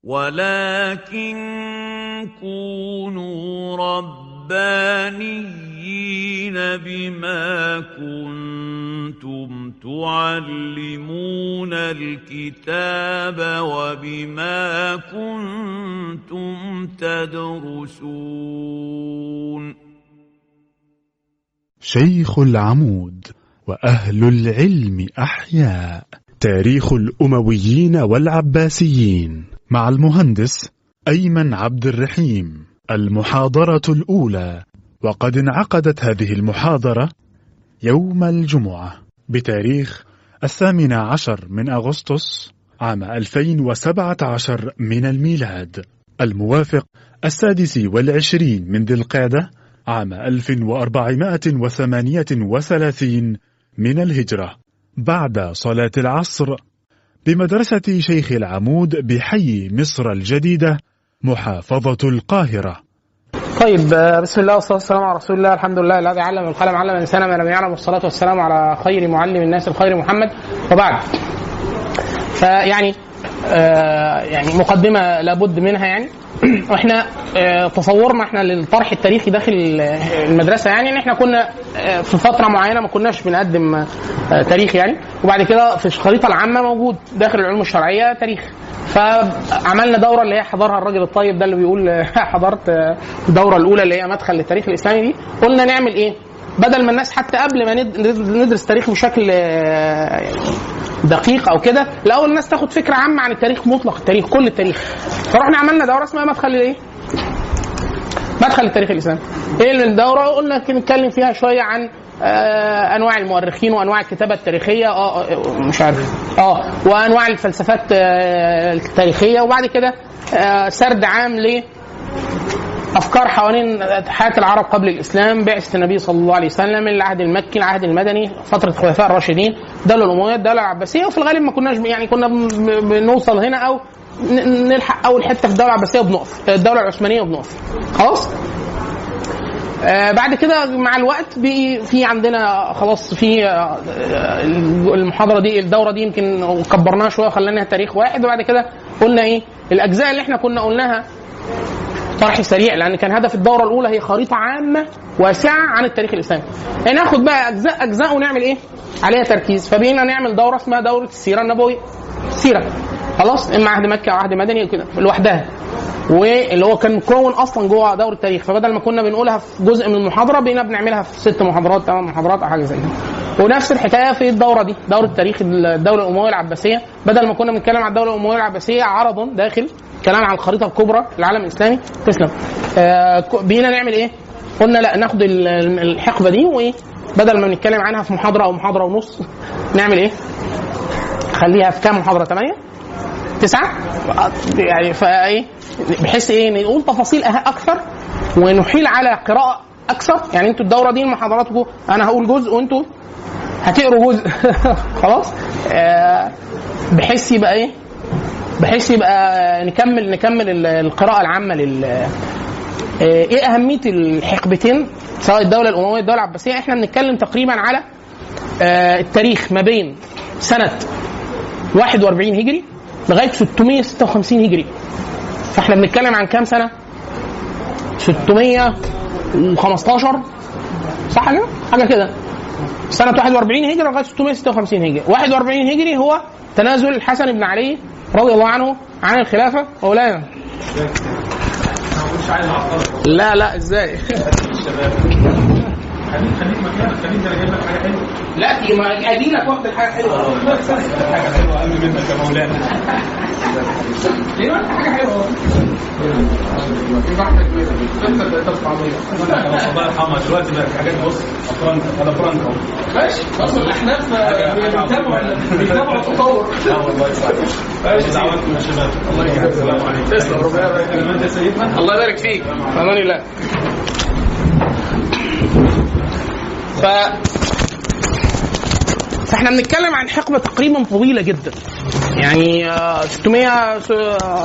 ولكن كونوا ربانيين بما كنتم تعلمون الكتاب وبما كنتم تدرسون شيخ العمود وأهل العلم أحياء تاريخ الأمويين والعباسيين مع المهندس أيمن عبد الرحيم المحاضرة الأولى وقد انعقدت هذه المحاضرة يوم الجمعة بتاريخ الثامن عشر من أغسطس عام 2017 من الميلاد الموافق السادس والعشرين من ذي القعدة عام 1438 من الهجرة بعد صلاة العصر بمدرسة شيخ العمود بحي مصر الجديدة محافظة القاهرة طيب بسم الله والصلاه والسلام على رسول الله الحمد لله الذي علم القلم علم الانسان ما لم يعلم والصلاه والسلام على خير معلم الناس الخير محمد وبعد فيعني آه يعني مقدمه لابد منها يعني واحنا آه تصورنا احنا للطرح التاريخي داخل المدرسه يعني ان احنا كنا آه في فتره معينه ما كناش بنقدم آه تاريخ يعني وبعد كده في الخريطه العامه موجود داخل العلوم الشرعيه تاريخ فعملنا دوره اللي هي حضرها الراجل الطيب ده اللي بيقول حضرت الدوره الاولى اللي هي مدخل للتاريخ الاسلامي دي قلنا نعمل ايه؟ بدل ما الناس حتى قبل ما ندرس تاريخ بشكل دقيق او كده الاول الناس تاخد فكره عامه عن التاريخ مطلق التاريخ كل التاريخ فرحنا عملنا دوره اسمها مدخل الايه؟ مدخل التاريخ الاسلامي ايه الدوره قلنا نتكلم فيها شويه عن آه انواع المؤرخين وانواع الكتابه التاريخيه اه مش عارف اه وانواع الفلسفات آه التاريخيه وبعد كده آه سرد عام ل افكار حوالين حياه العرب قبل الاسلام بعثه النبي صلى الله عليه وسلم العهد المكي العهد المدني فتره الخلفاء الراشدين الدوله الامويه الدوله العباسيه وفي الغالب ما كناش يعني كنا بنوصل هنا او نلحق اول حته في الدوله العباسيه وبنقف الدوله العثمانيه وبنقف خلاص آه بعد كده مع الوقت بقي في عندنا خلاص في آه المحاضره دي الدوره دي يمكن كبرناها شويه وخليناها تاريخ واحد وبعد كده قلنا ايه الاجزاء اللي احنا كنا قلناها طرح سريع لان كان هدف الدوره الاولى هي خريطه عامه واسعه عن التاريخ الاسلامي يعني ناخد بقى اجزاء اجزاء ونعمل ايه عليها تركيز فبقينا نعمل دوره اسمها دوره السيره النبويه السيره خلاص اما عهد مكي او عهد مدني كده لوحدها واللي هو كان مكون اصلا جوه دور التاريخ فبدل ما كنا بنقولها في جزء من المحاضره بقينا بنعملها في ست محاضرات ثمان محاضرات او حاجه زي كده ونفس الحكايه في الدوره دي دوره تاريخ الدوله الامويه العباسيه بدل ما كنا بنتكلم عن الدوله الامويه العباسيه عرض داخل كلام عن الخريطه الكبرى العالم الاسلامي تسلم آه بقينا نعمل ايه؟ قلنا لا ناخد الحقبه دي وايه بدل ما نتكلم عنها في محاضره او محاضره ونص نعمل ايه؟ خليها في كام محاضره؟ ثمانيه؟ تسعه؟ يعني فايه بحيث ايه نقول تفاصيل اكثر ونحيل على قراءه اكثر يعني انتوا الدوره دي محاضراتكم انا هقول جزء وانتوا هتقروا جزء خلاص آه بحيث يبقى ايه بحيث يبقى نكمل نكمل القراءه العامه لل ايه اهميه الحقبتين سواء الدوله الامويه الدوله العباسيه احنا بنتكلم تقريبا على التاريخ ما بين سنه 41 هجري لغايه 656 هجري فاحنا بنتكلم عن كام سنه 615 صح كده حاجه كده سنه 41 هجري لغايه 656 هجري 41 هجري هو تنازل الحسن بن علي رضي الله عنه عن الخلافه مولانا لا لا ازاي خليك خليك مكانك خليك انا جايب لك حاجه حلوه لا دي ما ادينك واخد الحاجه حلوه حاجه حلوه اهم منك يا مولانا ليه انت حاجه حلوه الله يرحمها دلوقتي بقت حاجات بص فرنك انا فرنك اهو ماشي اصل الاحناف بيتابعوا بيتابعوا التطور لا والله يسعدك ماشي دعواتكم يا شباب الله يكرمك السلام عليكم تسلم ربنا يبارك فيك انت سيدنا الله يبارك فيك امان الله ف فاحنا بنتكلم عن حقبه تقريبا طويله جدا يعني آه، 600 س- آه،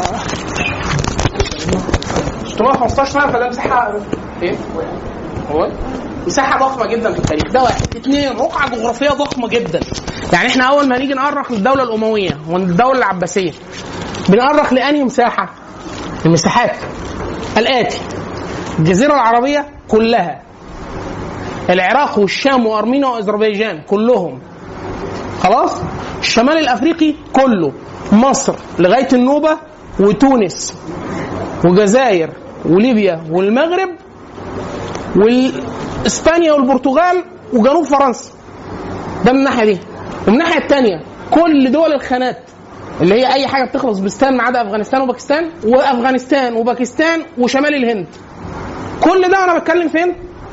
615 سنه فده مساحه ايه؟ هو مساحه ضخمه جدا في التاريخ ده واحد اثنين رقعه جغرافيه ضخمه جدا يعني احنا اول ما نيجي نؤرخ للدوله الامويه والدوله العباسيه بنأرخ لأنهي مساحة؟ المساحات الآتي الجزيرة العربية كلها العراق والشام وأرمينيا وأذربيجان كلهم خلاص الشمال الأفريقي كله مصر لغاية النوبة وتونس وجزائر وليبيا والمغرب واسبانيا والبرتغال وجنوب فرنسا ده من الناحيه دي ومن الناحيه الثانيه كل دول الخانات اللي هي اي حاجه بتخلص بستان ما عدا افغانستان وباكستان وافغانستان وباكستان وشمال الهند كل ده انا بتكلم فين؟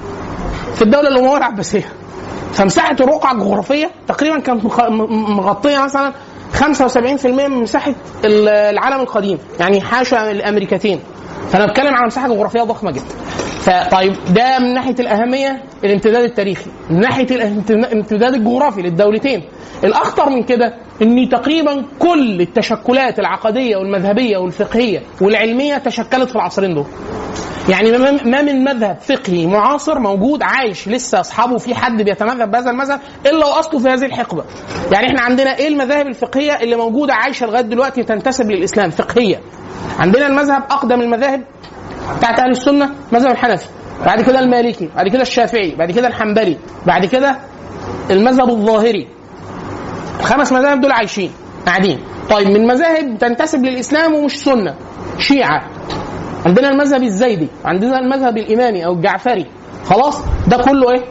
في الدوله الامويه العباسيه فمساحه الرقعه الجغرافيه تقريبا كانت مخ- م- مغطيه مثلا 75% من مساحه ال- العالم القديم يعني حاشا الامريكتين فانا بتكلم على مساحه جغرافيه ضخمه جدا فطيب ده من ناحيه الاهميه الامتداد التاريخي من ناحيه الامت- الامتداد الجغرافي للدولتين الاخطر من كده ان تقريبا كل التشكلات العقديه والمذهبيه والفقهيه والعلميه تشكلت في العصرين دول يعني ما ما من مذهب فقهي معاصر موجود عايش لسه اصحابه في حد بيتمذهب بهذا المذهب الا واصله في هذه الحقبه. يعني احنا عندنا ايه المذاهب الفقهيه اللي موجوده عايشه لغايه دلوقتي تنتسب للاسلام فقهيه. عندنا المذهب اقدم المذاهب بتاعت اهل السنه مذهب الحنفي. بعد كده المالكي، بعد كده الشافعي، بعد كده الحنبلي، بعد كده المذهب الظاهري. الخمس مذاهب دول عايشين قاعدين. طيب من مذاهب تنتسب للاسلام ومش سنه شيعه عندنا المذهب الزيدي عندنا المذهب الامامي او الجعفري خلاص ده كله ايه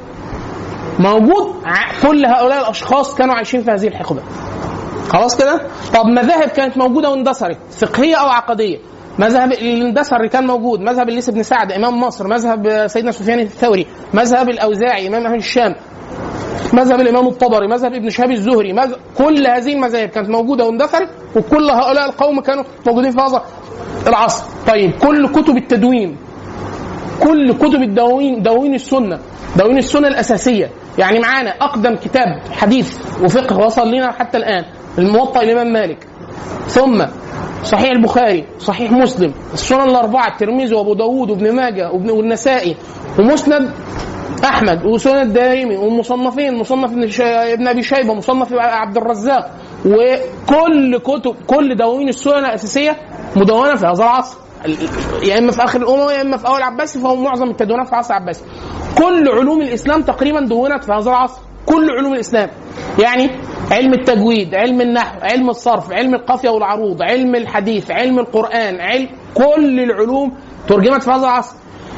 موجود ع- كل هؤلاء الاشخاص كانوا عايشين في هذه الحقبه خلاص كده طب مذاهب كانت موجوده واندثرت فقهيه او عقديه مذهب الاندثر اللي كان موجود مذهب الليث بن سعد امام مصر مذهب سيدنا سفيان الثوري مذهب الاوزاعي امام اهل الشام مذهب الامام الطبري مذهب ابن شهاب الزهري مذهب كل هذه المذاهب كانت موجوده واندثرت وكل هؤلاء القوم كانوا موجودين في هذا العصر طيب كل كتب التدوين كل كتب الدواوين دواوين السنه دواوين السنه الاساسيه يعني معانا اقدم كتاب حديث وفقه وصل لنا حتى الان الموطأ الامام مالك ثم صحيح البخاري صحيح مسلم السنن الاربعه الترمذي وابو داود وابن ماجه وابن والنسائي ومسند احمد وسنن الدارمي ومصنفين مصنف ابن, شا... ابن ابي شيبه مصنف عبد الرزاق وكل كتب كل دواوين السنن الاساسيه مدونه في هذا العصر يا اما في اخر الاموي يا اما في اول العباسي فهو معظم التدوينات في العصر العباسي كل علوم الاسلام تقريبا دونت في هذا العصر كل علوم الاسلام يعني علم التجويد علم النحو علم الصرف علم القافيه والعروض علم الحديث علم القران علم كل العلوم ترجمت في هذا العصر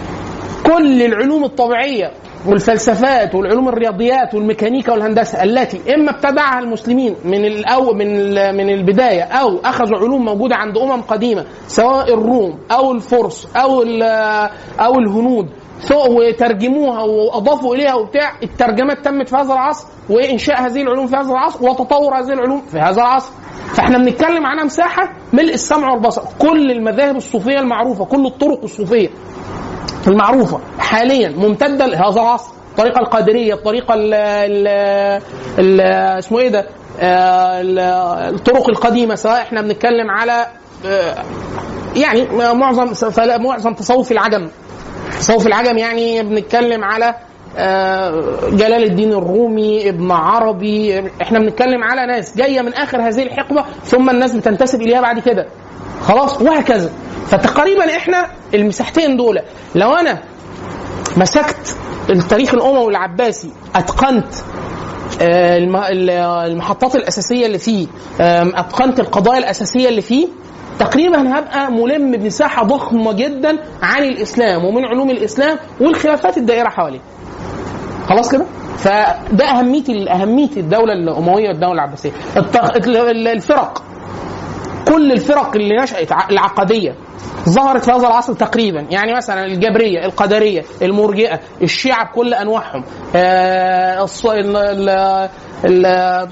كل العلوم الطبيعيه والفلسفات والعلوم الرياضيات والميكانيكا والهندسه التي اما ابتدعها المسلمين من الأو من ال- من البدايه او اخذوا علوم موجوده عند امم قديمه سواء الروم او الفرس او ال- او الهنود ثو- وترجموها واضافوا اليها وبتاع الترجمات تمت في هذا العصر وانشاء هذه العلوم في هذا العصر وتطور هذه العلوم في هذا العصر فاحنا بنتكلم عنها مساحه ملء السمع والبصر كل المذاهب الصوفيه المعروفه كل الطرق الصوفيه المعروفة حاليا ممتدة لهذا العصر الطريقة القادرية الطريقة ال ال ال اسمه ايه ده آه، ال- الطرق القديمة سواء احنا بنتكلم على آه، يعني معظم فلا- معظم تصوف العجم تصوف العجم يعني بنتكلم على آه، جلال الدين الرومي ابن عربي احنا بنتكلم على ناس جايه من اخر هذه الحقبه ثم الناس بتنتسب اليها بعد كده خلاص وهكذا فتقريبا احنا المساحتين دول لو انا مسكت التاريخ الاموي العباسي اتقنت آه، الم- ال- المحطات الاساسيه اللي فيه آم، اتقنت القضايا الاساسيه اللي فيه تقريبا هبقى ملم بمساحه ضخمه جدا عن الاسلام ومن علوم الاسلام والخلافات الدائره حواليه خلاص كده فده اهميه اهميه الدوله الامويه والدوله العباسيه الت- ال- الفرق كل الفرق اللي نشأت ع- العقدية ظهرت في هذا العصر تقريبا يعني مثلا الجبرية القدرية المرجئة الشيعة بكل أنواعهم آه الص... ال... ال... ال...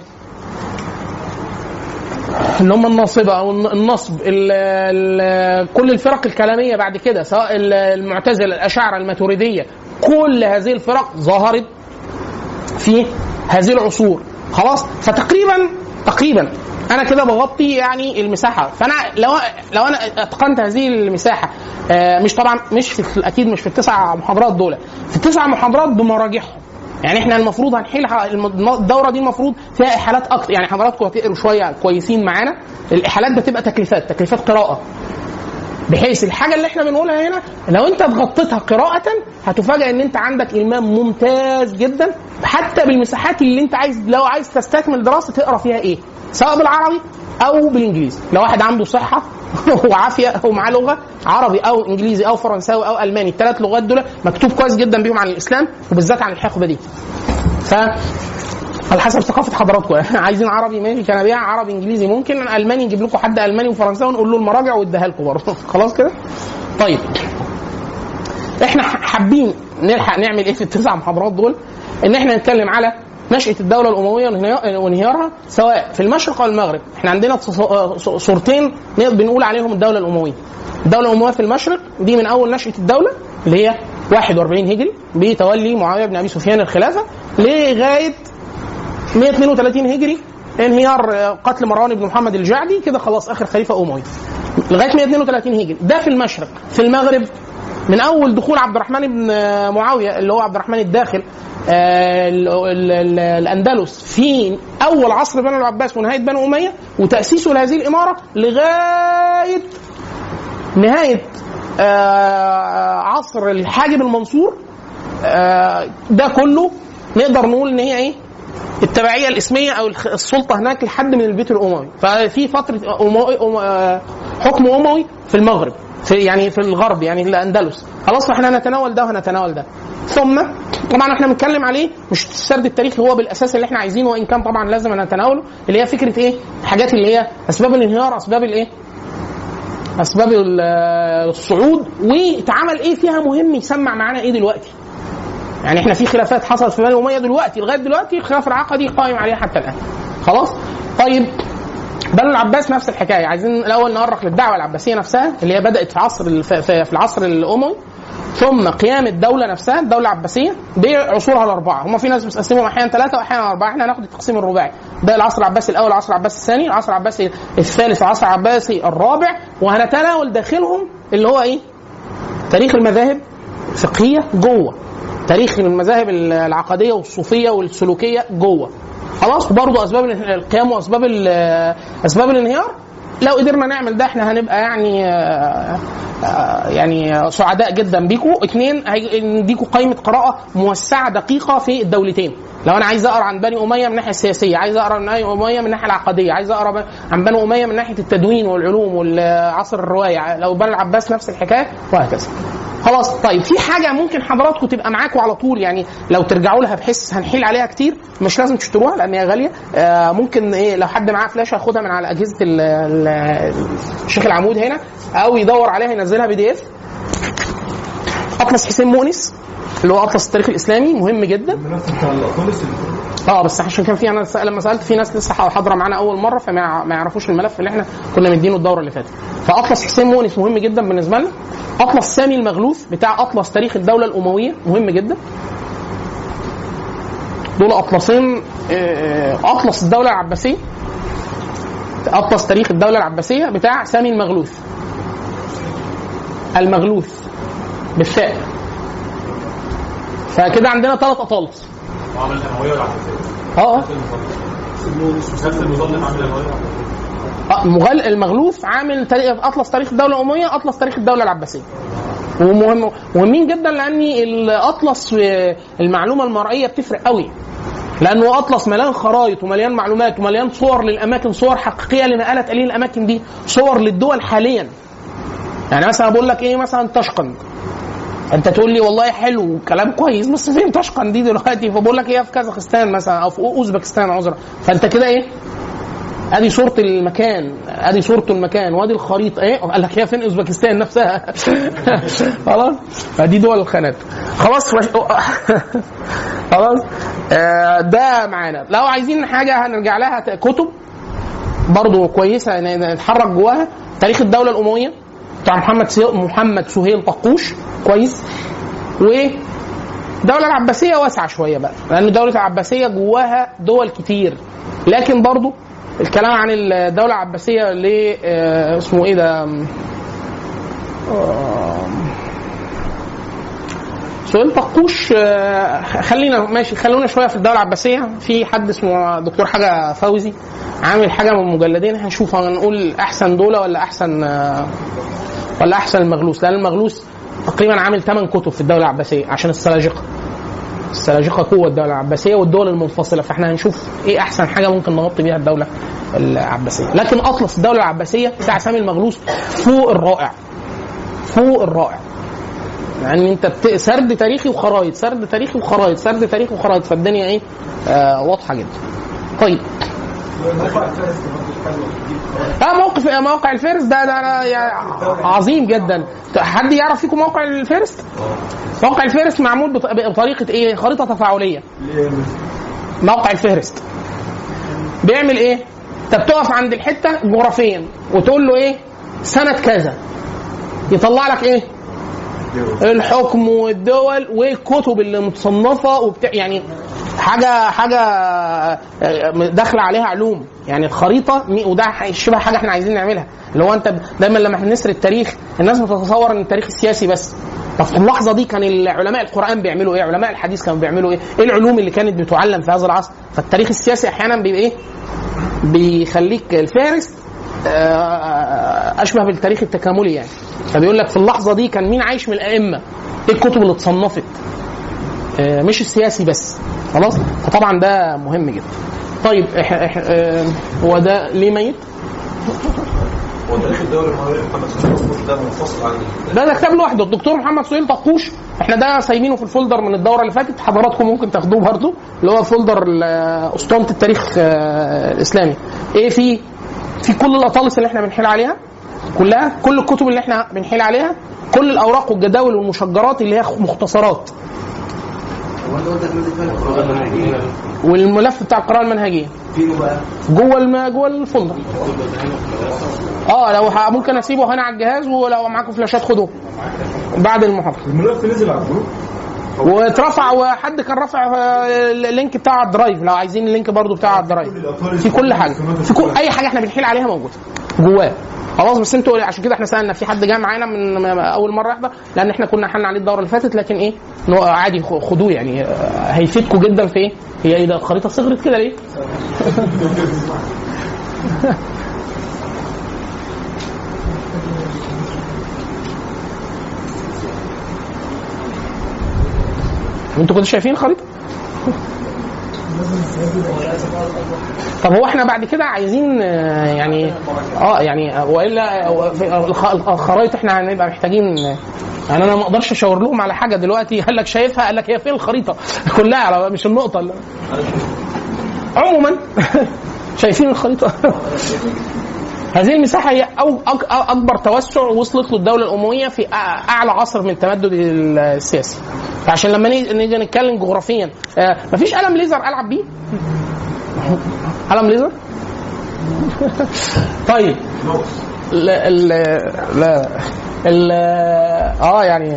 اللي هم الناصبة أو الن- النصب ال... ال... كل الفرق الكلامية بعد كده سواء ال- المعتزلة الأشاعرة الماتريدية كل هذه الفرق ظهرت في هذه العصور خلاص فتقريبا تقريبا انا كده بغطي يعني المساحه فانا لو لو انا اتقنت هذه المساحه آه، مش طبعا مش في اكيد مش في التسع محاضرات دول في التسع محاضرات بمراجعهم يعني احنا المفروض هنحيل الم- الدوره دي المفروض فيها احالات اكتر يعني حضراتكم هتقروا شويه كويسين معانا الاحالات بتبقى تكليفات تكليفات قراءه بحيث الحاجه اللي احنا بنقولها هنا لو انت اتغطيتها قراءه هتفاجئ ان انت عندك امام ممتاز جدا حتى بالمساحات اللي انت عايز لو عايز تستكمل دراسه تقرا فيها ايه سواء بالعربي او بالانجليزي لو واحد عنده صحه وعافيه ومعاه لغه عربي او انجليزي او فرنساوي او الماني الثلاث لغات دول مكتوب كويس جدا بيهم عن الاسلام وبالذات عن الحقبه دي ف على حسب ثقافه حضراتكم عايزين عربي ماشي كان بيع عربي انجليزي ممكن الماني نجيب لكم حد الماني وفرنساوي ونقول له المراجع واديها لكم برضه خلاص كده طيب احنا حابين نلحق نعمل ايه في التسع محاضرات دول ان احنا نتكلم على نشأة الدولة الأموية وانهيار- وانهيارها سواء في المشرق أو المغرب، احنا عندنا ص- صورتين نقدر بنقول عليهم الدولة الأموية. الدولة الأموية في المشرق دي من أول نشأة الدولة اللي هي 41 هجري بتولي معاوية بن أبي سفيان الخلافة لغاية 132 هجري انهيار آه، قتل مروان بن محمد الجعدي كده خلاص اخر خليفه اموي لغايه 132 هجري ده في المشرق في المغرب من اول دخول عبد الرحمن بن آه، معاويه اللي هو عبد الرحمن الداخل آه، ال- ال- ال- الاندلس في اول عصر بنو العباس ونهايه بنو اميه وتاسيسه لهذه الاماره لغايه نهايه آه، عصر الحاجب المنصور آه، ده كله نقدر نقول ان هي ايه التبعيه الاسميه او الخ- السلطه هناك لحد من البيت الاموي ففي فتره أموي أم آه، حكم اموي في المغرب في يعني في الغرب يعني الاندلس خلاص فاحنا هنتناول ده وهنتناول ده ثم طبعا احنا بنتكلم عليه مش السرد التاريخي هو بالاساس اللي احنا عايزينه وان كان طبعا لازم نتناوله اللي هي فكره ايه الحاجات اللي هي اسباب الانهيار اسباب الايه اسباب ال- الصعود واتعمل ايه فيها مهم يسمع معانا ايه دلوقتي يعني احنا في خلافات حصلت في بني اميه دلوقتي لغايه دلوقتي الخلاف العقدي قائم عليها حتى الان خلاص طيب بنو العباس نفس الحكايه عايزين الاول نؤرخ للدعوه العباسيه نفسها اللي هي بدات في عصر الف- في في العصر الاموي ثم قيام الدوله نفسها الدوله العباسيه بعصورها الاربعه هم في ناس بتقسمهم احيانا ثلاثه واحيانا اربعه احنا هناخد التقسيم الرباعي ده العصر العباسي الاول العصر العباسي الثاني العصر العباسي الثالث العصر العباسي الرابع وهنتناول داخلهم اللي هو ايه تاريخ المذاهب الفقهيه جوه تاريخ المذاهب العقديه والصوفيه والسلوكيه جوه خلاص وبرضه اسباب القيام واسباب ال- اسباب الانهيار لو قدرنا نعمل ده احنا هنبقى يعني آه، آه، يعني سعداء جدا بيكم اثنين هي- نديكوا قائمه قراءه موسعه دقيقه في الدولتين لو انا عايز اقرا عن بني اميه من الناحيه السياسيه عايز اقرا عن بني اميه من الناحيه العقديه عايز اقرا ب- عن بني اميه من ناحيه التدوين والعلوم والعصر الروايه لو بني العباس نفس الحكايه وهكذا خلاص طيب في حاجه ممكن حضراتكم تبقى معاكم على طول يعني لو ترجعوا لها بحيث هنحيل عليها كتير مش لازم تشتروها لان هي غاليه آه ممكن ايه لو حد معاه فلاشه ياخدها من على اجهزه ال- ال- الشيخ العمود هنا او يدور عليها ينزلها بي دي اف اطلس حسين مؤنس اللي هو اطلس التاريخ الاسلامي مهم جدا اه بس عشان كان في انا س- لما سالت في ناس لسه حاضره معانا اول مره فما يع- ما يعرفوش الملف اللي احنا كنا مدينه الدوره اللي فاتت فاطلس حسين مؤنس مهم جدا بالنسبه لنا اطلس سامي المغلوث بتاع اطلس تاريخ الدوله الامويه مهم جدا دول اطلسين آه، اطلس الدوله العباسيه اطلس تاريخ الدوله العباسيه بتاع سامي المغلوث المغلوث بالثاء فكده عندنا ثلاث اطالس وعمل الامويه والعباسيه اه اه نفس المصنف عامل الامويه آه، مغل المغلوف عامل تاريخ اطلس تاريخ الدوله الامويه اطلس تاريخ الدوله العباسيه ومهم مهمين جدا لان الاطلس آه، المعلومه المرئيه بتفرق قوي لانه اطلس مليان خرائط ومليان معلومات ومليان صور للاماكن صور حقيقيه لنقلت اليه الاماكن دي صور للدول حاليا يعني مثلا بقول لك ايه مثلا تشقند انت تقول لي والله حلو كلام كويس بس فين تشقند دي دلوقتي فبقول لك ايه في كازاخستان مثلا او في اوزبكستان عذرا فانت كده ايه ادي صوره المكان ادي صورته المكان وادي الخريطه ايه قال لك هي فين اوزبكستان نفسها خلاص فدي دول الخانات خلاص مش... خلاص آه ده معانا لو عايزين حاجه هنرجع لها ت- كتب برضو كويسه ن- نتحرك جواها تاريخ الدوله الامويه بتاع محمد سي... محمد سهيل طقوش كويس و الدولة العباسية واسعة شوية بقى لأن الدولة العباسية جواها دول كتير لكن برضو الكلام عن الدولة العباسية ل آه، اسمه ايه ده آم، سؤال طقوش آه، خلينا ماشي خلونا شويه في الدوله العباسيه في حد اسمه دكتور حاجه فوزي عامل حاجه من مجلدين هنشوف هنقول احسن دوله ولا احسن آه، ولا احسن المغلوس لان المغلوس تقريبا عامل 8 كتب في الدوله العباسيه عشان السلاجقه السلاجقه قوه الدوله العباسيه والدول المنفصله فاحنا هنشوف ايه احسن حاجه ممكن نغطي بيها الدوله العباسيه لكن اطلس الدوله العباسيه بتاع سامي المغلوس فوق الرائع فوق الرائع يعني انت بت... سرد تاريخي وخرايط سرد تاريخي وخرايط سرد تاريخي وخرايط فالدنيا ايه آه واضحه جدا طيب اه موقف موقع الفارس ده ده, ده يعني عظيم جدا حد يعرف فيكم موقع الفارس موقع الفارس معمول بط- بطريقه ايه خريطه تفاعليه موقع الفهرست بيعمل ايه انت بتقف عند الحته جغرافيا وتقول له ايه سنه كذا يطلع لك ايه الحكم والدول والكتب اللي متصنفه وبتاع يعني حاجه حاجه آه، داخله عليها علوم يعني الخريطه مي- وده ح- شبه حاجه احنا عايزين نعملها اللي هو انت دايما لما احنا نسرد التاريخ الناس بتتصور ان التاريخ السياسي بس طب في اللحظه دي كان علماء القران بيعملوا ايه؟ علماء الحديث كانوا بيعملوا ايه؟ ايه العلوم اللي كانت بتعلم في هذا العصر؟ فالتاريخ السياسي احيانا بيبقى ايه؟ بيخليك الفارس آه، اشبه بالتاريخ التكاملي يعني فبيقول لك في اللحظه دي كان مين عايش من الائمه؟ ايه الكتب اللي اتصنفت؟ آه، مش السياسي بس خلاص؟ فطبعا ده مهم جدا. طيب إح إح آه، هو ده ليه ميت؟ هو تاريخ الدوري المغربي محمد صلاح ده منفصل عن ده ده كتاب لوحده الدكتور محمد سهيل طقوش احنا ده سايبينه في الفولدر من الدوره اللي فاتت حضراتكم ممكن تاخدوه برضه اللي هو فولدر ال- اسطوانه التاريخ آه، الاسلامي ايه في في كل الاطالس اللي احنا بنحيل عليها كلها كل الكتب اللي احنا بنحيل عليها كل الاوراق والجداول والمشجرات اللي هي مختصرات والملف بتاع القراءه المنهجيه فين بقى؟ جوه الم... جوه الفولدر اه لو ه- ممكن اسيبه هنا على الجهاز ولو معاكم فلاشات خدوه بعد المحاضره الملف نزل على الجروب واترفع وحد كان رافع آه، اللينك بتاع على الدرايف لو عايزين اللينك برضو بتاع على الدرايف في كل حاجه في كل اي حاجه احنا بنحيل عليها موجوده جواه خلاص بس انتوا عشان كده احنا سالنا في حد جاي معانا من من اول مره يحضر لان احنا كنا حلنا عليه الدوره اللي فاتت لكن ايه إن هو عادي خ- خدوه يعني آه، هيفيدكم جدا في ايه هي ايه ده الخريطه صغرت كده ليه؟ انتوا كنتوا شايفين الخريطه؟ طب هو احنا بعد كده عايزين آه، يعني اه يعني آه، والا آه، في الخ- الخرايط احنا هنبقى محتاجين آه، يعني انا ما اقدرش اشاور لهم على حاجه دلوقتي قال لك شايفها قال لك هي فين الخريطه كلها على مش النقطه اللي. عموما شايفين الخريطه هذه المساحه هي أو أك- اكبر توسع وصلت له الدوله الامويه في أع- اعلى عصر من التمدد السياسي فعشان لما نيجي نيجي نتكلم جغرافيا آه، مفيش قلم ليزر العب بيه قلم ليزر طيب لا ال لا ال اه يعني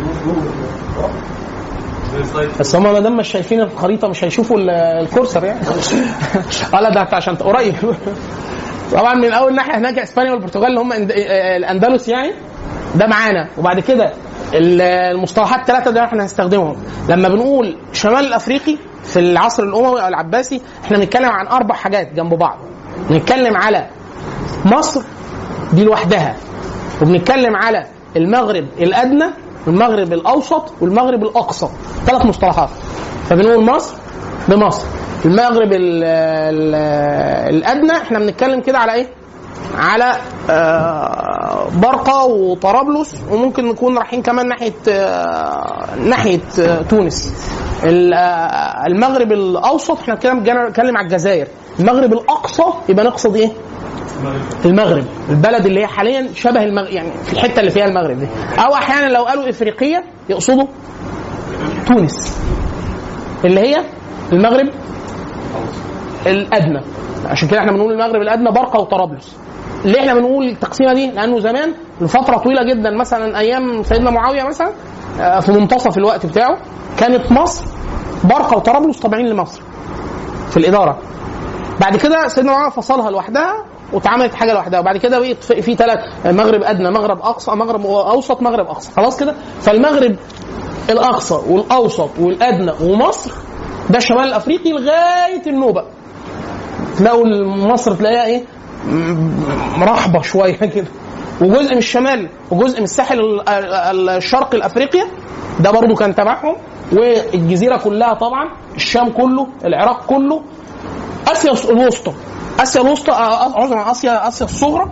بس هم ما دام مش شايفين الخريطه مش هيشوفوا ال- الكورسر يعني اه لا ده عشان قريب طبعا من اول ناحيه هناك اسبانيا والبرتغال اللي هم إند- آه، الاندلس يعني ده معانا وبعد كده ال- المصطلحات الثلاثه دول احنا هنستخدمهم لما بنقول شمال الافريقي في العصر الاموي او العباسي احنا بنتكلم عن اربع حاجات جنب بعض بنتكلم على مصر دي لوحدها وبنتكلم على المغرب الادنى والمغرب الاوسط والمغرب الاقصى ثلاث مصطلحات فبنقول مصر بمصر المغرب ال ال الادنى احنا بنتكلم كده على ايه على آه، برقه وطرابلس وممكن نكون رايحين كمان ناحيه آه، ناحيه آه، تونس ال- آه، المغرب الاوسط احنا كده بنتكلم على الجزائر المغرب الاقصى يبقى نقصد ايه المغرب البلد اللي هي حاليا شبه المغرب يعني في الحته اللي فيها المغرب دي او احيانا لو قالوا افريقيه يقصدوا تونس اللي هي المغرب الادنى عشان كده احنا بنقول المغرب الادنى برقه وطرابلس ليه احنا بنقول التقسيمه دي؟ لانه زمان لفتره طويله جدا مثلا ايام سيدنا معاويه مثلا آه، في منتصف الوقت بتاعه كانت مصر برقه وطرابلس تابعين لمصر في الاداره بعد كده سيدنا معاويه فصلها لوحدها واتعملت حاجه لوحدها وبعد كده بقيت في- في ثلاث مغرب ادنى مغرب اقصى مغرب اوسط مغرب اقصى خلاص كده فالمغرب الاقصى والاوسط والادنى ومصر ده الشمال الافريقي لغايه النوبه تلاقوا مصر تلاقيها ايه م- رحبه شويه كده وجزء من الشمال وجزء من الساحل ال- ال- الشرقي الافريقيا ده برضو كان تبعهم والجزيره كلها طبعا الشام كله العراق كله اسيا الوسطى اسيا الوسطى آه، عذرا اسيا اسيا الصغرى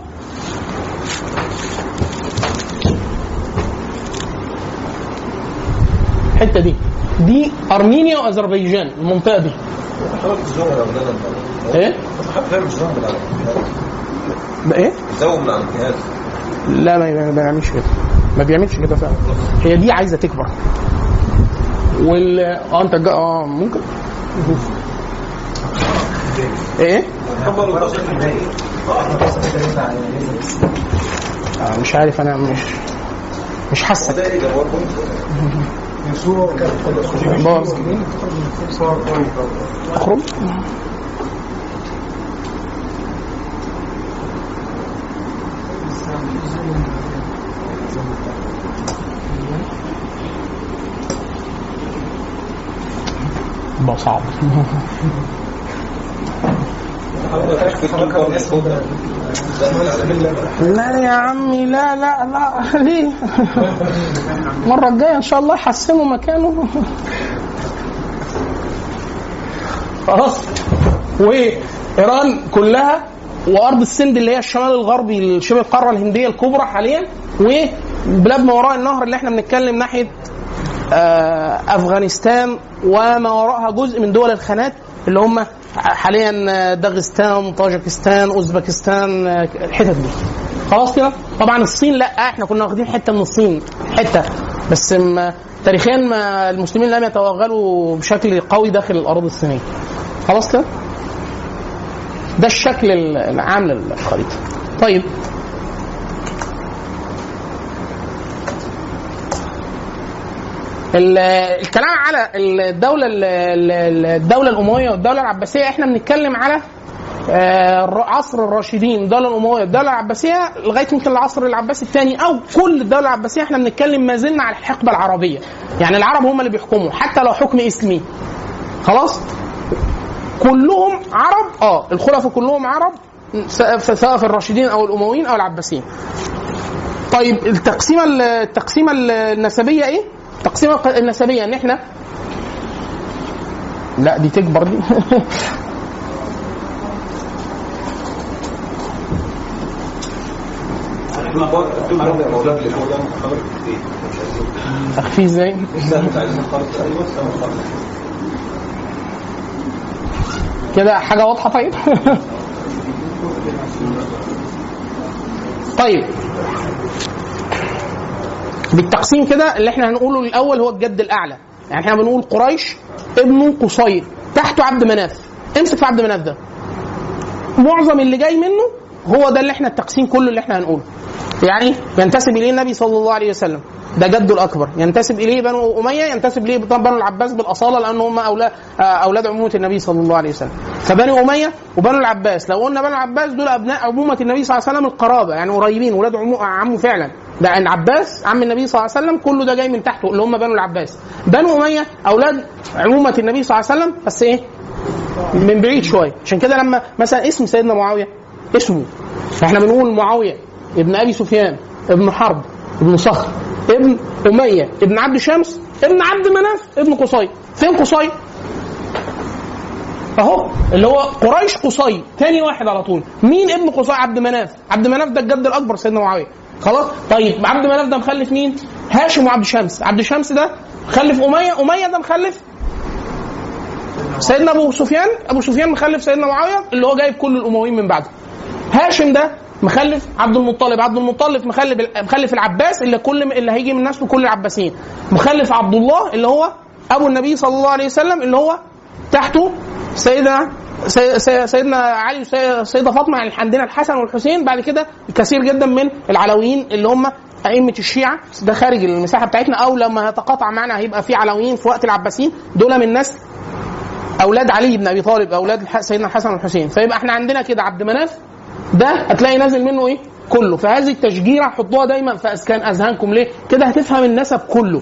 الحته دي دي ارمينيا واذربيجان المنطقه دي حضرتك الزوم من عندنا ايه حضرتك الزوم من على الجهاز ده ايه الزوم من على الجهاز لا ما ما بيعملش كده ما بيعملش كده فعلا هي دي عايزه تكبر وال اه انت جا... اه ممكن ايه آه مش عارف انا مش مش حاسك ده ايه ده باوربوينت باظ اخرج بقى صعب لا يا عمي لا لا لا ليه المرة الجاية إن شاء الله يحسنوا مكانه خلاص وإيران كلها وأرض السند اللي هي الشمال الغربي شبه القارة الهندية الكبرى حاليا وبلاد ما وراء النهر اللي احنا بنتكلم ناحية آه، افغانستان وما وراءها جزء من دول الخانات اللي هم حاليا آه، داغستان طاجكستان اوزبكستان آه، الحتت دي خلاص كده طبعا الصين لا احنا كنا واخدين حته من الصين حته بس ما تاريخيا ما المسلمين لم يتوغلوا بشكل قوي داخل الاراضي الصينيه خلاص كده ده الشكل العام للخريطه طيب ال- الكلام على الدولة ال- ال- الدولة الأموية والدولة العباسية احنا بنتكلم على آه، الر- عصر الراشدين الدولة الأموية الدولة العباسية لغاية يمكن العصر العباسي الثاني أو كل الدولة العباسية احنا بنتكلم ما زلنا على الحقبة العربية يعني العرب هم اللي بيحكموا حتى لو حكم اسمي خلاص كلهم عرب اه الخلفاء كلهم عرب سواء سواء في الراشدين او الامويين او العباسيين طيب التقسيمه التقسيمه النسبيه ايه؟ التقسيمه النسبيه ان احنا لا دي تكبر دي عندنا الاولاد اللي فوق ده حضرتك ايه؟ مش عايزين اخفيه ازاي؟ السهم مش عايزين خالص ايوه السهم خالص كده حاجه واضحه طيب طيب بالتقسيم كده اللي احنا هنقوله الاول هو الجد الاعلى يعني احنا بنقول قريش ابن قصي تحته عبد مناف امسك في عبد مناف ده معظم اللي جاي منه هو ده اللي احنا التقسيم كله اللي احنا هنقوله يعني ينتسب اليه النبي صلى الله عليه وسلم ده جده الاكبر ينتسب اليه بنو اميه ينتسب اليه بنو العباس بالاصاله لان هم اولاد اولاد عمومه النبي صلى الله عليه وسلم فبني اميه وبنو العباس لو قلنا بنو العباس دول ابناء عمومه النبي صلى الله عليه وسلم القرابه يعني قريبين ولاد عمو عمه فعلا ده العباس عم النبي صلى الله عليه وسلم كله ده جاي من تحته اللي هم بنو العباس بنو اميه اولاد عمومه النبي صلى الله عليه وسلم بس ايه من بعيد شويه عشان كده لما مثلا اسم سيدنا معاويه اسمه احنا بنقول معاويه ابن ابي سفيان ابن حرب ابن صخر ابن اميه ابن عبد شمس ابن عبد مناف ابن قصي فين قصي اهو اللي هو قريش قصي تاني واحد على طول مين ابن قصي عبد مناف عبد مناف ده الجد الاكبر سيدنا معاويه خلاص طيب عبد مناف ده مخلف مين هاشم وعبد شمس عبد شمس ده مخلف اميه اميه ده مخلف سيدنا ابو سفيان ابو سفيان مخلف سيدنا معاويه اللي هو جايب كل الامويين من بعده هاشم ده مخلف عبد المطلب عبد المطلب مخلف مخلف العباس اللي كل اللي هيجي من نسله كل العباسيين مخلف عبد الله اللي هو ابو النبي صلى الله عليه وسلم اللي هو تحته سيدنا سي- سي- سيدنا علي وسيدة فاطمه يعني عندنا الحسن والحسين بعد كده كثير جدا من العلويين اللي هم أئمة الشيعة ده خارج المساحة بتاعتنا أو لما يتقاطع معنا هيبقى في علويين في وقت العباسيين دول من نسل أولاد علي بن أبي طالب أولاد الح- سيدنا الحسن والحسين فيبقى احنا عندنا كده عبد مناف ده هتلاقي نازل منه ايه؟ كله فهذه التشجيره حطوها دايما في اسكان اذهانكم ليه؟ كده هتفهم النسب كله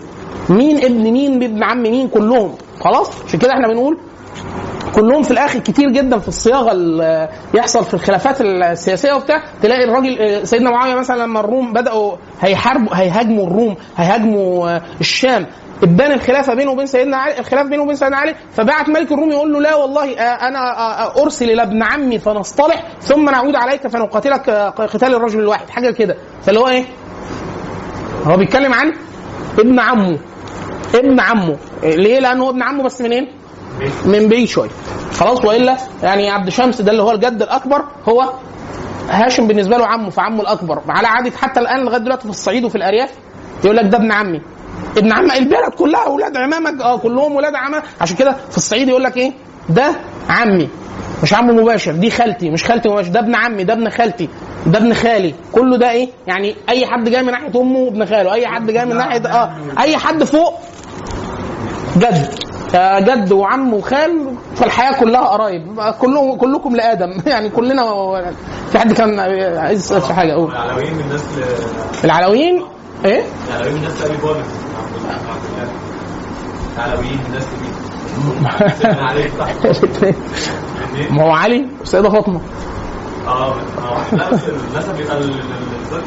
مين ابن مين ابن عم مين كلهم خلاص عشان كده احنا بنقول كلهم في الاخر كتير جدا في الصياغه اللي يحصل في الخلافات السياسيه وبتاع تلاقي الراجل آه، سيدنا معاويه مثلا لما الروم بداوا هيحاربوا هيهاجموا الروم هيهاجموا آه، الشام ابان الخلافه بينه وبين سيدنا علي الخلاف بينه وبين سيدنا علي فبعت ملك الروم يقول له لا والله آه، انا آه، آه، ارسل الى ابن عمي فنصطلح ثم نعود عليك فنقاتلك آه، قتال الرجل الواحد حاجه كده فاللي هو ايه؟ هو بيتكلم عن ابن عمه ابن عمه ليه؟ لانه هو ابن عمه بس منين؟ من بعيد شويه خلاص والا يعني عبد شمس ده اللي هو الجد الاكبر هو هاشم بالنسبه له عمه فعمه الاكبر على عاده حتى الان لغايه دلوقتي في الصعيد وفي الارياف يقول لك ده ابن عمي ابن عم البلد كلها اولاد عمامك اه كلهم ولاد عمه عشان كده في الصعيد يقول لك ايه ده عمي مش عمه مباشر دي خالتي مش خالتي مباشر ده ابن عمي ده ابن خالتي ده ابن خالي كله ده ايه يعني اي حد جاي من ناحيه امه ابن خاله اي حد جاي من ناحيه اه اي حد فوق جد جد وعم وخال فالحياه كلها قرايب كلهم كلكم لادم يعني كلنا في حد كان عايز يسال في حاجه اقول العلويين من نسل العلويين ايه العلويين من نسل ابي طالب عبد الله العلويين من نسل مين؟ سيدنا علي صح الاثنين ما هو علي والسيده فاطمه اه اه لا بس النسب بيبقى لل- لل- للذكر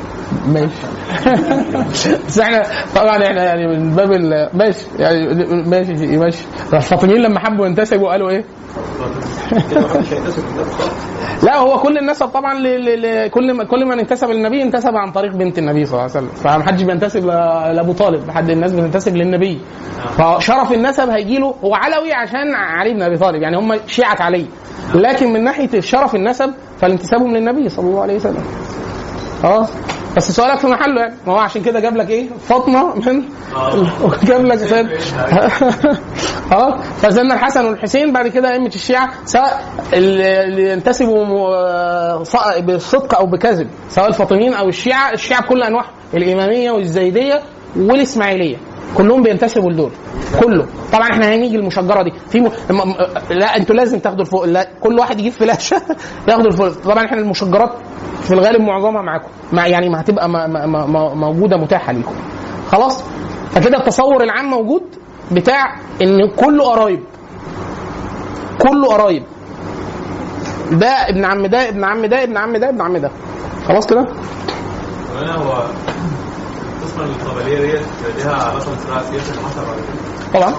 ماشي بس احنا طبعا احنا يعني من باب ال- ماشي يعني ماشي ماشي الفاطميين لما حبوا ينتسبوا قالوا ايه؟ كده محدش هينتسب للنبي خالص لا هو كل النسب طبعا ل... ل... ل... كل ما كل من انتسب للنبي انتسب عن طريق بنت النبي صلى الله عليه وسلم فمحدش بينتسب ل... لابو طالب حد الناس بتنتسب للنبي فشرف النسب هيجي له هو علوي عشان علي بن ابي طالب يعني هم شيعه علي لكن من ناحيه شرف النسب فالانتسابهم للنبي صلى الله عليه وسلم اه بس سؤالك في محله يعني ما هو عشان كده جاب لك ايه فاطمه من وجاب لك سيد اه فسيدنا الحسن والحسين بعد كده ائمه الشيعه سواء اللي اللي ينتسبوا م- ص- بصدق او بكذب سواء الفاطميين او الشيعه الشيعه بكل انواعهم الاماميه والزيديه والاسماعيليه كلهم بينتسبوا لدول كله طبعا احنا هنيجي المشجره دي في م... م... م- لا انتوا لازم تاخدوا الفوق لا كل واحد يجيب فلاشه ياخدوا الفوق طبعا احنا المشجرات في الغالب معظمها معاكم مع يعني ما هتبقى م... م... م... موجوده متاحه ليكم خلاص فكده التصور العام موجود بتاع ان كله قرايب كله قرايب ده ابن عم ده ابن عم ده ابن عم ده ابن عم ده خلاص كده وهنا هو القسمه القبليه ديت ليها علاقه بالصراع السياسي اللي حصل بعد كده طبعا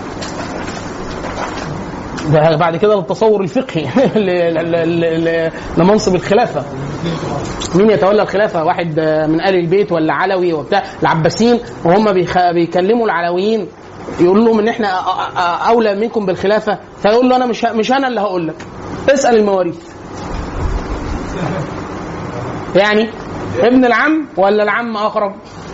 ده بعد كده التصور الفقهي ل- ل- ل- ل- لمنصب الخلافه مين يتولى الخلافه واحد آه، من ال البيت ولا علوي وبتاع العباسيين وهم بيخ- بيكلموا العلويين يقول لهم ان احنا أ- أ- أ- اولى منكم بالخلافه فيقول له انا مش ه- مش انا اللي هقول لك اسال المواريث يعني ابن العم ولا العم اقرب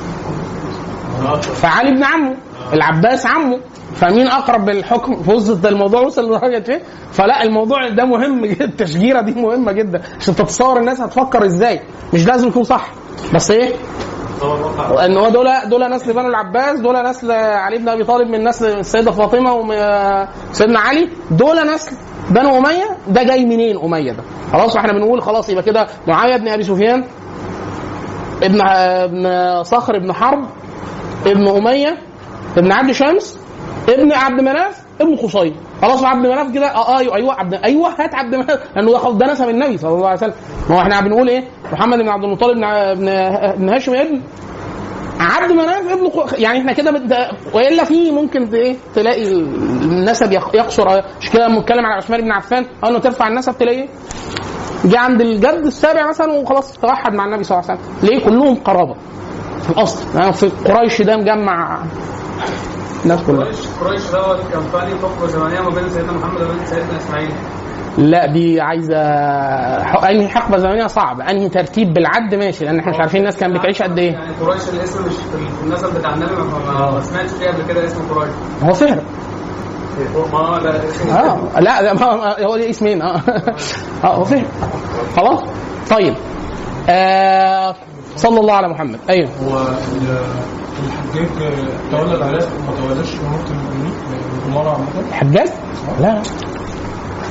فعلي ابن عمه العباس عمه فمين اقرب بالحكم وصلت الموضوع وصل لدرجه فين فلا الموضوع ده مهم جدا التشجيره دي مهمه جدا عشان تتصور الناس هتفكر ازاي مش لازم يكون صح بس ايه تصور واقع ان هو دول دول نسل بنو العباس دول نسل علي بن ابي طالب من نسل السيده فاطمه وسيدنا علي دول نسل بنو اميه ده جاي منين اميه ده خلاص احنا بنقول خلاص يبقى كده معاويه بن ابي سفيان ابن ابن صخر بن حرب ابن اميه ابن عبد شمس ابن عبد مناف ابن قصي خلاص عبد مناف كده اه ايوه ايوه عبد ايوه هات عبد مناف لانه ده خلاص ده نسب النبي صلى الله عليه وسلم ما هو احنا بنقول ايه محمد بن عبد المطلب بن ع- ابن ابن هاشم ابن عبد مناف ابن قو... يعني احنا كده بت... والا في ممكن ت- ايه تلاقي النسب يق- يقصر مش كده لما نتكلم على عثمان بن عفان اول ما ترفع النسب تلاقي ايه؟ جه عند الجد السابع مثلا وخلاص توحد مع النبي صلى الله عليه وسلم ليه كلهم قرابه في الاصل يعني في قريش ده مجمع الناس كلها قريش قريش دوت كان في أنهي حقبه زمنيه ما بين سيدنا محمد وبين سيدنا اسماعيل لا دي عايزه ح- انهي حقبه زمنيه صعب انهي ترتيب بالعد ماشي لان احنا مش عارفين الناس كانت بتعيش قد ايه يعني قريش الاسم مش في النسب بتاع النبي ما- ما ما سمعتش فيه قبل كده اسم قريش هو فهر ما لا اسم اه لا لا ما ما- هو ليه اسمين اه اه هو فهم خلاص طيب آه صلى الله على محمد ايوه هو ال- الحجاج تولى العراق وما تولىش اماره المؤمنين الاماره عامه الحجاج لا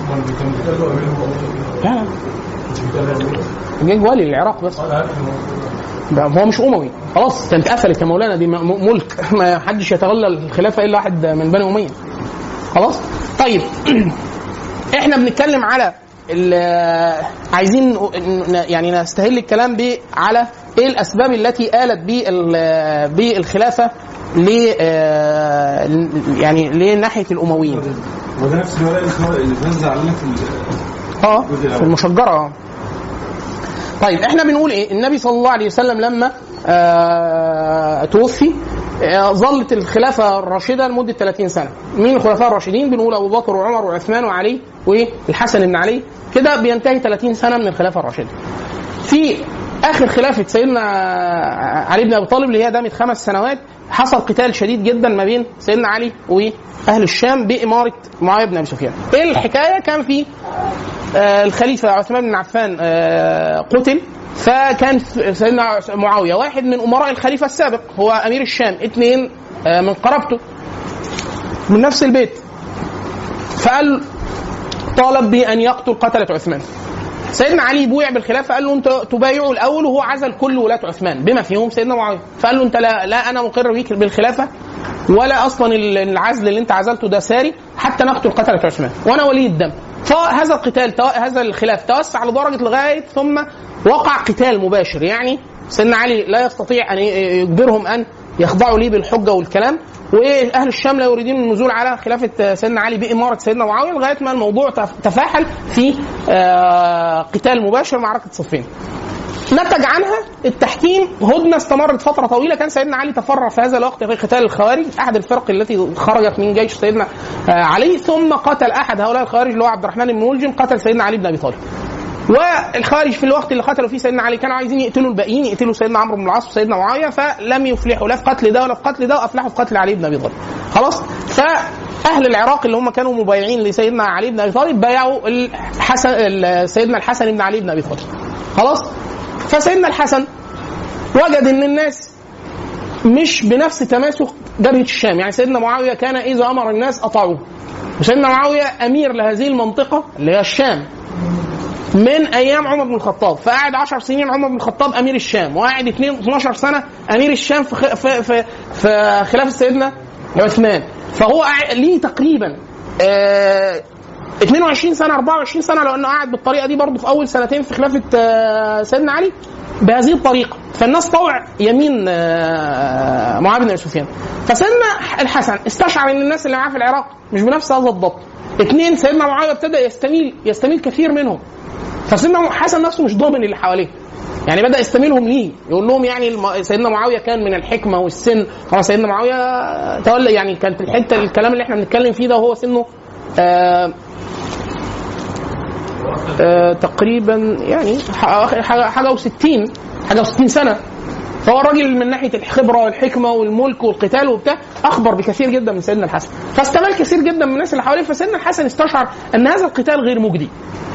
امال كان بيتقالوا امير لا لا مش بيتقالوا امير جيج ولي العراق بس انا عارف الموضوع ده. ده هو مش اموي خلاص كانت اتقفلت يا مولانا دي م- م- ملك ما حدش يتولى الخلافه الا واحد من بني اميه خلاص طيب احنا بنتكلم على ال- عايزين ن- يعني نستهل الكلام ب على ايه الاسباب التي آلت بال- بالخلافه ل آه، يعني لناحيه الامويين وده نفس الورق اللي هو- اللي بنزل علينا في ال- اه في المشجره اه طيب احنا بنقول ايه النبي صلى الله عليه وسلم لما آه توفي آه ظلت الخلافه الراشده لمده 30 سنه مين الخلفاء الراشدين بنقول ابو بكر وعمر وعثمان وعلي والحسن بن علي كده بينتهي 30 سنه من الخلافه الراشده في اخر خلافه سيدنا علي بن ابي طالب اللي هي دامت خمس سنوات حصل قتال شديد جدا ما بين سيدنا علي واهل الشام باماره معاويه بن ابي سفيان. ايه الحكايه؟ كان في آه، الخليفه عثمان بن عفان آه، قتل فكان سيدنا معاويه واحد من امراء الخليفه السابق هو امير الشام اثنين آه، من قرابته من نفس البيت فقال طالب بان يقتل قتله عثمان سيدنا علي بويع بالخلافه قال له انت تبايعه الاول وهو عزل كل ولاة عثمان بما فيهم سيدنا معاويه فقال له انت لا, لا انا مقر بيك بالخلافه ولا اصلا العزل اللي انت عزلته ده ساري حتى نقتل قتله عثمان وانا ولي الدم فهذا القتال تو- هذا الخلاف توسع لدرجه لغايه ثم وقع قتال مباشر يعني سيدنا علي لا يستطيع ان ي- يجبرهم ان يخضعوا ليه بالحجه والكلام واهل الشام لا يريدون النزول على خلافه سيدنا علي باماره سيدنا معاويه لغايه ما الموضوع تف- تفاحل في آه، قتال مباشر معركه صفين. نتج عنها التحكيم هدنه استمرت فتره طويله كان سيدنا علي تفرغ في هذا الوقت في قتال الخوارج احد الفرق التي خرجت من جيش سيدنا آه، علي ثم قتل احد هؤلاء الخوارج اللي هو عبد الرحمن بن ملجم قتل سيدنا علي بن ابي طالب. والخارج في الوقت اللي قتلوا فيه سيدنا علي كانوا عايزين يقتلوا الباقيين يقتلوا سيدنا عمرو بن العاص وسيدنا معاويه فلم يفلحوا لا في قتل ده ولا في قتل ده وافلحوا في قتل علي بن ابي طالب. خلاص؟ فاهل العراق اللي هم كانوا مبايعين لسيدنا علي بن ابي طالب بايعوا الحسن ال- سيدنا الحسن بن علي بن ابي طالب. خلاص؟ فسيدنا الحسن وجد ان الناس مش بنفس تماسك جبهه الشام، يعني سيدنا معاويه كان اذا امر الناس اطاعوه. وسيدنا معاويه امير لهذه المنطقه اللي هي الشام من ايام عمر بن الخطاب فقعد 10 سنين عمر بن الخطاب امير الشام وقعد 2 12 سنه امير الشام في خ- في في, في خلافه سيدنا عثمان فهو قاعد- ليه تقريبا آه 22 سنه 24 سنه لو انه قاعد بالطريقه دي برضه في اول سنتين في خلافه آه سيدنا علي بهذه الطريقه فالناس طوع يمين آه معاويه بن ابي سفيان فسيدنا الحسن استشعر ان الناس اللي معاه في العراق مش بنفس هذا الضبط اثنين سيدنا معاويه ابتدى يستميل يستميل كثير منهم فسيدنا حسن نفسه مش ضامن اللي حواليه يعني بدا يستميلهم ليه يقول لهم يعني الم- سيدنا معاويه كان من الحكمه والسن طبعا سيدنا معاويه تولى يعني كانت الحته الكلام اللي احنا بنتكلم فيه ده هو سنه آه آه تقريبا يعني ح- حاجه حاجه و60 حاجه و60 سنه فهو الراجل من ناحيه الخبره والحكمه والملك والقتال وبتاع اخبر بكثير جدا من سيدنا الحسن فاستمال كثير جدا من الناس اللي حواليه فسيدنا الحسن استشعر ان هذا القتال غير مجدي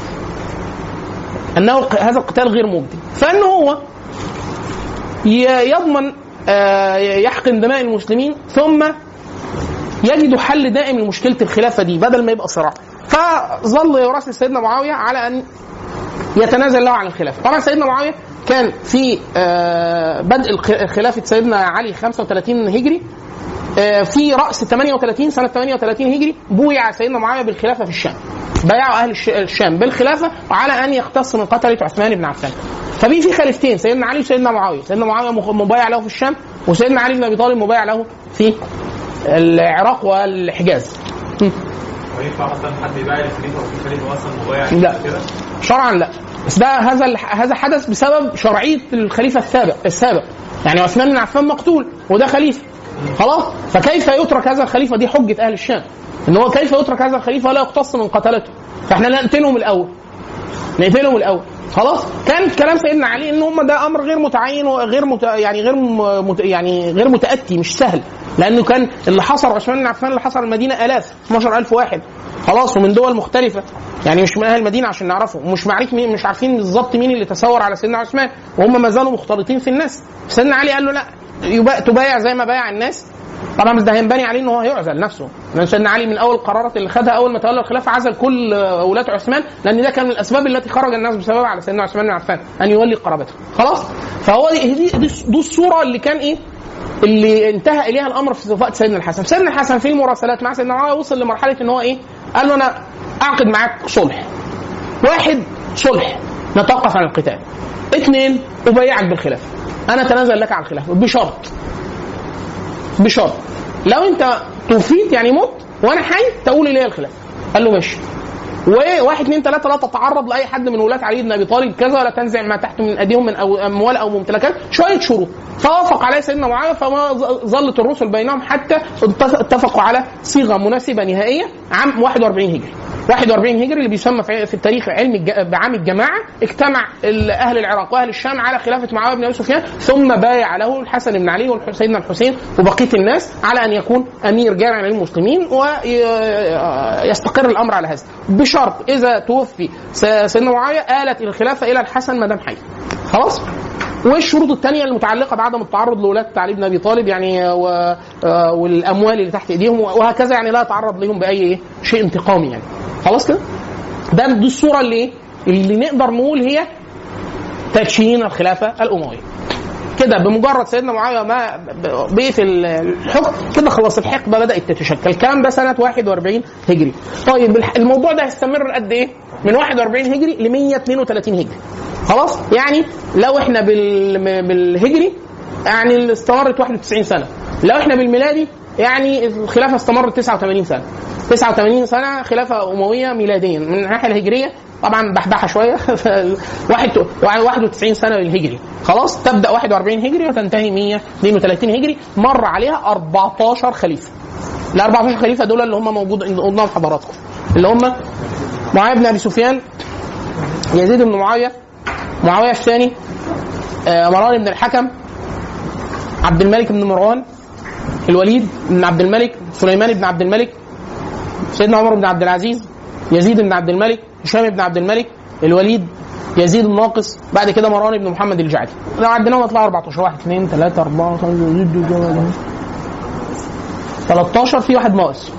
انه الق- هذا القتال غير مجدي فانه هو ي- يضمن آه، يحقن دماء المسلمين ثم يجد حل دائم لمشكله الخلافه دي بدل ما يبقى صراع فظل يراسل سيدنا معاويه على ان يتنازل له عن الخلافه طبعا سيدنا معاويه كان في آه، بدء الخ- خلافه سيدنا علي 35 هجري آه، في راس 38 سنه 38 هجري بويع سيدنا معاويه بالخلافه في الشام بايعوا اهل الش- الشام بالخلافه وعلى ان يختص من قتله عثمان بن عفان فبي في خليفتين سيدنا علي وسيدنا معاويه سيدنا معاويه مخ- مبايع له في الشام وسيدنا علي بن ابي طالب مبايع له في العراق والحجاز وينفع مثلا حد يبايع الخليفه وفي خليفه اصلا مبايع لا. كده شرعا لا بس ده هذا الح- هذا حدث بسبب شرعيه الخليفه السابق السابق يعني عثمان بن عفان مقتول وده خليفه خلاص فكيف يترك هذا الخليفه دي حجه اهل الشام ان هو كيف يترك هذا الخليفه ولا يقتص من قتلته فاحنا نقتلهم الاول نقتلهم الاول خلاص كان كلام سيدنا علي ان هم ده امر غير متعين وغير مت... يعني غير م... مت... يعني غير متاتي مش سهل لانه كان اللي حصر عثمان بن عفان اللي حصر المدينه الاف 12000 واحد خلاص ومن دول مختلفه يعني مش من اهل المدينه عشان نعرفه ومش معرف مين مش عارفين بالظبط مين اللي تسور على سيدنا عثمان وهم ما زالوا مختلطين في الناس سيدنا علي قال له لا يبا... تبايع زي ما بايع الناس طبعا بس ده هينبني عليه ان هو هيعزل نفسه لان سيدنا علي من اول القرارات اللي خدها اول ما تولى الخلافه عزل كل آه، ولاة عثمان لان ده كان من الاسباب التي خرج الناس بسببها على سيدنا عثمان بن عفان ان يولي قرابته خلاص فهو دي دي, دي, دي الصوره اللي كان ايه اللي انتهى اليها الامر في وقت سيدنا الحسن سيدنا الحسن في المراسلات مع سيدنا معاويه وصل لمرحله ان هو ايه قال له انا اعقد معاك صلح واحد صلح نتوقف عن القتال اثنين ابايعك بالخلافه انا اتنازل لك عن الخلافه بشرط بشرط لو انت توفيت يعني مت وانا حي تقول لي الخلافه قال له ماشي وواحد اثنين ثلاثة لا تتعرض لأي حد من ولاة علي بن أبي طالب كذا ولا تنزع ما تحت من أيديهم من أو أموال أو ممتلكات شوية شروط فوافق عليه سيدنا معاوية فما ظ- ظلت الرسل بينهم حتى اتفق- اتفقوا على صيغة مناسبة نهائية عام 41 هجري 41 هجري اللي بيسمى في في التاريخ علم الج- بعام الجماعة اجتمع ال- أهل العراق وأهل الشام على خلافة معاوية بن أبي سفيان ثم بايع له الحسن بن علي وسيدنا الحسين وبقية الناس على أن يكون أمير جامع للمسلمين ويستقر الأمر على هذا بشرط إذا توفي س- سيدنا معاوية آلت الخلافة إلى الحسن ما دام حي خلاص والشروط الثانيه المتعلقه بعدم التعرض لولاة علي بن ابي طالب يعني و... آه، والاموال اللي تحت ايديهم وهكذا يعني لا يتعرض لهم باي إيه؟ شيء انتقامي يعني خلاص كده ده دي الصوره اللي إيه؟ اللي نقدر نقول هي تدشين الخلافه الامويه كده بمجرد سيدنا معاويه ما ب- بيقفل الحكم كده خلاص الحقبه بدات تتشكل الكلام ده سنه 41 هجري طيب الح- الموضوع ده هيستمر قد ايه من 41 هجري ل 132 هجري خلاص يعني لو احنا بال... بالهجري يعني استمرت 91 سنه لو احنا بالميلادي يعني الخلافه استمرت 89 سنه 89 سنه خلافه امويه ميلاديا من الناحيه الهجريه طبعا بحبحها شويه واحد 91 سنه للهجري خلاص تبدا 41 هجري وتنتهي 132 هجري مر عليها 14 خليفه ال 14 خليفه دول اللي هم موجود قدام حضراتكم اللي هم معاويه بن ابي سفيان يزيد بن معاويه معاويه الثاني آه، مروان بن الحكم عبد الملك بن مروان الوليد بن عبد الملك سليمان بن عبد الملك سيدنا عمر بن عبد العزيز يزيد بن عبد الملك هشام بن عبد الملك الوليد يزيد الناقص بعد كده مروان بن محمد الجعدي لو عديناهم يطلعوا 14 1 2 3 4 5 6 13 في واحد ناقص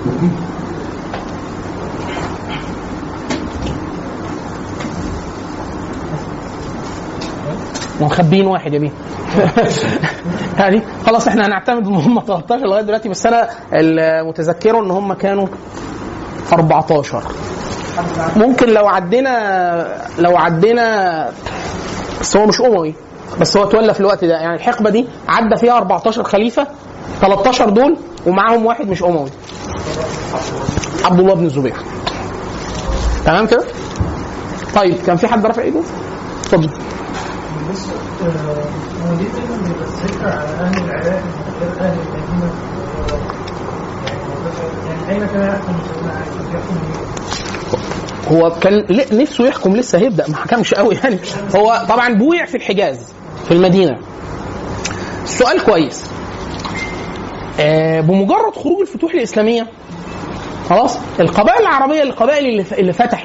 ومخبيين واحد يا بيه يعني خلاص احنا هنعتمد ان هم 13 لغايه دلوقتي بس انا المتذكره ان هم كانوا 14 ممكن لو عدينا لو عدينا بس هو مش اموي بس هو اتولى في الوقت ده يعني الحقبه دي عدى فيها 14 خليفه 13 دول ومعاهم واحد مش اموي عبد الله بن الزبير تمام كده؟ طيب كان في حد رافع ايده؟ اتفضل بص آه، هو ليه دايما بيبقى الذكر على اهل العراق من غير اهل المدينه يعني يعني اين كان يحكم سيدنا علي كان يحكم مين؟ هو كان ل- نفسه يحكم لسه هيبدا ما حكمش قوي يعني هو طبعا بويع في الحجاز في المدينه السؤال كويس آه بمجرد خروج الفتوح الاسلاميه خلاص القبائل العربيه القبائل اللي, ف- اللي فتحت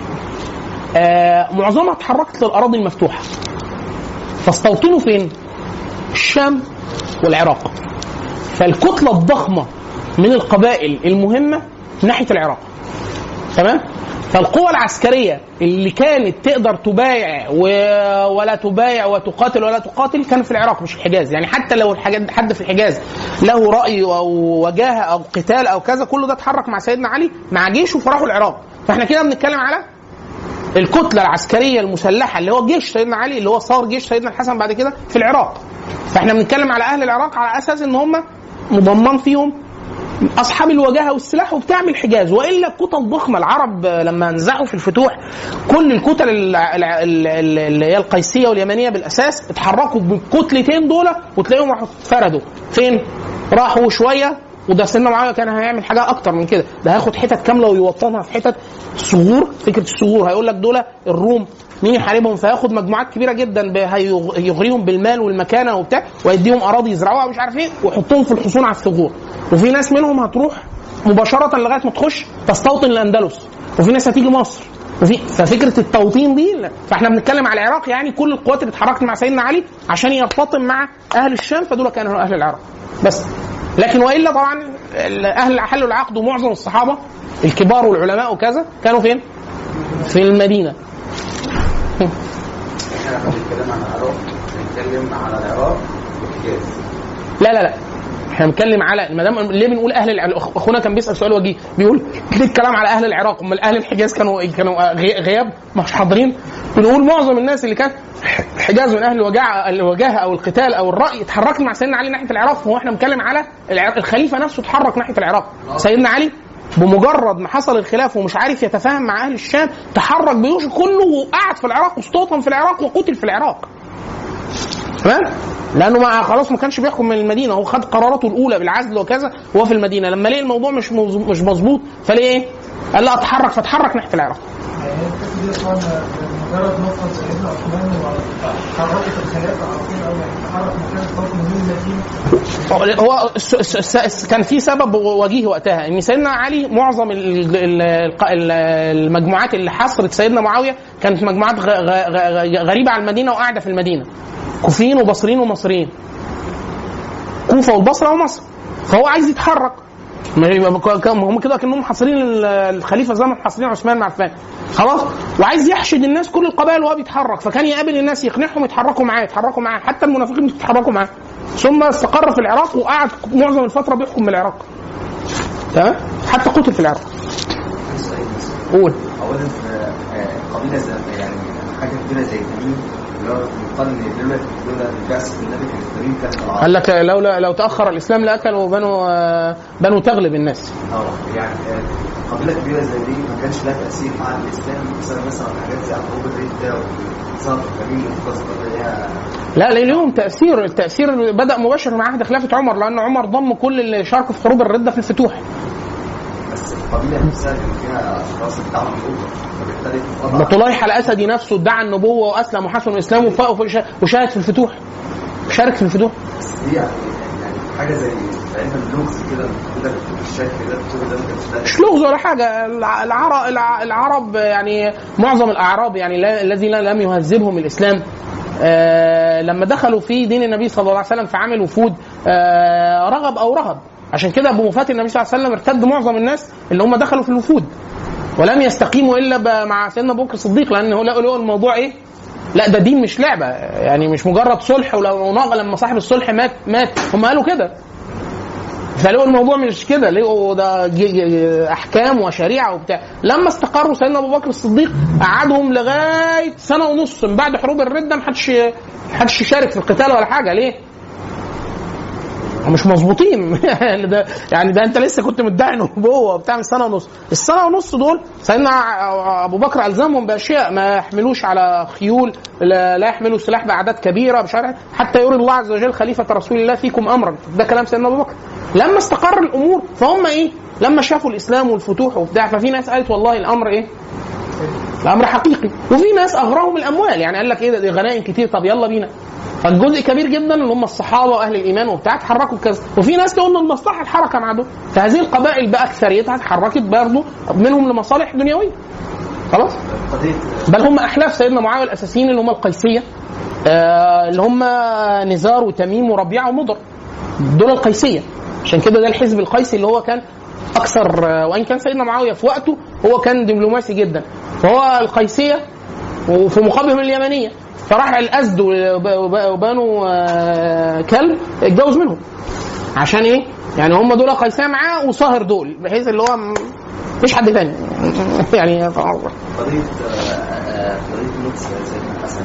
آه معظمها اتحركت للاراضي المفتوحه فاستوطنوا فين؟ الشام والعراق فالكتله الضخمه من القبائل المهمه ناحيه العراق تمام فالقوى العسكريه اللي كانت تقدر تبايع و... ولا تبايع وتقاتل ولا تقاتل كان في العراق مش في الحجاز يعني حتى لو الحاجات حد في الحجاز له راي او وجاهه او قتال او كذا كله ده اتحرك مع سيدنا علي مع جيشه فراحوا العراق فاحنا كده بنتكلم على الكتله العسكريه المسلحه اللي هو جيش سيدنا علي اللي هو صار جيش سيدنا الحسن بعد كده في العراق فاحنا بنتكلم على اهل العراق على اساس ان هم مضمن فيهم اصحاب الوجاهه والسلاح وبتعمل حجاز والا الكتل ضخمه العرب لما نزعوا في الفتوح كل الكتل ال- ال- ال- ال- اللي هي القيسيه واليمنيه بالاساس اتحركوا بالكتلتين دول وتلاقيهم راحوا اتفردوا فين؟ راحوا شويه وده سيدنا معاويه كان هيعمل حاجه اكتر من كده ده هياخد حتت كامله ويوطنها في حتت صغور فكره الصغور هيقول لك دول الروم مين يحاربهم فياخد مجموعات كبيره جدا ب- هيغ- يغريهم بالمال والمكانه وبتاع ويديهم اراضي يزرعوها مش عارف ايه ويحطهم في الحصون على الثغور وفي ناس منهم هتروح مباشره لغايه ما تخش تستوطن الاندلس وفي ناس هتيجي مصر وفي ففكره التوطين دي لا. فاحنا بنتكلم على العراق يعني كل القوات اللي اتحركت مع سيدنا علي عشان يرتطم مع اهل الشام فدول كانوا اهل العراق بس لكن والا طبعا ال- اهل الحل والعقد ومعظم الصحابه الكبار والعلماء وكذا كانوا فين؟ في المدينه احنا لما بنتكلم عن العراق بنتكلم على العراق والحجاز لا لا لا احنا بنتكلم على ما دام ليه بنقول اهل العراق اخونا كان بيسال سؤال وجيه بيقول ليه الكلام على اهل العراق امال اهل الحجاز كانوا كانوا غي- غياب مش حاضرين بنقول معظم الناس اللي كانت الحجاز من اهل الوجاعه الوجاهه او القتال او الراي اتحركت مع سيدنا علي ناحيه العراق فهو احنا بنتكلم على العراق الخليفه نفسه اتحرك ناحيه العراق سيدنا علي بمجرد ما حصل الخلاف ومش عارف يتفاهم مع اهل الشام تحرك بيوش كله وقعد في العراق واستوطن في العراق وقتل في العراق تمام لانه ما خلاص ما كانش بيحكم من المدينه هو خد قراراته الاولى بالعزل وكذا وهو في المدينه لما لقي الموضوع مش مز- مش مظبوط فليه ايه؟ قال لا اتحرك فتحرك ناحيه العراق يعني القصه دي طبعا مجرد نقطه سيدنا عثمان وحركت الخلافه على طول او يعني تحرك مكان الحكم من المدينه هو الس- الس- الس- الس- كان في سبب وجيه وقتها ان سيدنا علي معظم ال- ال- الق- ال- المجموعات اللي حصرت سيدنا معاويه كانت مجموعات غ- غ- غ- غريبه عن المدينه وقاعده في المدينه كوفيين وبصريين ومصريين كوفه والبصره ومصر فهو عايز يتحرك ما يبقى ك- ك- هم كده كانهم محاصرين ال- الخليفه زي ما محاصرين عثمان مع عفان خلاص وعايز يحشد الناس كل القبائل وهو بيتحرك فكان يقابل الناس يقنعهم يتحركوا معاه يتحركوا معاه حتى المنافقين يتحركوا معاه ثم استقر في العراق وقعد معظم الفتره بيحكم من العراق تمام حتى قتل في العراق قول اولا في آه، قبيله زي يعني حاجه كبيره زي تميم اللي هو يقال ان لولا لولا بعثه النبي كان تميم كان العرب قال لك لولا لو تاخر الاسلام لاكلوا بنو آه، بنو تغلب الناس اه يعني آه، قبيله كبيره زي دي ما كانش لها تاثير مع الاسلام مثلا مثلا حاجات زي حروب الرده وصارت تميم والقصه اللي هي لا لا ليهم تاثير التاثير بدا مباشر مع عهد خلافه عمر لان عمر ضم كل اللي شاركوا في حروب الرده في الفتوح بس القبيله نفسها كان فيها اشخاص ادعوا النبوه فبالتالي ده طليحه الاسدي نفسه ادعى النبوه واسلم وحسن الاسلام وف- وش- وشارك في الفتوح شارك في الفتوح بس دي يعني يعني حاجه زي تقريبا لغز كده كده بالشكل ده كل ده ما كانش لها مش لغز ولا حاجه الع- العرب الع- العرب يعني معظم الاعراب يعني لا- الذين لم يهذبهم الاسلام آه لما دخلوا في دين النبي صلى الله عليه وسلم فعملوا وفود آه رغب او رهب عشان كده بوفاه النبي صلى الله عليه وسلم ارتد معظم الناس اللي هم دخلوا في الوفود ولم يستقيموا الا ب- مع سيدنا ابو بكر الصديق لان هو لقوا لقوا الموضوع ايه؟ لا ده دين مش لعبه يعني مش مجرد صلح ولو ناقه لما صاحب الصلح مات مات هم قالوا كده فلقوا الموضوع مش كده لقوا ده ج- ج- احكام وشريعه وبتاع لما استقروا سيدنا ابو بكر الصديق قعدهم لغايه سنه ونص من بعد حروب الرده ما حدش حدش يشارك في القتال ولا حاجه ليه؟ هم مش مظبوطين ده يعني ده انت لسه كنت مدعي نبوه وبتاع من سنه ونص السنه ونص دول سيدنا ابو بكر الزمهم باشياء ما يحملوش على خيول لا, لا يحملوا سلاح باعداد كبيره مش عارف حتى يري الله عز وجل خليفه رسول الله فيكم امرا ده كلام سيدنا ابو بكر لما استقر الامور فهم ايه لما شافوا الاسلام والفتوح وبتاع ففي ناس قالت والله الامر ايه الامر حقيقي وفي ناس اغراهم الاموال يعني قال لك ايه ده دي غنائم كتير طب يلا بينا فالجزء كبير جدا اللي هم الصحابه واهل الايمان وبتاع اتحركوا بكذا وفي ناس تقول ان المصلحه الحركه مع دول فهذه القبائل باكثريتها اتحركت برضه منهم لمصالح دنيويه خلاص قضيه بل هم احلاف سيدنا معاويه الاساسيين اللي هم القيسيه آه اللي هم نزار وتميم وربيعه ومضر دول القيسيه عشان كده ده الحزب القيسي اللي هو كان اكثر آه، وان كان سيدنا معاويه في وقته هو كان دبلوماسي جدا فهو القيسيه وفي مقابلهم اليمنيه فراح الاسد وب- وب- وبنو آه، كلب اتجوز منهم عشان ايه؟ يعني هم دول قيسيه معاه وصاهر دول بحيث اللي هو م- مفيش حد تاني يعني قضيه آه، آه، قضيه نقص سيدنا الحسن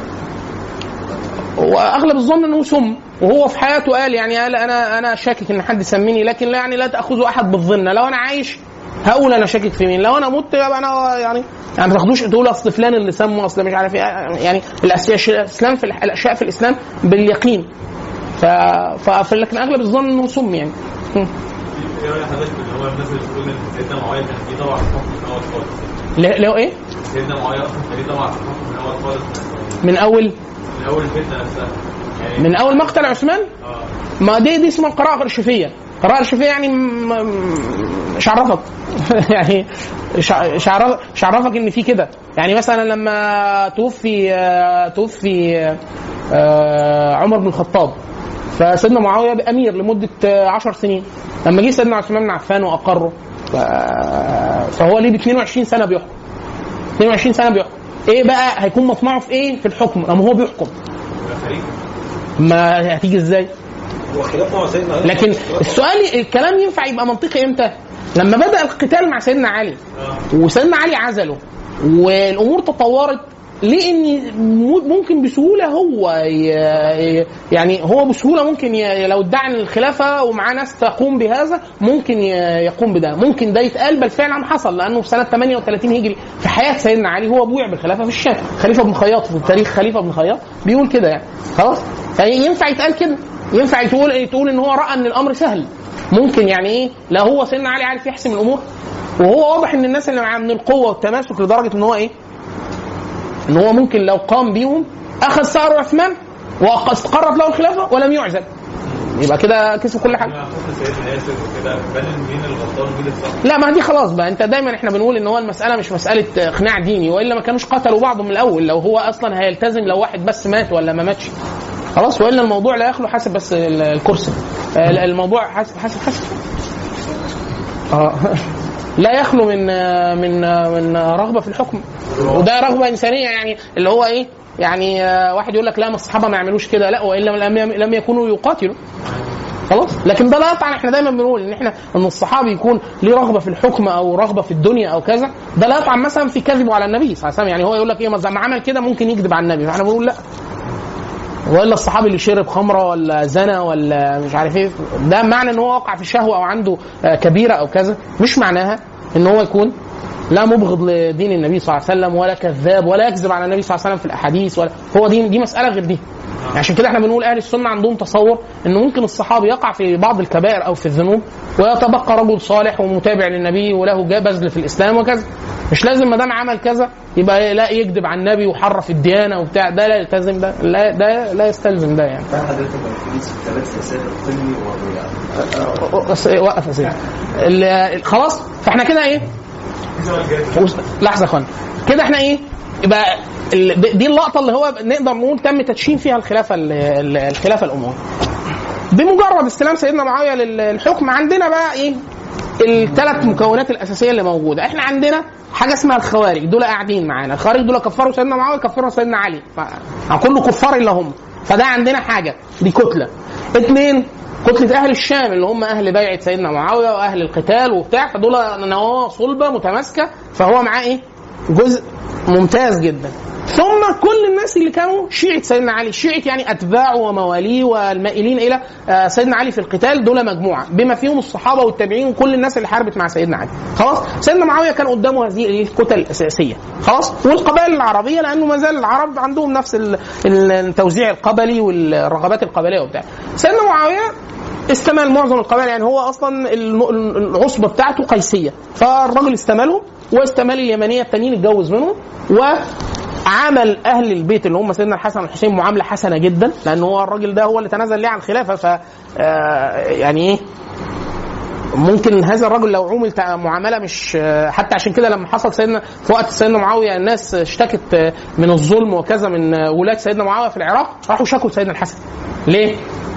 واغلب الظن انه سم وهو في حياته قال يعني قال انا انا شاكك ان حد سميني لكن لا يعني لا تاخذوا احد بالظن لو انا عايش هقول انا شاكك في مين لو انا مت يبقى انا يعني يعني ما تاخدوش تقول اصل فلان اللي سمه اصل مش عارف ايه يعني الأشياء- الاسلام في الح- الاشياء في الاسلام باليقين ف... ف... لكن اغلب الظن انه سم يعني م. ايه راي حضرتك اللي هو الناس اللي بتقول ان سيدنا معاويه كان فيه طبعا حكم من اول خالص ل- لو ايه سيدنا معاويه اصلا كان ليه طبعا حكم من اول خالص من اول من اول الفتنه نفسها يعني من اول مقتل عثمان اه ما دي دي اسمها القراءة الارشفية القراءة الارشفية يعني م- م- مش عرفك يعني مش ع- مش عرف- مش عرفك ان في كده يعني مثلا لما توفي آه، توفي آه، عمر بن الخطاب فسيدنا معاويه بقى امير لمده آه، 10 سنين لما جه سيدنا عثمان بن عفان واقره ف- فهو ليه ب 22 سنه بيحكم 22 سنه بيحكم ايه بقى هيكون مطمعه في ايه في الحكم لما هو بيحكم ما هتيجي ازاي هو خلافنا مع سيدنا علي لكن السؤال الكلام ينفع يبقى منطقي امتى لما بدا القتال مع سيدنا علي وسيدنا علي عزله والامور تطورت ليه ان م- ممكن بسهوله هو ي- ي- يعني هو بسهوله ممكن ي- لو ادعى إن الخلافه ومعاه ناس تقوم بهذا ممكن ي- يقوم بده ممكن ده يتقال بل فعلا حصل لانه في سنه 38 هجري في حياه سيدنا علي هو بويع بالخلافه في الشام خليفه بن خياط في تاريخ خليفه بن خياط بيقول كده يعني خلاص فينفع يتقال كده ينفع تقول تقول ان هو راى ان الامر سهل ممكن يعني ايه لا هو سيدنا علي عارف يحسم الامور وهو واضح ان الناس اللي معاه من القوه والتماسك لدرجه ان هو ايه ان هو ممكن لو قام بيهم اخذ ثار عثمان واستقرت له الخلافه ولم يعزل يبقى كده كسب كل حاجه مع حكم سيدنا ياسر وكده بان مين الغلطان ومين الصح لا ما دي خلاص بقى انت دايما احنا بنقول ان هو المساله مش مساله اقناع ديني والا ما كانوش قتلوا بعض من الاول لو هو اصلا هيلتزم لو واحد بس مات ولا ما ماتش خلاص والا الموضوع لا يخلو حسب بس ال- الكرسي آه، لا، الموضوع حسب حسب حسب اه لا يخلو من آه، من آه، من آه، رغبه في الحكم وده رغبه انسانيه يعني اللي هو ايه يعني آه، واحد يقول لك لا ما الصحابه ما يعملوش كده لا والا لم لم يكونوا يقاتلوا خلاص لكن ده لا يطعن احنا دايما بنقول ان احنا ان الصحابي يكون ليه رغبه في الحكم او رغبه في الدنيا او كذا ده لا يطعن مثلا في كذبه على النبي صلى الله عليه وسلم يعني هو يقول لك ايه ما زي ما عمل كده ممكن يكذب على النبي فاحنا بنقول لا والا الصحابي اللي شرب خمره ولا زنى ولا مش عارف ايه ده معنى ان هو وقع في شهوه او عنده آه، كبيره او كذا مش معناها ان هو يكون لا مبغض لدين النبي صلى الله عليه وسلم ولا كذاب ولا يكذب على النبي صلى الله عليه وسلم في الاحاديث ولا هو دي دي مساله غير دي عشان كده احنا بنقول اهل السنه عندهم تصور انه ممكن الصحابي يقع في بعض الكبائر او في الذنوب ويتبقى رجل صالح ومتابع للنبي وله جا- بذل في الاسلام وكذا مش لازم ما دام عمل كذا يبقى لا يكذب على النبي وحرف الديانه وبتاع ده لا يلتزم ده لا ده لا يستلزم ده يعني فحضرتك الحديث في ثلاث رسائل قمي وضياع بس وقف يا سيدي ال- خلاص فاحنا كده ايه وس- لحظه يا اخوان كده احنا ايه يبقى ال- د- دي اللقطه اللي هو نقدر نقول تم تدشين فيها الخلافه ال- ال- الخلافه الامويه بمجرد استلام سيدنا معاويه للحكم عندنا بقى ايه الثلاث مكونات الاساسيه اللي موجوده احنا عندنا حاجه اسمها الخوارج دول قاعدين معانا الخوارج دول كفروا سيدنا معاويه كفروا سيدنا علي ف- كله كفار الا هم فده عندنا حاجه دي كتله اثنين كتلة أهل الشام اللي هم أهل بيعة سيدنا معاوية وأهل القتال وبتاع فدول نواة صلبة متماسكة فهو معاه إيه؟ جزء ممتاز جدا ثم كل الناس اللي كانوا شيعة سيدنا علي شيعة يعني أتباعه ومواليه والمائلين إلى آه، سيدنا علي في القتال دول مجموعة بما فيهم الصحابة والتابعين وكل الناس اللي حاربت مع سيدنا علي خلاص سيدنا معاوية كان قدامه هذه الكتل الأساسية خلاص والقبائل العربية لأنه ما زال العرب عندهم نفس ال- التوزيع القبلي والرغبات القبلية وبتاع سيدنا معاوية استمال معظم القبائل يعني هو اصلا الم- العصبه بتاعته قيسيه فالراجل استمالهم واستمال اليمنيه التانيين اتجوز منهم وعمل اهل البيت اللي هم سيدنا الحسن والحسين معامله حسنه جدا لان هو الراجل ده هو اللي تنازل ليه عن الخلافه ف آه، يعني ايه ممكن هذا الرجل لو عومل تع- معامله مش حتى عشان كده لما حصل سيدنا في وقت سيدنا معاويه الناس اشتكت من الظلم وكذا من ولاد سيدنا معاويه في العراق راحوا شكوا سيدنا الحسن ليه؟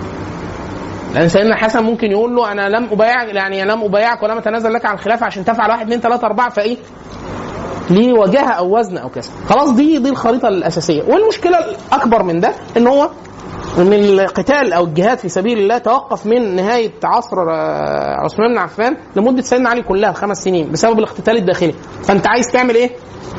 لان سيدنا الحسن ممكن يقول له انا لم ابايعك يعني لم ابايعك ولم اتنازل لك عن الخلافه عشان تفعل واحد اثنين ثلاثه اربعه فايه؟ ليه وجاهه او وزن او كذا خلاص دي دي الخريطه الاساسيه والمشكله الاكبر من ده ان هو ان القتال او الجهاد في سبيل الله توقف من نهايه عصر آه، عثمان بن عفان لمده سيدنا علي كلها خمس سنين بسبب الاقتتال الداخلي فانت عايز تعمل ايه؟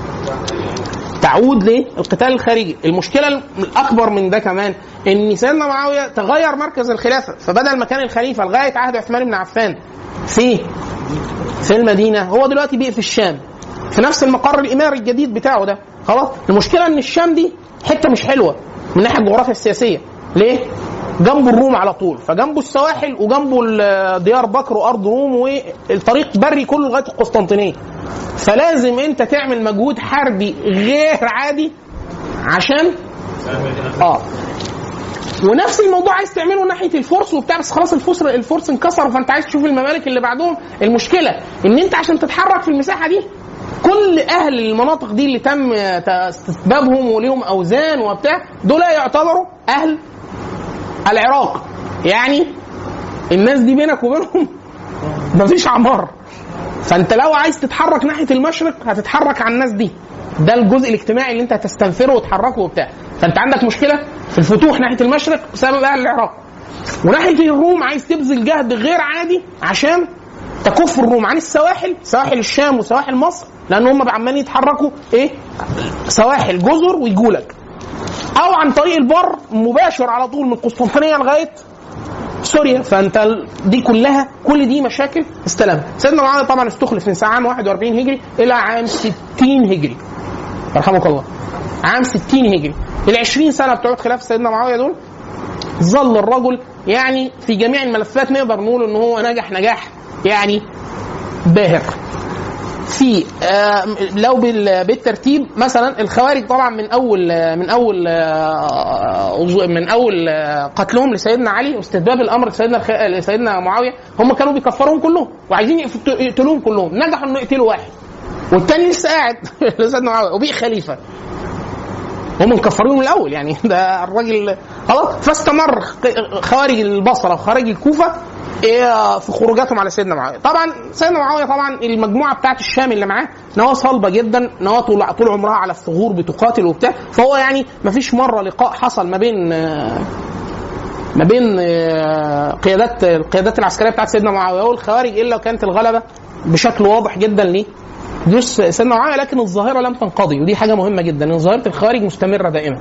تعود للقتال الخارجي المشكله الاكبر من ده كمان ان سيدنا معاويه تغير مركز الخلافه فبدل ما كان الخليفه لغايه عهد عثمان بن عفان في في المدينه هو دلوقتي بقي في الشام في نفس المقر الاماري الجديد بتاعه ده خلاص المشكله ان الشام دي حته مش حلوه من ناحيه الجغرافيا السياسيه ليه جنبه الروم على طول فجنبه السواحل وجنبه ال- ديار بكر وارض روم والطريق بري كله لغايه القسطنطينيه فلازم انت تعمل مجهود حربي غير عادي عشان اه ونفس الموضوع عايز تعمله ناحيه الفرس وبتاع بس خلاص الفرس الفرس انكسروا فانت عايز تشوف الممالك اللي بعدهم المشكله ان انت عشان تتحرك في المساحه دي كل اهل المناطق دي اللي تم استتبابهم وليهم اوزان وبتاع دول يعتبروا اهل العراق يعني الناس دي بينك وبينهم مفيش عمار فانت لو عايز تتحرك ناحيه المشرق هتتحرك على الناس دي ده الجزء الاجتماعي اللي انت هتستنفره وتحركه وبتاع فانت عندك مشكله في الفتوح ناحيه المشرق بسبب اهل العراق وناحيه الروم عايز تبذل جهد غير عادي عشان تكف الروم عن السواحل سواحل الشام وسواحل مصر لان هم عمالين يتحركوا ايه سواحل جزر ويجوا لك او عن طريق البر مباشر على طول من قسطنطينيه لغايه سوريا فانت ال- دي كلها كل دي مشاكل استلم سيدنا معاويه طبعا استخلف من ساعه عام 41 هجري الى عام 60 هجري رحمك الله عام 60 هجري ال 20 سنه بتوع خلافه سيدنا معاويه دول ظل الرجل يعني في جميع الملفات نقدر نقول ان هو نجح نجاح يعني باهر في آه، لو بال- بالترتيب مثلا الخوارج طبعا من اول آه، من اول آه، من اول آه، قتلهم لسيدنا علي واستتباب الامر لسيدنا الخ- لسيدنا معاويه هم كانوا بيكفرهم كلهم وعايزين يقت- يقتلوهم كلهم نجحوا انه يقتلوا واحد والتاني لسه قاعد لسيدنا معاويه وبقي خليفه هم مكفرين من الاول يعني ده الراجل خلاص فاستمر خوارج البصره وخوارج الكوفه إيه في خروجاتهم على سيدنا معاويه طبعا سيدنا معاويه طبعا المجموعه بتاعت الشام اللي معاه نواه صلبه جدا نواه طول طول عمرها على الثغور بتقاتل وبتاع فهو يعني ما فيش مره لقاء حصل ما بين آه، ما بين آه، قيادات القيادات العسكريه بتاعت سيدنا معاويه والخوارج الا وكانت الغلبه بشكل واضح جدا ليه جيوش سيدنا معاويه لكن الظاهره لم تنقضي ودي حاجه مهمه جدا ان ظاهره الخوارج مستمره دائما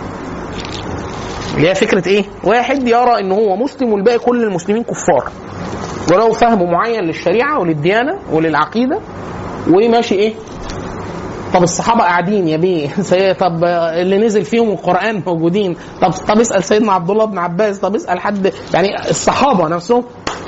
اللي هي فكره ايه؟ واحد يرى ان هو مسلم والباقي كل المسلمين كفار ولو فهم معين للشريعه وللديانه وللعقيده وماشي ايه؟ طب الصحابه قاعدين يا بيه سي- طب اللي نزل فيهم القران موجودين طب طب اسال سيدنا عبد الله بن عباس طب اسال حد يعني الصحابه نفسهم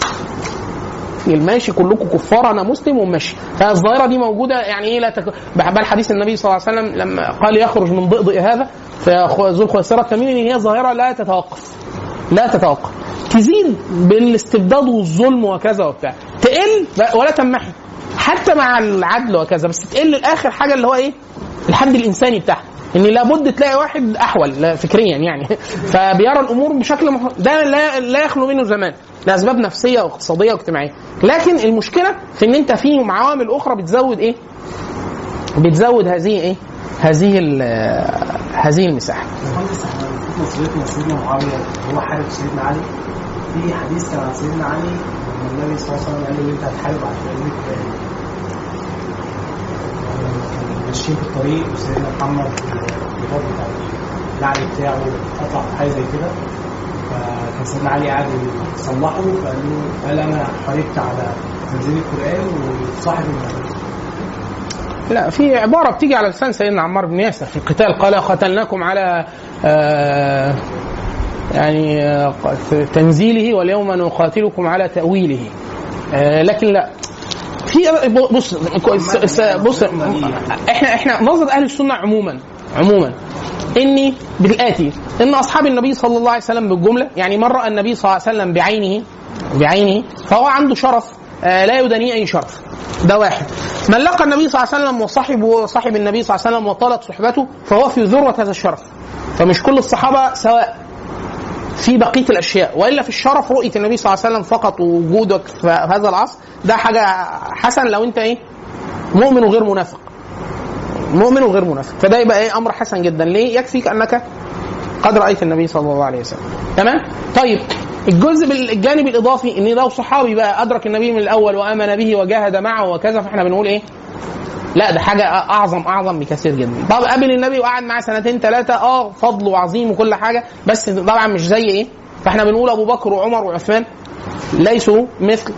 الماشي كلكم كفار انا مسلم وماشي فالظاهره دي موجوده يعني ايه لا تك... بل حديث النبي صلى الله عليه وسلم لما قال يخرج من ضئضئ هذا فذو الخيسره التميمي ان هي ظاهره لا تتوقف لا تتوقف تزيد بالاستبداد والظلم وكذا وبتاع تقل ولا تنمحي حتى مع العدل وكذا بس تقل لاخر حاجه اللي هو ايه الحد الانساني بتاعها ان لابد تلاقي واحد احول لا- فكريا يعني فبيرى الامور بشكل مح... ده لا, لا يخلو منه زمان لاسباب نفسيه واقتصاديه واجتماعيه لكن المشكله في ان انت في عوامل اخرى بتزود ايه بتزود هذه ايه هذه ال- هذه المساحه مهندس احنا في نظريتنا سيدنا معاويه هو حارب سيدنا علي في حديث كان عن سيدنا علي لما النبي صلى الله عليه وسلم قال له انت هتحارب عشان ليك ماشيين في الطريق وسيدنا محمد الرباط بتاع النعل بتاعه قطع في حاجه زي كده فكان سيدنا علي قاعد يصلحه فقال له قال انا حاربت على تنزيل القران وصاحب النبي لا في عباره بتيجي على لسان سيدنا عمار بن ياسر في القتال قال قتلناكم على آه يعني آه، تنزيله واليوم نقاتلكم على تاويله آه لكن لا في بص بص بص احنا احنا نظره اهل السنه عموما عموما اني بالاتي ان اصحاب النبي صلى الله عليه وسلم بالجمله يعني من راى النبي صلى الله عليه وسلم بعينه بعينه فهو عنده شرف آه، لا يدانيه اي شرف ده واحد من لقى النبي صلى الله عليه وسلم وصاحب وصاحب النبي صلى الله عليه وسلم وطالت صحبته فهو في ذروه هذا الشرف فمش كل الصحابه سواء في بقيه الاشياء والا في الشرف رؤيه النبي صلى الله عليه وسلم فقط ووجودك في هذا العصر ده حاجه حسن لو انت ايه مؤمن وغير منافق مؤمن وغير منافق فده يبقى ايه امر حسن جدا ليه يكفيك انك قد رايت النبي صلى الله عليه وسلم تمام طيب الجزء بال- الجانب الاضافي ان لو صحابي بقى ادرك النبي من الاول وامن به وجاهد معه وكذا فاحنا بنقول ايه لا ده حاجه اعظم اعظم بكثير جدا طب قابل النبي وقعد معاه سنتين ثلاثه اه فضله عظيم وكل حاجه بس طبعا مش زي ايه فاحنا بنقول ابو بكر وعمر وعثمان ليسوا مثل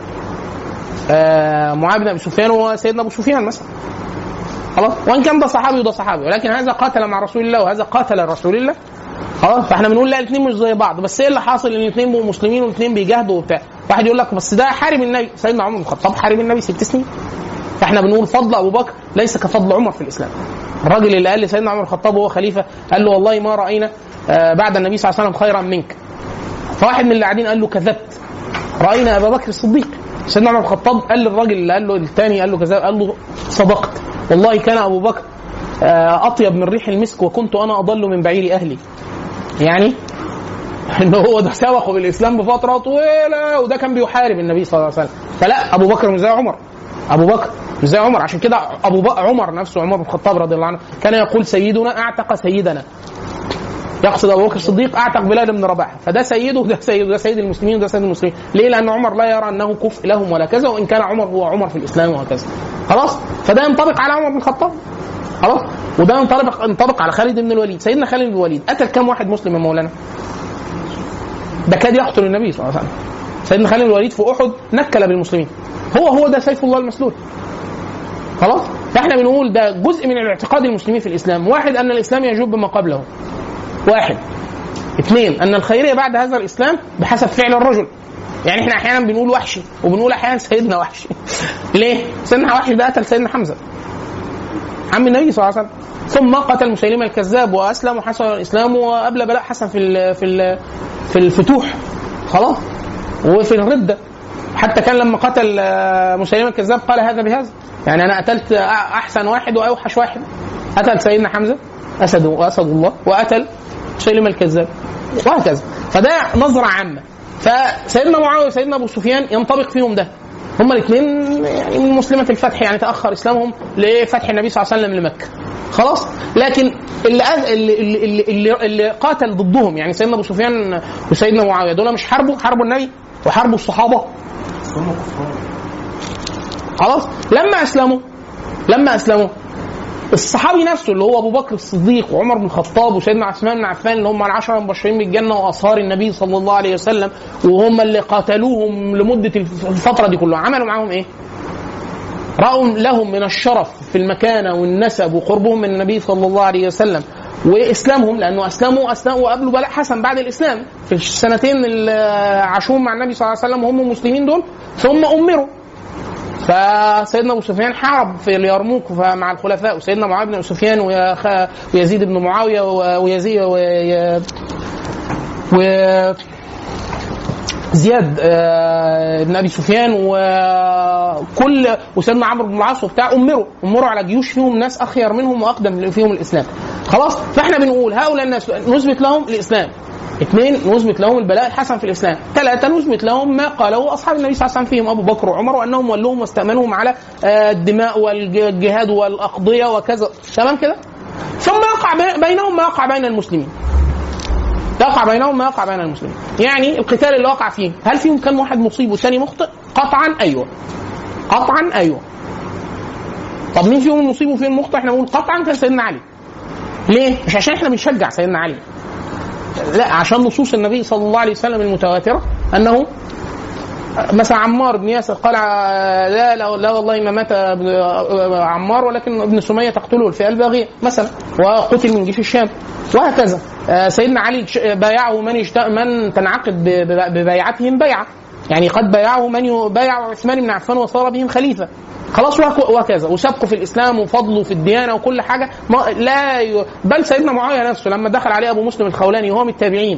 آه معاذ بن ابي سفيان وسيدنا ابو سفيان مثلا خلاص وان كان ده صحابي وده صحابي ولكن هذا قاتل مع رسول الله وهذا قاتل رسول الله خلاص فاحنا بنقول لا الاثنين مش زي بعض بس ايه اللي حاصل ان الاثنين بقوا مسلمين والاثنين بيجاهدوا وبتاع واحد يقول لك بس ده حارب النبي سيدنا عمر بن الخطاب حارب النبي ست سنين فاحنا بنقول فضل ابو بكر ليس كفضل عمر في الاسلام الراجل اللي قال لسيدنا عمر الخطاب وهو خليفه قال له والله ما راينا آه، بعد النبي صلى الله عليه وسلم خيرا منك فواحد من اللي قاعدين قال له كذبت راينا ابا بكر الصديق سيدنا عمر الخطاب قال للراجل اللي قال له الثاني قال له كذا قال له صدقت والله كان ابو بكر آه، اطيب من ريح المسك وكنت انا اضل من بعير اهلي يعني ان هو ده سبقه بالاسلام بفتره طويله وده كان بيحارب النبي صلى الله عليه وسلم فلا ابو بكر مش زي عمر ابو بكر مش زي عمر عشان كده ابو بكر عمر نفسه عمر بن الخطاب رضي الله عنه كان يقول سيدنا اعتق سيدنا يقصد ابو بكر الصديق اعتق بلال بن رباح فده سيده وده سيده ده سيد المسلمين وده سيد المسلمين ليه لان عمر لا يرى انه كفء لهم ولا كذا وان كان عمر هو عمر في الاسلام وهكذا خلاص فده ينطبق على عمر بن الخطاب خلاص وده ينطبق ينطبق على خالد بن الوليد سيدنا خالد بن الوليد قتل كم واحد مسلم يا مولانا ده كاد يقتل النبي صلى الله عليه وسلم سيدنا خالد بن الوليد في احد نكل بالمسلمين هو هو ده سيف الله المسلول خلاص فاحنا بنقول ده جزء من الاعتقاد المسلمين في الاسلام واحد ان الاسلام يجوب بما قبله واحد اثنين ان الخيريه بعد هذا الاسلام بحسب فعل الرجل يعني احنا احيانا بنقول وحشي وبنقول احيانا سيدنا وحشي ليه؟ سيدنا وحشي ده قتل سيدنا حمزه عم النبي صلى الله عليه وسلم ثم قتل مسيلمه الكذاب واسلم وحسن الاسلام وقبل بلاء حسن في ال في ال في الفتوح خلاص وفي الرده حتى كان لما قتل آه، مسيلمه الكذاب قال هذا بهذا يعني انا قتلت احسن واحد واوحش واحد قتل سيدنا حمزه اسد واسد الله وقتل مسيلمه الكذاب وهكذا فده نظره عامه فسيدنا معاويه وسيدنا ابو سفيان ينطبق فيهم ده هما الاثنين يعني من مسلمة الفتح يعني تأخر إسلامهم لفتح النبي صلى الله عليه وسلم لمكة خلاص لكن اللي اللي اللي, اللي, اللي قاتل ضدهم يعني سيدنا ابو سفيان وسيدنا معاويه دول مش حاربوا حاربوا النبي وحاربوا الصحابه خلاص لما اسلموا لما اسلموا الصحابي نفسه اللي هو ابو بكر الصديق وعمر بن الخطاب وسيدنا عثمان بن عفان اللي هم العشره المبشرين بالجنه واصهار النبي صلى الله عليه وسلم وهم اللي قاتلوهم لمده الفتره دي كلها عملوا معاهم ايه؟ رأوا لهم من الشرف في المكانة والنسب وقربهم من النبي صلى الله عليه وسلم واسلامهم لانه اسلموا اسلموا وقابلوا بلاء حسن بعد الاسلام في السنتين اللي عاشوهم مع النبي صلى الله عليه وسلم وهم مسلمين دول ثم امروا فسيدنا ابو سفيان حارب في اليرموك مع الخلفاء وسيدنا معاويه بن ابي سفيان ويا- ويزيد بن معاويه و- ويزيد وي- و زياد آه، بن ابي سفيان وكل وسيدنا عمرو بن العاص وبتاع امروا امروا على جيوش فيهم ناس اخير منهم واقدم فيهم الاسلام خلاص فاحنا بنقول هؤلاء الناس نثبت لهم الاسلام اثنين نثبت لهم البلاء الحسن في الاسلام ثلاثه نثبت لهم ما قاله اصحاب النبي صلى الله عليه وسلم فيهم ابو بكر وعمر وانهم ولوهم واستامنهم على آه، الدماء والجهاد والاقضيه وكذا تمام كده ثم يقع بي- بينهم ما يقع بين المسلمين يقع بينهم ما يقع بين المسلمين يعني القتال اللي وقع فيه هل فيهم كان واحد مصيب والثاني مخطئ قطعا ايوه قطعا ايوه طب مين فيهم المصيب وفيهم المخطئ احنا بنقول قطعا كان سيدنا علي ليه مش عشان احنا بنشجع سيدنا علي لا عشان نصوص النبي صلى الله عليه وسلم المتواتره انه مثلا عمار بن ياسر قال لا لا, لا والله ما مات ابن- عمار ولكن ابن سميه تقتله الفئه الباغيه مثلا وقتل من جيش الشام وهكذا آه، سيدنا علي ش- بايعه من يشت... من تنعقد ب- ب- ببيعتهم بيعه يعني قد بايعه من ي- بايع عثمان بن عفان وصار بهم خليفه خلاص وهك- وهكذا وسبقه في الاسلام وفضله في الديانه وكل حاجه ما لا ي... بل سيدنا معاويه نفسه لما دخل عليه ابو مسلم الخولاني وهو من التابعين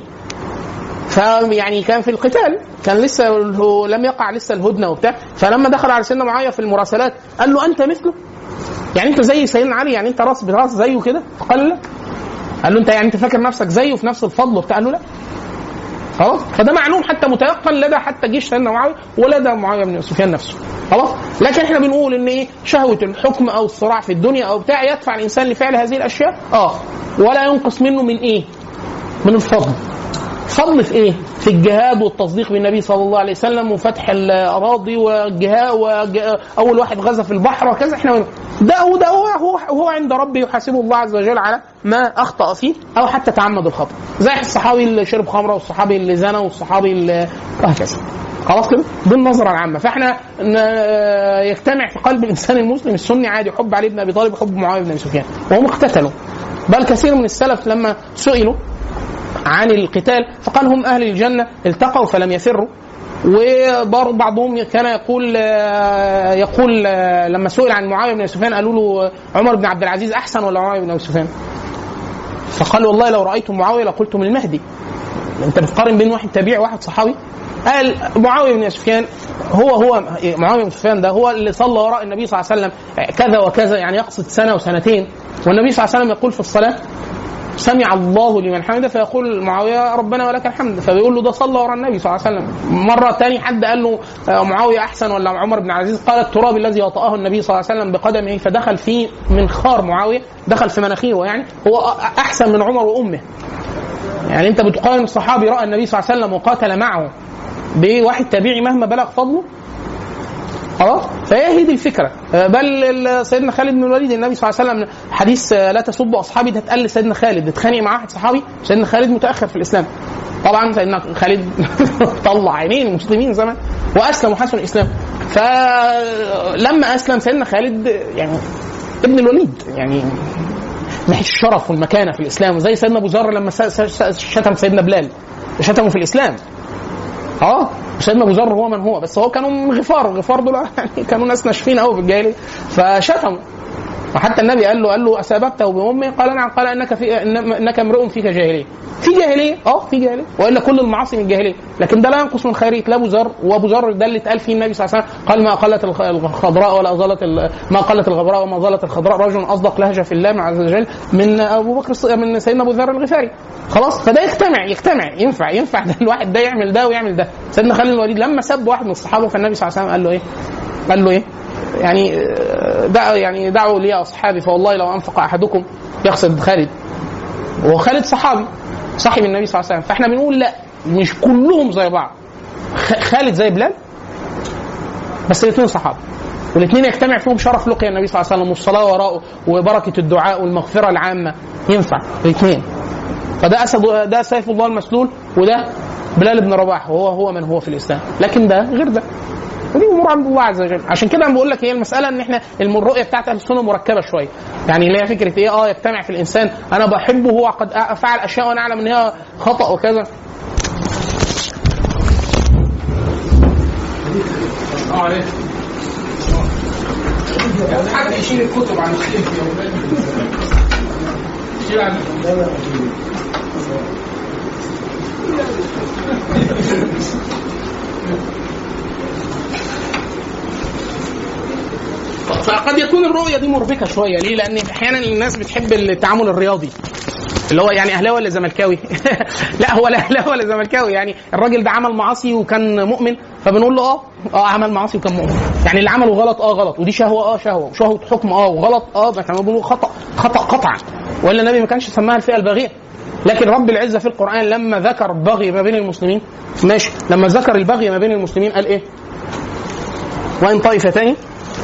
فيعني كان في القتال كان لسه هو لم يقع لسه الهدنه وبتاع فلما دخل على سيدنا معاويه في المراسلات قال له انت مثله يعني انت زي سيدنا علي يعني انت راس براس زيه كده فقال لا قال له انت يعني انت فاكر نفسك زيه في نفس الفضل وبتاع قال له لا خلاص فده معلوم حتى متيقن لدى حتى جيش سيدنا معاويه ولدى معاويه بن سفيان نفسه خلاص لكن احنا بنقول ان ايه شهوه الحكم او الصراع في الدنيا او بتاع يدفع الانسان لفعل هذه الاشياء اه ولا ينقص منه من ايه من الفضل فضل في ايه؟ في الجهاد والتصديق بالنبي صلى الله عليه وسلم وفتح الاراضي والجهاد واول واحد غزا في البحر وكذا احنا ده وده هو هو, هو عند ربه يحاسبه الله عز وجل على ما اخطا فيه او حتى تعمد الخطا زي الصحابي اللي شرب خمره والصحابي اللي زنى والصحابي اللي وهكذا خلاص كده دي النظره العامه فاحنا ن- يجتمع في قلب الانسان المسلم السني عادي يحب علي بن ابي طالب يحب معاويه بن ابي سفيان وهم اقتتلوا بل كثير من السلف لما سئلوا عن القتال فقال هم اهل الجنه التقوا فلم يفروا وبعضهم كان يقول آه، يقول آه، لما سئل عن معاويه بن ابي سفيان قالوا له آه، عمر بن عبد العزيز احسن ولا معاويه بن ابي سفيان؟ فقال والله لو رايتم معاويه لقلتم المهدي انت بتقارن بين واحد تابعي وواحد صحابي قال معاويه بن ابي سفيان هو هو معاويه بن سفيان ده هو اللي صلى وراء النبي صلى الله عليه وسلم كذا وكذا يعني يقصد سنه وسنتين والنبي صلى الله عليه وسلم يقول في الصلاه سمع الله لمن حمده فيقول معاويه ربنا ولك الحمد فبيقول له ده صلى ورا النبي صلى الله عليه وسلم مره تاني حد قال له آه، معاويه احسن ولا عمر بن عبد العزيز قال التراب الذي وطأه النبي صلى الله عليه وسلم بقدمه فدخل في منخار معاويه دخل في مناخيره يعني هو أ- احسن من عمر وامه يعني انت بتقارن الصحابي راى النبي صلى الله عليه وسلم وقاتل معه بواحد تابعي مهما بلغ فضله خلاص فهي هي دي الفكره آه، بل ال- سيدنا خالد بن الوليد النبي صلى الله عليه وسلم حديث آه، لا تسبوا اصحابي ده اتقال لسيدنا خالد اتخانق مع واحد صحابي سيدنا خالد متاخر في الاسلام طبعا سيدنا خالد طلع عينين المسلمين زمان واسلم وحسن الاسلام فلما اسلم سيدنا خالد يعني ابن الوليد يعني ناحيه الشرف والمكانه في الاسلام زي سيدنا ابو ذر لما س- س- س- شتم سيدنا بلال شتمه في الاسلام اه سيدنا ابو ذر هو من هو بس هو كانوا من غفار الغفار دول يعني كانوا ناس ناشفين قوي في الجاهليه فشتموا وحتى النبي قال له قال له اساببته بامي قال نعم قال انك في إن- انك امرؤ فيك جاهليه في جاهليه اه في جاهليه والا كل المعاصي من الجاهليه لكن ده لا ينقص من خيريه لا ابو ذر وابو ذر ده اللي اتقال فيه النبي صلى الله عليه وسلم قال ما قلت الخ- الخضراء ولا ظلت ال- ما قلت الغبراء وما ظلت الخضراء رجل اصدق لهجه في الله عز وجل من ابو بكر الص- من سيدنا ابو ذر الغفاري خلاص فده يجتمع يجتمع ينفع ينفع ده الواحد ده يعمل ده ويعمل ده سيدنا خالد بن الوليد لما سب واحد من الصحابه فالنبي صلى الله عليه وسلم قال له ايه؟ قال له ايه؟ يعني آه، دع يعني دعوا لي يا اصحابي فوالله لو انفق احدكم يقصد خالد وخالد صحابي صاحب النبي صلى الله عليه وسلم فاحنا بنقول لا مش كلهم زي بعض خ- خالد زي بلال بس الاثنين صحابه والاثنين يجتمع فيهم شرف لقيا النبي صلى الله عليه وسلم والصلاه وراءه وبركه الدعاء والمغفره العامه ينفع الاثنين فده اسد ده سيف الله المسلول وده بلال بن رباح وهو هو من هو في الاسلام لكن ده غير ده ودي امور عند الله عز وجل عشان كده انا بقول لك هي المساله ان احنا الم- الرؤيه بتاعت اهل السنه مركبه شويه يعني اللي هي فكره ايه اه يجتمع في الانسان انا بحبه هو قد أ- فعل اشياء وانا اعلم ان هي خطا وكذا السلام عليكم حد يشيل الكتب عن الشيخ شيل عن فقد يكون الرؤيه دي مربكه شويه ليه؟ لان احيانا الناس بتحب التعامل الرياضي اللي هو يعني اهلاوي ولا زملكاوي؟ لا هو لا اهلاوي ولا زملكاوي يعني الراجل ده عمل معاصي وكان مؤمن فبنقول له اه اه عمل معاصي وكان مؤمن يعني اللي عمله غلط اه غلط ودي شهوه اه شهوه وشهوه حكم اه وغلط اه بس احنا بنقول خطا خطا قطعا والا النبي ما كانش سماها الفئه الباغيه لكن رب العزه في القران لما ذكر البغي ما بين المسلمين ماشي لما ذكر البغي ما بين المسلمين قال ايه؟ وان طائفتان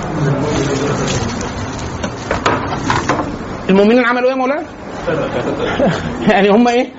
المؤمنين عملوا ايه يا مولانا؟ يعني هم ايه؟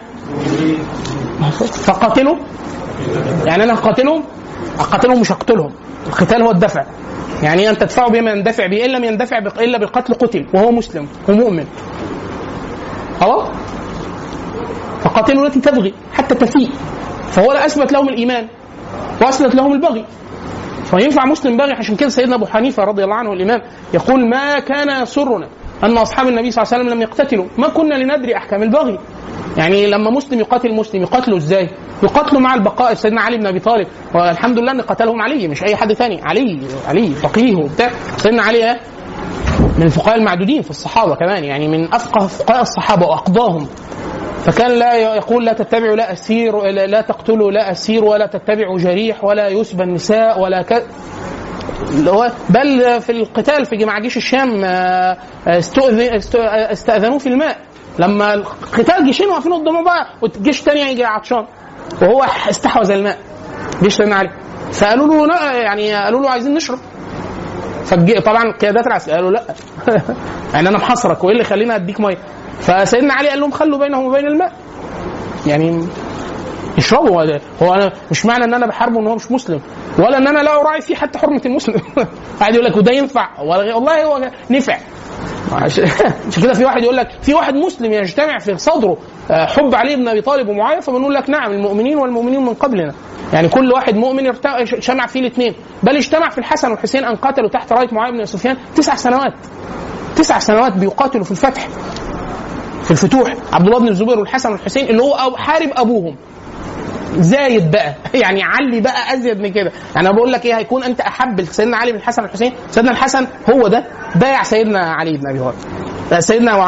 فقاتلوا يعني انا هقاتلهم اقاتلهم مش هقتلهم القتال هو الدفع يعني ان تدفعوا بما يندفع به ان لم يندفع بق- الا بالقتل قتل وهو مسلم ومؤمن خلاص فقاتلوا التي تبغي حتى تفيء فهو لا اثبت لهم الايمان واثبت لهم البغي فينفع مسلم باغي عشان كده سيدنا ابو حنيفه رضي الله عنه الامام يقول ما كان يسرنا ان اصحاب النبي صلى الله عليه وسلم لم يقتتلوا ما كنا لندري احكام البغي يعني لما مسلم يقاتل مسلم يقاتله ازاي؟ يقاتله مع البقاء سيدنا علي بن ابي طالب والحمد لله ان قتلهم علي مش اي حد ثاني علي علي فقيه وبتاع سيدنا علي إيه؟ من الفقهاء المعدودين في الصحابه كمان يعني من افقه فقهاء الصحابه واقضاهم فكان لا يقول لا تتبعوا لا اسير لا, لا تقتلوا لا اسير ولا تتبعوا جريح ولا يسبى النساء ولا ك... اللي هو بل في القتال في مع جيش الشام آه، استؤذن است- استاذنوه في الماء لما القتال جيشين واقفين قدام بعض والجيش الثاني يجي عطشان وهو استحوذ الماء جيش سيدنا علي فقالوا له لا يعني قالوا له عايزين نشرب فالجي... طبعا قيادات العسكر قالوا لا يعني انا محاصرك وايه اللي يخليني اديك ميه فسيدنا علي قال لهم خلوا بينهم وبين الماء يعني يشربوا هو ده. هو انا مش معنى ان انا بحاربه ان هو مش مسلم ولا ان انا لا اراعي فيه حتى حرمه المسلم قاعد يقول لك وده ينفع ولا غير والله هو نفع عشان عشان كده في واحد يقول لك في واحد مسلم يجتمع في صدره آه، حب علي بن ابي طالب ومعاويه فبنقول لك نعم المؤمنين والمؤمنين من قبلنا يعني كل واحد مؤمن يرت- اجتمع فيه الاثنين بل اجتمع في الحسن والحسين ان قتلوا تحت رايه معاويه بن سفيان تسع سنوات تسع سنوات بيقاتلوا في الفتح في الفتوح عبد الله بن الزبير والحسن والحسين اللي هو أو حارب ابوهم زايد بقى يعني علي بقى ازيد من كده يعني انا بقول لك ايه هيكون انت احب سيدنا علي بن الحسن والحسين سيدنا الحسن هو ده بايع سيدنا علي بن ابي طالب لا، سيدنا معاويه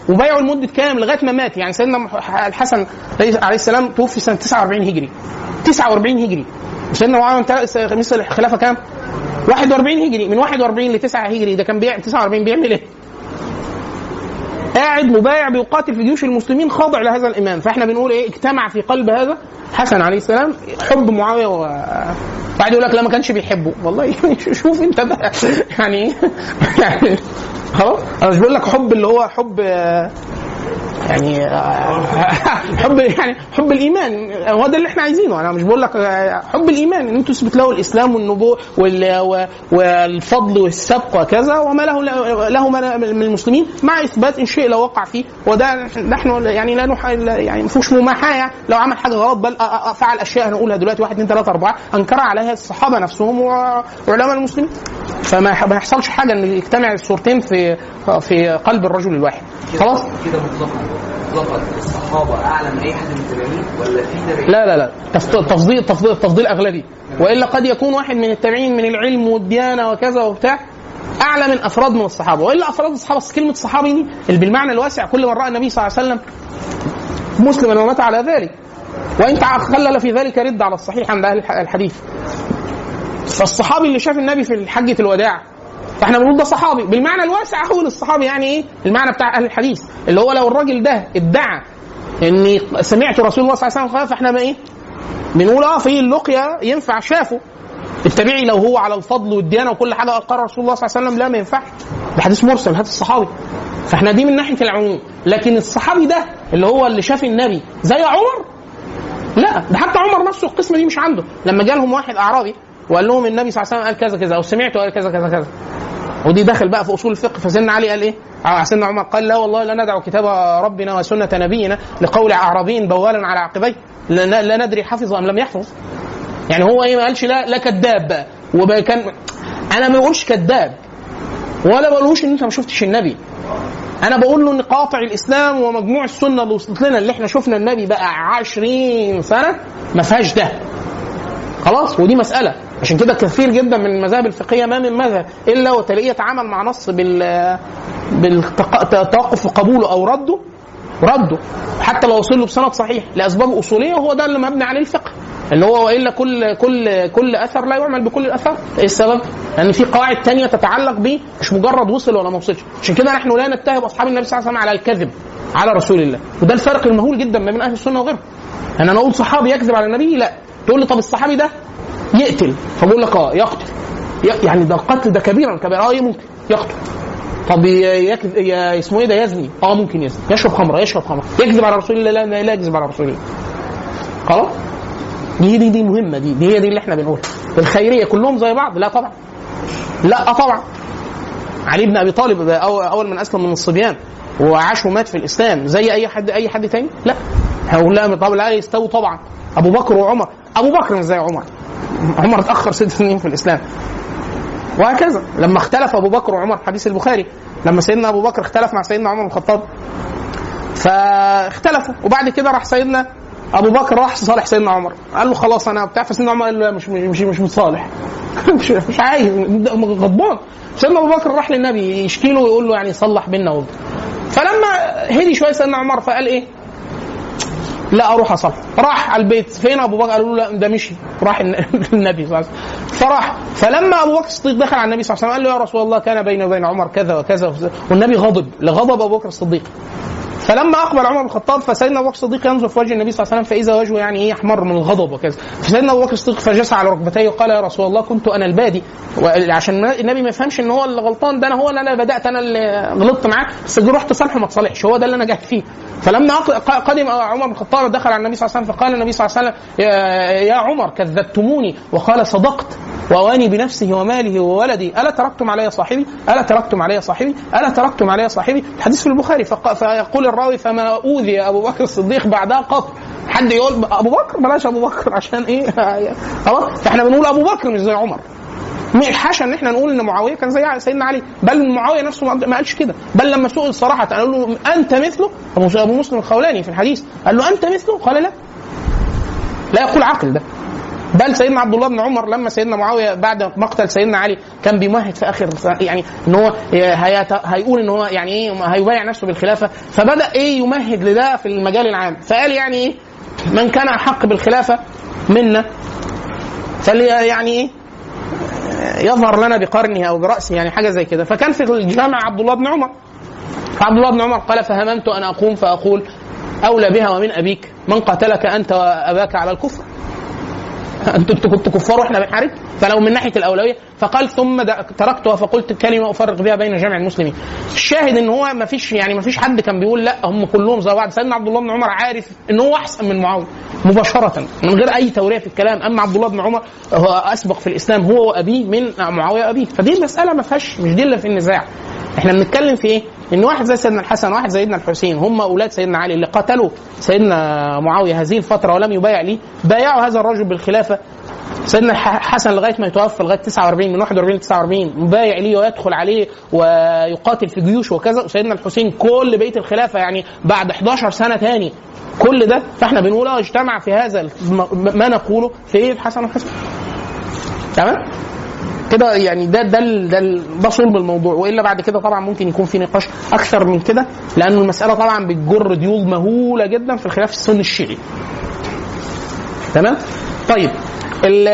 وبايعه لمده كام لغايه ما مات يعني سيدنا مح- الحسن عليه السلام توفي سنه 49 هجري 49 هجري سيدنا معاويه انتهى مثل الخلافه كام 41 هجري من 41 ل 9 هجري ده كان بيع 49 بيعمل ايه قاعد مبايع بيقاتل في جيوش المسلمين خاضع لهذا الامام فاحنا بنقول ايه اجتمع في قلب هذا حسن عليه السلام حب معاويه و بعد يقول لك لا ما كانش بيحبه والله شوف انت بقى يعني يعني خلاص انا مش بقول لك حب اللي هو حب آه، يعني آه، حب يعني حب الايمان هو ده اللي احنا عايزينه انا مش بقول لك آه، حب الايمان ان انتوا تثبت له الاسلام والنبوه وال- و- والفضل والسبق وكذا وما له له ما من المسلمين مع اثبات ان شيء لو وقع فيه وده نحن يعني لا نح يعني ما فيهوش مماحاه يعني لو عمل حاجه غلط بل أ- أ- فعل اشياء هنقولها دلوقتي واحد اثنين ثلاثه اربعه انكر عليها الصحابه نفسهم و- وعلماء المسلمين فما ما يحصلش حاجه ان يجتمع الصورتين في في قلب الرجل الواحد خلاص كده مطلقا مطلقا الصحابه اعلى من اي حد من التابعين ولا في تابعين؟ لا لا لا تفضيل تفضيل تفضيل, تفضيل اغلبي والا قد يكون واحد من التابعين من العلم والديانه وكذا وبتاع اعلى من افراد من الصحابه والا افراد الصحابه أصل كلمه صحابي دي اللي بالمعنى الواسع كل من راى النبي صلى الله عليه وسلم مسلما ومات على ذلك وان تع- خلل في ذلك رد على الصحيح عند اهل الح- الحديث فالصحابي اللي شاف النبي في حجه الوداع فاحنا بنقول ده صحابي بالمعنى الواسع هو للصحابي يعني ايه المعنى بتاع اهل الحديث اللي هو لو الراجل ده ادعى اني سمعت رسول الله صلى الله عليه وسلم قال فاحنا بقى ايه بنقول اه في اللقيا ينفع شافه التابعي لو هو على الفضل والديانه وكل حاجه قال رسول الله صلى الله عليه وسلم لا ما ينفعش ده حديث مرسل هات الصحابي فاحنا دي من ناحيه العموم لكن الصحابي ده اللي هو اللي شاف النبي زي عمر لا ده حتى عمر نفسه القسمه دي مش عنده لما جالهم واحد اعرابي وقال لهم النبي صلى الله عليه وسلم قال كذا كذا او سمعته قال كذا كذا كذا ودي داخل بقى في اصول الفقه فسيدنا علي قال ايه؟ أو سيدنا عمر قال لا والله لا ندع كتاب ربنا وسنه نبينا لقول اعرابي بوالا على عقبيه لا, لا ندري حفظ ام لم يحفظ يعني هو ايه ما قالش لا لا كذاب بقى وبقى كان انا ما بقولش كذاب ولا بقولوش ان انت ما شفتش النبي انا بقول له ان قاطع الاسلام ومجموع السنه اللي وصلت لنا اللي احنا شفنا النبي بقى 20 سنه ما فيهاش ده خلاص ودي مساله عشان كده كثير جدا من المذاهب الفقهيه ما من مذهب الا وتلاقيه يتعامل مع نص بال بالتوقف في قبوله او رده رده حتى لو وصل له بسند صحيح لاسباب اصوليه وهو ده اللي مبني عليه الفقه اللي هو والا كل كل كل اثر لا يعمل بكل الاثار ايه السبب؟ لان في قواعد تانية تتعلق به مش مجرد وصل ولا ما وصلش عشان كده نحن لا نتهم اصحاب النبي صلى الله عليه وسلم على الكذب على رسول الله وده الفرق المهول جدا ما بين اهل السنه وغيرهم يعني انا اقول صحابي يكذب على النبي لا تقول لي طب الصحابي ده يقتل فبقول لك اه يقتل ي- يعني ده القتل ده كبيرا كبيرا اه ممكن يقتل طب ي- يكذب ي- اسمه ايه ده يزني اه ممكن يزني يشرب خمره يشرب خمره يكذب على رسول الله لا لا, لا يكذب على رسول الله خلاص دي دي دي مهمه دي دي هي دي اللي احنا بنقولها الخيريه كلهم زي بعض لا طبعا لا آه طبعا علي بن ابي طالب أو- اول من اسلم من الصبيان وعاش ومات في الاسلام زي اي حد اي حد تاني لا هقول لا طب لا يستووا طبعا ابو بكر وعمر ابو بكر مش زي عمر عمر اتاخر ست سنين في الاسلام وهكذا لما اختلف ابو بكر وعمر في حديث البخاري لما سيدنا ابو بكر اختلف مع سيدنا عمر بن الخطاب فاختلفوا وبعد كده راح سيدنا ابو بكر راح صالح سيدنا عمر قال له خلاص انا بتاع فسيدنا عمر قال له لا مش مش مش متصالح مش مش عايز غضبان سيدنا ابو بكر راح للنبي يشكي له ويقول له يعني صلح بينا وبتاع فلما هدي شويه سيدنا عمر فقال ايه لا اروح اصلح راح على البيت فين ابو بكر قالوا له لا ده مشي راح الن- النبي صلى الله عليه وسلم فراح فلما ابو بكر الصديق دخل على النبي صلى الله عليه وسلم قال له يا رسول الله كان بيني وبين عمر كذا وكذا وكذا. والنبي غضب لغضب ابو بكر الصديق فلما اقبل عمر بن الخطاب فسيدنا ابو بكر الصديق ينظر في وجه النبي صلى الله عليه وسلم فاذا وجهه يعني ايه احمر من الغضب وكذا فسيدنا ابو بكر الصديق فجلس على ركبتيه وقال يا رسول الله كنت انا البادي عشان النبي ما يفهمش ان هو اللي غلطان ده انا هو اللي انا بدات انا اللي غلطت معاه بس جه رحت صالحه ما تصالحش هو ده اللي انا جاهد فيه فلما أق- قدم عمر بن الخطاب دخل على النبي صلى الله عليه وسلم فقال النبي صلى الله عليه وسلم يا, يا عمر كذبتموني وقال صدقت وأواني بنفسه وماله وولدي ألا تركتم علي صاحبي ألا تركتم علي صاحبي ألا تركتم علي صاحبي الحديث في البخاري فق- فيقول الراوي فما أوذي أبو بكر الصديق بعدها قط حد يقول أبو بكر بلاش أبو بكر عشان إيه خلاص فإحنا بنقول أبو بكر مش زي عمر حاشا ان احنا نقول ان معاويه كان زي سيدنا علي بل معاويه نفسه ما ما قالش كده بل لما سئل صراحه قال له انت مثله ابو ابو مسلم الخولاني في الحديث قال له انت مثله قال لا لا يقول عقل ده بل سيدنا عبد الله بن عمر لما سيدنا معاويه بعد مقتل سيدنا علي كان بيمهد في اخر يعني ان هو هيت- هيقول ان هو يعني ايه هيبايع نفسه بالخلافه فبدا ايه يمهد لده في المجال العام فقال يعني ايه من كان احق بالخلافه منا فلي يعني ايه يظهر لنا بقرنه او براسه يعني حاجه زي كده فكان في الجامع عبد الله بن عمر فعبد الله بن عمر قال فهممت ان اقوم فاقول اولى بها ومن ابيك من قاتلك انت واباك على الكفر انتوا انتوا كنتوا كفار واحنا بنحارب فلو من ناحيه الاولويه فقال ثم د- تركتها فقلت كلمه افرق بها بين جميع المسلمين. الشاهد ان هو ما فيش يعني ما فيش حد كان بيقول لا هم كلهم زي بعض سيدنا عبد الله بن عمر عارف ان هو احسن من معاويه مباشره من غير اي توريه في الكلام اما عبد الله بن عمر هو اسبق في الاسلام هو وابيه من معاويه ابيه فدي مساله ما فيهاش مش دي اللي في النزاع احنا بنتكلم في ايه؟ ان واحد زي سيدنا الحسن واحد زي سيدنا الحسين هم اولاد سيدنا علي اللي قتلوا سيدنا معاويه هذه الفتره ولم يبايع ليه بايعوا هذا الرجل بالخلافه سيدنا الح- حسن لغايه ما يتوفى لغايه 49 من 41 ل 49 مبايع ليه ويدخل عليه ويقاتل في جيوش وكذا وسيدنا الحسين كل بيت الخلافه يعني بعد 11 سنه تاني كل ده فاحنا بنقول اه اجتمع في هذا الم- ما نقوله في ايه الحسن والحسين تمام كده يعني ده ده ال- ده ال- ده صلب الموضوع والا بعد كده طبعا ممكن يكون في نقاش اكثر من كده لان المساله طبعا بتجر ديول مهوله جدا في الخلاف السني الشيعي تمام طيب ال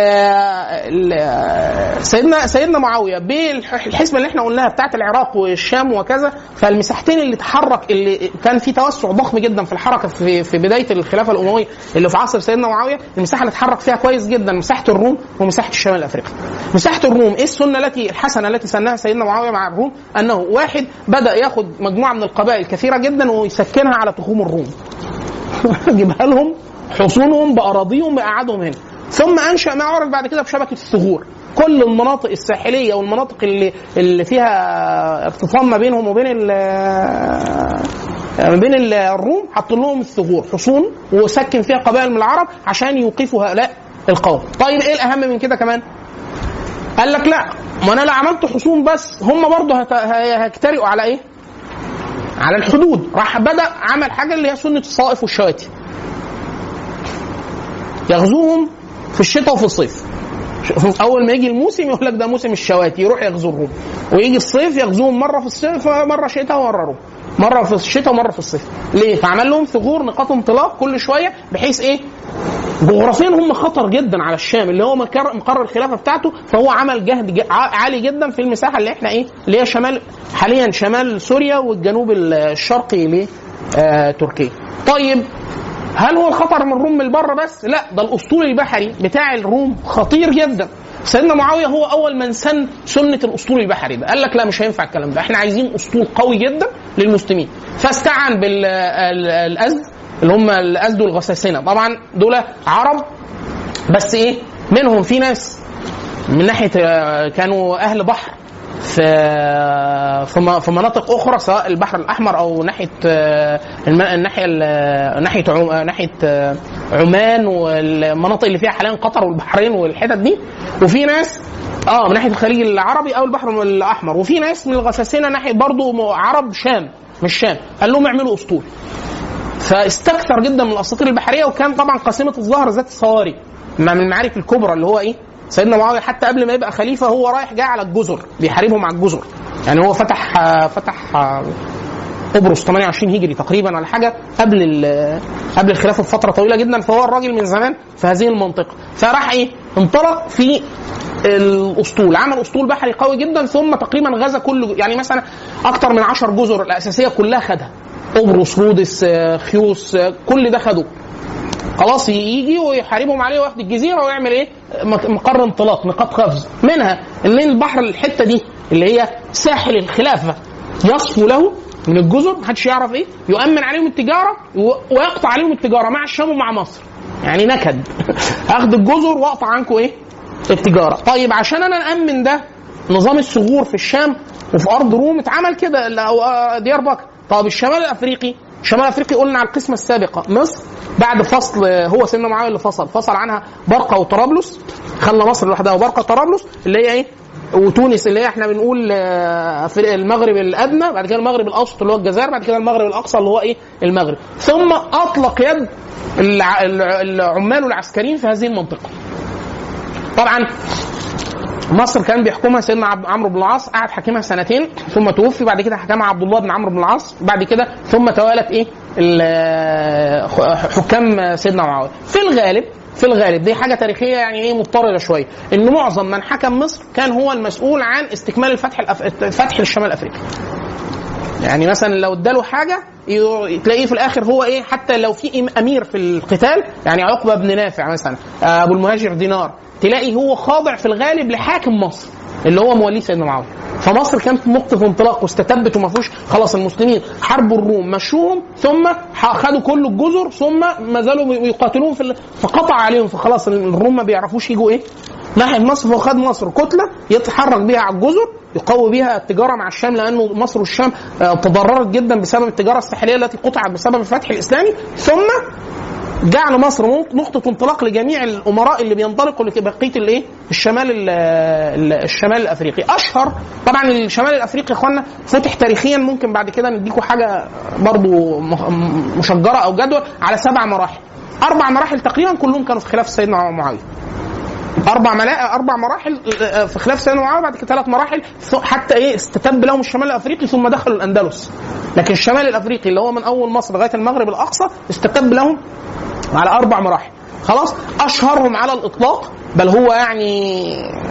ال سيدنا سيدنا معاويه بالحسبه اللي احنا قلناها بتاعت العراق والشام وكذا فالمساحتين اللي تحرك اللي كان في توسع ضخم جدا في الحركه في في بدايه الخلافه الامويه اللي في عصر سيدنا معاويه المساحه اللي اتحرك فيها كويس جدا مساحه الروم ومساحه الشمال الافريقي. مساحه الروم ايه السنه التي الحسنه التي سنها سيدنا معاويه مع الروم انه واحد بدا ياخد مجموعه من القبائل كثيره جدا ويسكنها على تخوم الروم. جيبها لهم حصونهم باراضيهم بقعدهم هنا ثم انشا ما عرف بعد كده بشبكه الثغور كل المناطق الساحليه والمناطق اللي اللي فيها ارتطام ما بينهم وبين ال ما بين ال- الروم حط لهم الثغور حصون وسكن فيها قبائل من العرب عشان يوقفوا هؤلاء القوم طيب ايه الاهم من كده كمان قال لك لا ما انا لو عملت حصون بس هم برضه هت- هيجترئوا على ايه على الحدود راح بدا عمل حاجه اللي هي سنه الصائف والشواتي يغزوهم في الشتاء وفي الصيف شوف، اول ما يجي الموسم يقول لك ده موسم الشواتي يروح يغزو الروم ويجي الصيف يغزوهم مره في الصيف مره شتاء ومره روم مره في الشتاء ومره في الصيف ليه فعمل لهم ثغور نقاط انطلاق كل شويه بحيث ايه جغرافيا هم خطر جدا على الشام اللي هو مكر- مقر الخلافه بتاعته فهو عمل جهد ج- ع- عالي جدا في المساحه اللي احنا ايه اللي هي شمال حاليا شمال سوريا والجنوب الشرقي لتركيا. طيب هل هو الخطر من الروم من بره بس؟ لا ده الاسطول البحري بتاع الروم خطير جدا. سيدنا معاويه هو اول من سن سنه الاسطول البحري ده، قال لك لا مش هينفع الكلام ده، احنا عايزين اسطول قوي جدا للمسلمين، فاستعان بالازد اللي هم الازد والغساسنه، طبعا دول عرب بس ايه؟ منهم في ناس من ناحيه آه، كانوا اهل بحر في في م- في مناطق اخرى سواء البحر الاحمر او ناحيه آه، الم- الناحيه ال- ناحيه عم- آه، ناحيه آه، عمان والمناطق اللي فيها حاليا قطر والبحرين والحتت دي وفي ناس اه من ناحيه الخليج العربي او البحر الاحمر وفي ناس من الغساسنه ناحيه برضو م- عرب شام مش شام قال لهم اعملوا اسطول فاستكثر جدا من الاساطير البحريه وكان طبعا قاسمه الظهر ذات الصواري ما من المعارك الكبرى اللي هو ايه سيدنا معاويه حتى قبل ما يبقى خليفه هو رايح جاي على الجزر بيحاربهم على الجزر يعني هو فتح آه، فتح آه، قبرص 28 هجري تقريبا ولا حاجه قبل ال- قبل الخلافه بفتره طويله جدا فهو الراجل من زمان في هذه المنطقه فراح ايه انطلق في الاسطول عمل اسطول بحري قوي جدا ثم تقريبا غزا كل يعني مثلا اكتر من 10 جزر الاساسيه كلها خدها قبرص رودس آه، خيوس آه، كل ده خدوه خلاص يجي ويحاربهم عليه وياخد الجزيره ويعمل ايه؟ مك- مقر انطلاق نقاط قفز منها ان البحر الحته دي اللي هي ساحل الخلافه يصفو له من الجزر محدش يعرف ايه يؤمن عليهم التجاره و- ويقطع عليهم التجاره مع الشام ومع مصر يعني نكد اخد الجزر واقطع عنكم ايه التجاره طيب عشان انا نامن ده نظام الثغور في الشام وفي ارض روم اتعمل كده ال- أو آه، ديار بكر طب الشمال الافريقي الشمال الافريقي قلنا على القسمه السابقه مصر بعد فصل آه، هو سيدنا معاويه اللي فصل فصل عنها برقه وطرابلس خلى مصر لوحدها وبرقه وطرابلس اللي هي ايه وتونس اللي هي احنا بنقول آه، في المغرب الادنى بعد كده المغرب الاوسط اللي هو الجزائر بعد كده المغرب الاقصى اللي هو ايه المغرب ثم اطلق يد الع- الع- العمال والعسكريين في هذه المنطقه طبعا مصر كان بيحكمها سيدنا عب- عمرو بن العاص قعد حاكمها سنتين ثم توفي بعد كده حكمها عبد الله بن عمرو بن العاص بعد كده ثم توالت ايه ال- حكام سيدنا معاويه في الغالب في الغالب دي حاجه تاريخيه يعني ايه مضطرده شويه ان معظم من حكم مصر كان هو المسؤول عن استكمال الفتح الأف... الفتح للشمال الافريقي يعني مثلا لو اداله حاجه ي- تلاقيه في الاخر هو ايه حتى لو في إم- امير في القتال يعني عقبه بن نافع مثلا آه، ابو المهاجر دينار تلاقي هو خاضع في الغالب لحاكم مصر اللي هو مواليه سيدنا معاويه فمصر كانت نقطة انطلاق واستتبت وما فيهوش خلاص المسلمين حاربوا الروم مشوهم ثم ح- خدوا كل الجزر ثم ما زالوا يقاتلون في ال- فقطع عليهم فخلاص الروم ما بيعرفوش يجوا ايه ناحيه مصر فخد مصر كتله يتحرك بيها على الجزر يقوي بيها التجاره مع الشام لانه مصر والشام آه، تضررت جدا بسبب التجاره الساحليه التي قطعت بسبب الفتح الاسلامي ثم جعل مصر نقطة انطلاق لجميع الأمراء اللي بينطلقوا لبقية الإيه؟ الشمال ال- ال- الشمال الأفريقي، أشهر طبعا الشمال الأفريقي يا إخوانا فتح تاريخيا ممكن بعد كده نديكوا حاجة برضو م- مشجرة أو جدول على سبع مراحل. أربع مراحل تقريبا كلهم كانوا في خلافة سيدنا معاوية. اربع ملا... اربع مراحل آه، في خلاف سيدنا معاويه بعد كده ثلاث مراحل ث- حتى ايه استتب لهم الشمال الافريقي ثم دخلوا الاندلس لكن الشمال الافريقي اللي هو من اول مصر لغايه المغرب الاقصى استتب لهم على اربع مراحل خلاص اشهرهم على الاطلاق بل هو يعني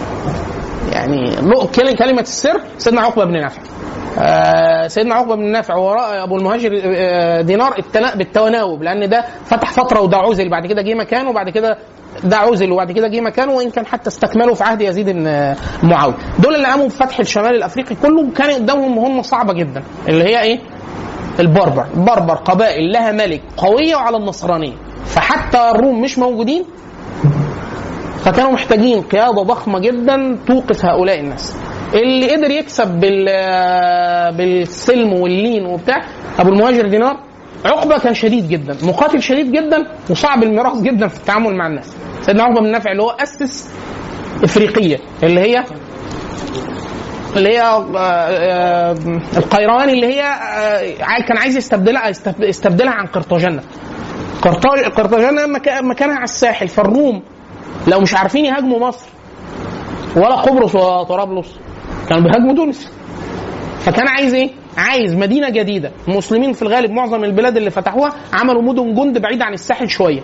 يعني نق- كل- كلمه السر سيدنا عقبه بن نافع آه، سيدنا عقبه بن نافع وراء ابو المهاجر آه، دينار التنا- بالتناوب لان ده فتح فتره وده عزل بعد كده جه مكانه وبعد كده ده عزل وبعد كده جه مكانه وان كان حتى استكملوا في عهد يزيد بن معاويه دول اللي قاموا بفتح الشمال الافريقي كله كان قدامهم مهمه صعبه جدا اللي هي ايه البربر البربر قبائل لها ملك قويه وعلى النصرانيه فحتى الروم مش موجودين فكانوا محتاجين قياده ضخمه جدا توقف هؤلاء الناس اللي قدر يكسب بال بالسلم واللين وبتاع ابو المهاجر دينار عقبه كان شديد جدا مقاتل شديد جدا وصعب الميراث جدا في التعامل مع الناس سيدنا عقبه بن نافع اللي هو اسس افريقيه اللي هي اللي هي آه، آه، القيرواني اللي هي آه، عاي- كان عايز يستبدلها يستب- يستبدلها عن قرطاجنة قرطاج- قرطاجنة مكا- مكانها على الساحل فالروم لو مش عارفين يهاجموا مصر ولا قبرص ولا طرابلس كانوا بيهاجموا تونس فكان عايز ايه؟ عايز مدينه جديده، المسلمين في الغالب معظم البلاد اللي فتحوها عملوا مدن جند بعيد عن الساحل شويه.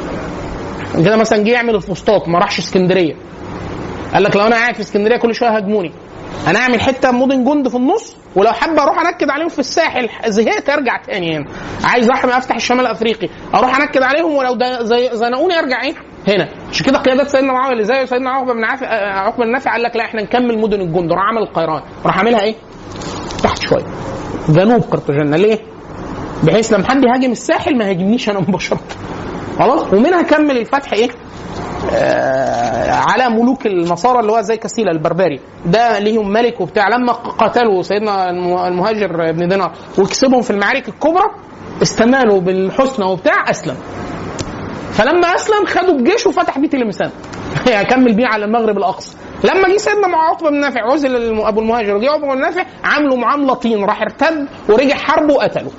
كده مثلا جه يعمل الفسطاط ما راحش اسكندريه. قال لك لو انا قاعد في اسكندريه كل شويه هاجموني. انا اعمل حته مدن جند في النص ولو حابب اروح انكد عليهم في الساحل زهقت ارجع تاني هنا. عايز اروح افتح الشمال الافريقي اروح انكد عليهم ولو ده زي زنقوني ارجع ايه؟ هنا عشان كده قيادات سيدنا معاويه اللي زي سيدنا عقبه بن عافيه آه، عقبه بن نافع قال لك لا احنا نكمل مدن الجند راح عمل القيران راح عاملها ايه؟ تحت شويه جنوب قرطاجنة ليه؟ بحيث لما حد يهاجم الساحل ما يهاجمنيش انا مباشره خلاص ومنها كمل الفتح ايه؟ آه على ملوك النصارى اللي هو زي كاستيلا البربري ده ليهم ملك وبتاع لما قتلوا سيدنا الم- المهاجر بن دينار وكسبهم في المعارك الكبرى استمالوا بالحسنى وبتاع اسلم فلما اسلم خدوا بجيش وفتح بيه تلمسان كمل بيه على المغرب الاقصى لما جه سيدنا مع عقبه بن نافع عزل الم- ابو المهاجر وجه عقبه بن نافع عاملوا معامله طين راح ارتد ورجع حربه وقتله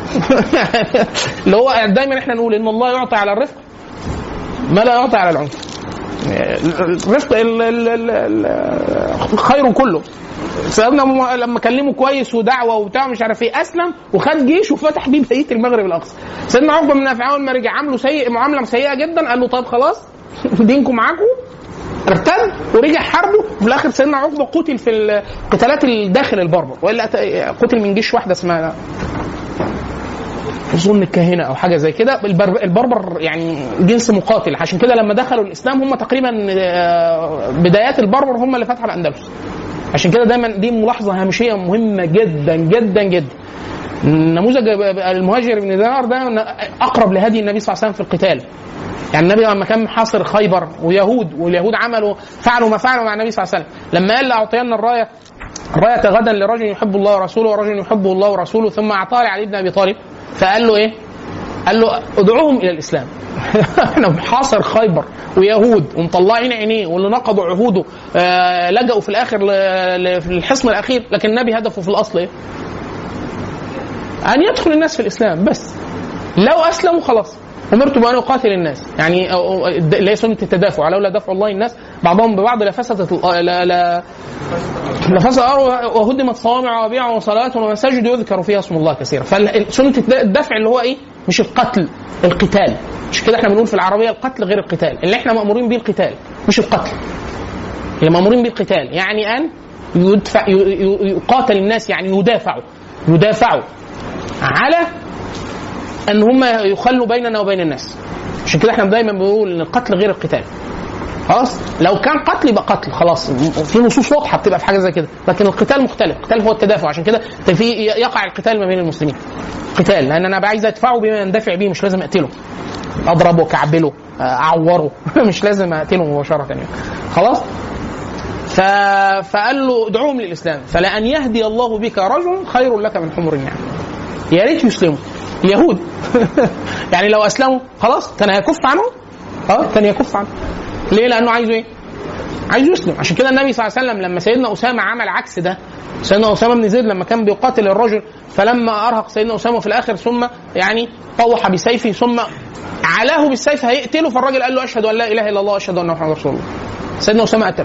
اللي هو دايما احنا نقول ان الله يعطي على الرفق ما لا يعطي على العنف الرفق ال- ال- ال- ال- خير كله سيدنا م- لما كلمه كويس ودعوه وبتاع مش عارف ايه اسلم وخد جيش وفتح بيه بقيه المغرب الاقصى سيدنا عقبه بن نافع اول ما رجع عامله سيء معامله سيئه جدا قال له طب خلاص دينكم معاكم ارتد ورجع حربه وفي الاخر سيدنا عقبه قتل في القتالات الداخل البربر والا أت- قتل من جيش واحده اسمها اظن الكاهنه او حاجه زي كده البربر, البربر يعني جنس مقاتل عشان كده لما دخلوا الاسلام هم تقريبا آه، بدايات البربر هم اللي فتحوا الاندلس عشان كده دايما دي ملاحظه هامشيه مهمه جدا جدا جدا نموذج المهاجر بن دينار ده اقرب لهدي النبي صلى الله عليه وسلم في القتال يعني النبي لما كان محاصر خيبر ويهود واليهود عملوا فعلوا ما فعلوا مع النبي صلى الله عليه وسلم لما قال لاعطينا الرايه رايه غدا لرجل يحب الله ورسوله ورجل يحبه الله ورسوله ثم اعطاها لعلي بن ابي طالب فقال له ايه؟ قال له ادعوهم الى الاسلام احنا محاصر خيبر ويهود ومطلعين عينيه واللي نقضوا عهوده آه لجأوا في الاخر ل- ل- في الحصن الاخير لكن النبي هدفه في الاصل ايه؟ ان يدخل الناس في الاسلام بس لو اسلموا خلاص امرت بان اقاتل الناس يعني أو- أو- اللي هي سنه التدافع لولا دفع الله الناس بعضهم ببعض لفسدت ال- لا لا لفسد الارض وهدمت صوامع وبيع وصلوات ومساجد يذكر فيها اسم الله كثيرا فسنه الدفع اللي هو ايه مش القتل القتال مش كده احنا بنقول في العربيه القتل غير القتال اللي احنا مامورين بيه القتال مش القتل اللي مامورين بالقتال يعني ان يدفع ي- ي- يقاتل الناس يعني يدافعوا يدافعوا على ان هم يخلوا بيننا وبين الناس عشان كده احنا دايما بنقول ان القتل غير القتال خلاص لو كان قتل يبقى قتل خلاص في نصوص واضحه بتبقى في حاجه زي كده لكن القتال مختلف القتال هو التدافع عشان كده في يقع القتال ما بين المسلمين قتال لان انا عايز ادفعه بما يندفع بيه مش لازم اقتله اضربه اكعبله اعوره مش لازم اقتله مباشره يعني خلاص ف... فقال له ادعوهم للاسلام فلان يهدي الله بك رجل خير لك من حمر النعم يا ريت يسلموا اليهود يعني لو اسلموا خلاص كان هيكف عنهم اه كان يكف عنهم ليه لانه عايزه ايه عايز يسلم عشان كده النبي صلى الله عليه وسلم لما سيدنا اسامه عمل عكس ده سيدنا اسامه بن زيد لما كان بيقاتل الرجل فلما ارهق سيدنا اسامه في الاخر ثم يعني طوح بسيفه ثم علاه بالسيف هيقتله فالراجل قال له اشهد ان لا اله الا الله واشهد ان محمد رسول الله سيدنا اسامه قتله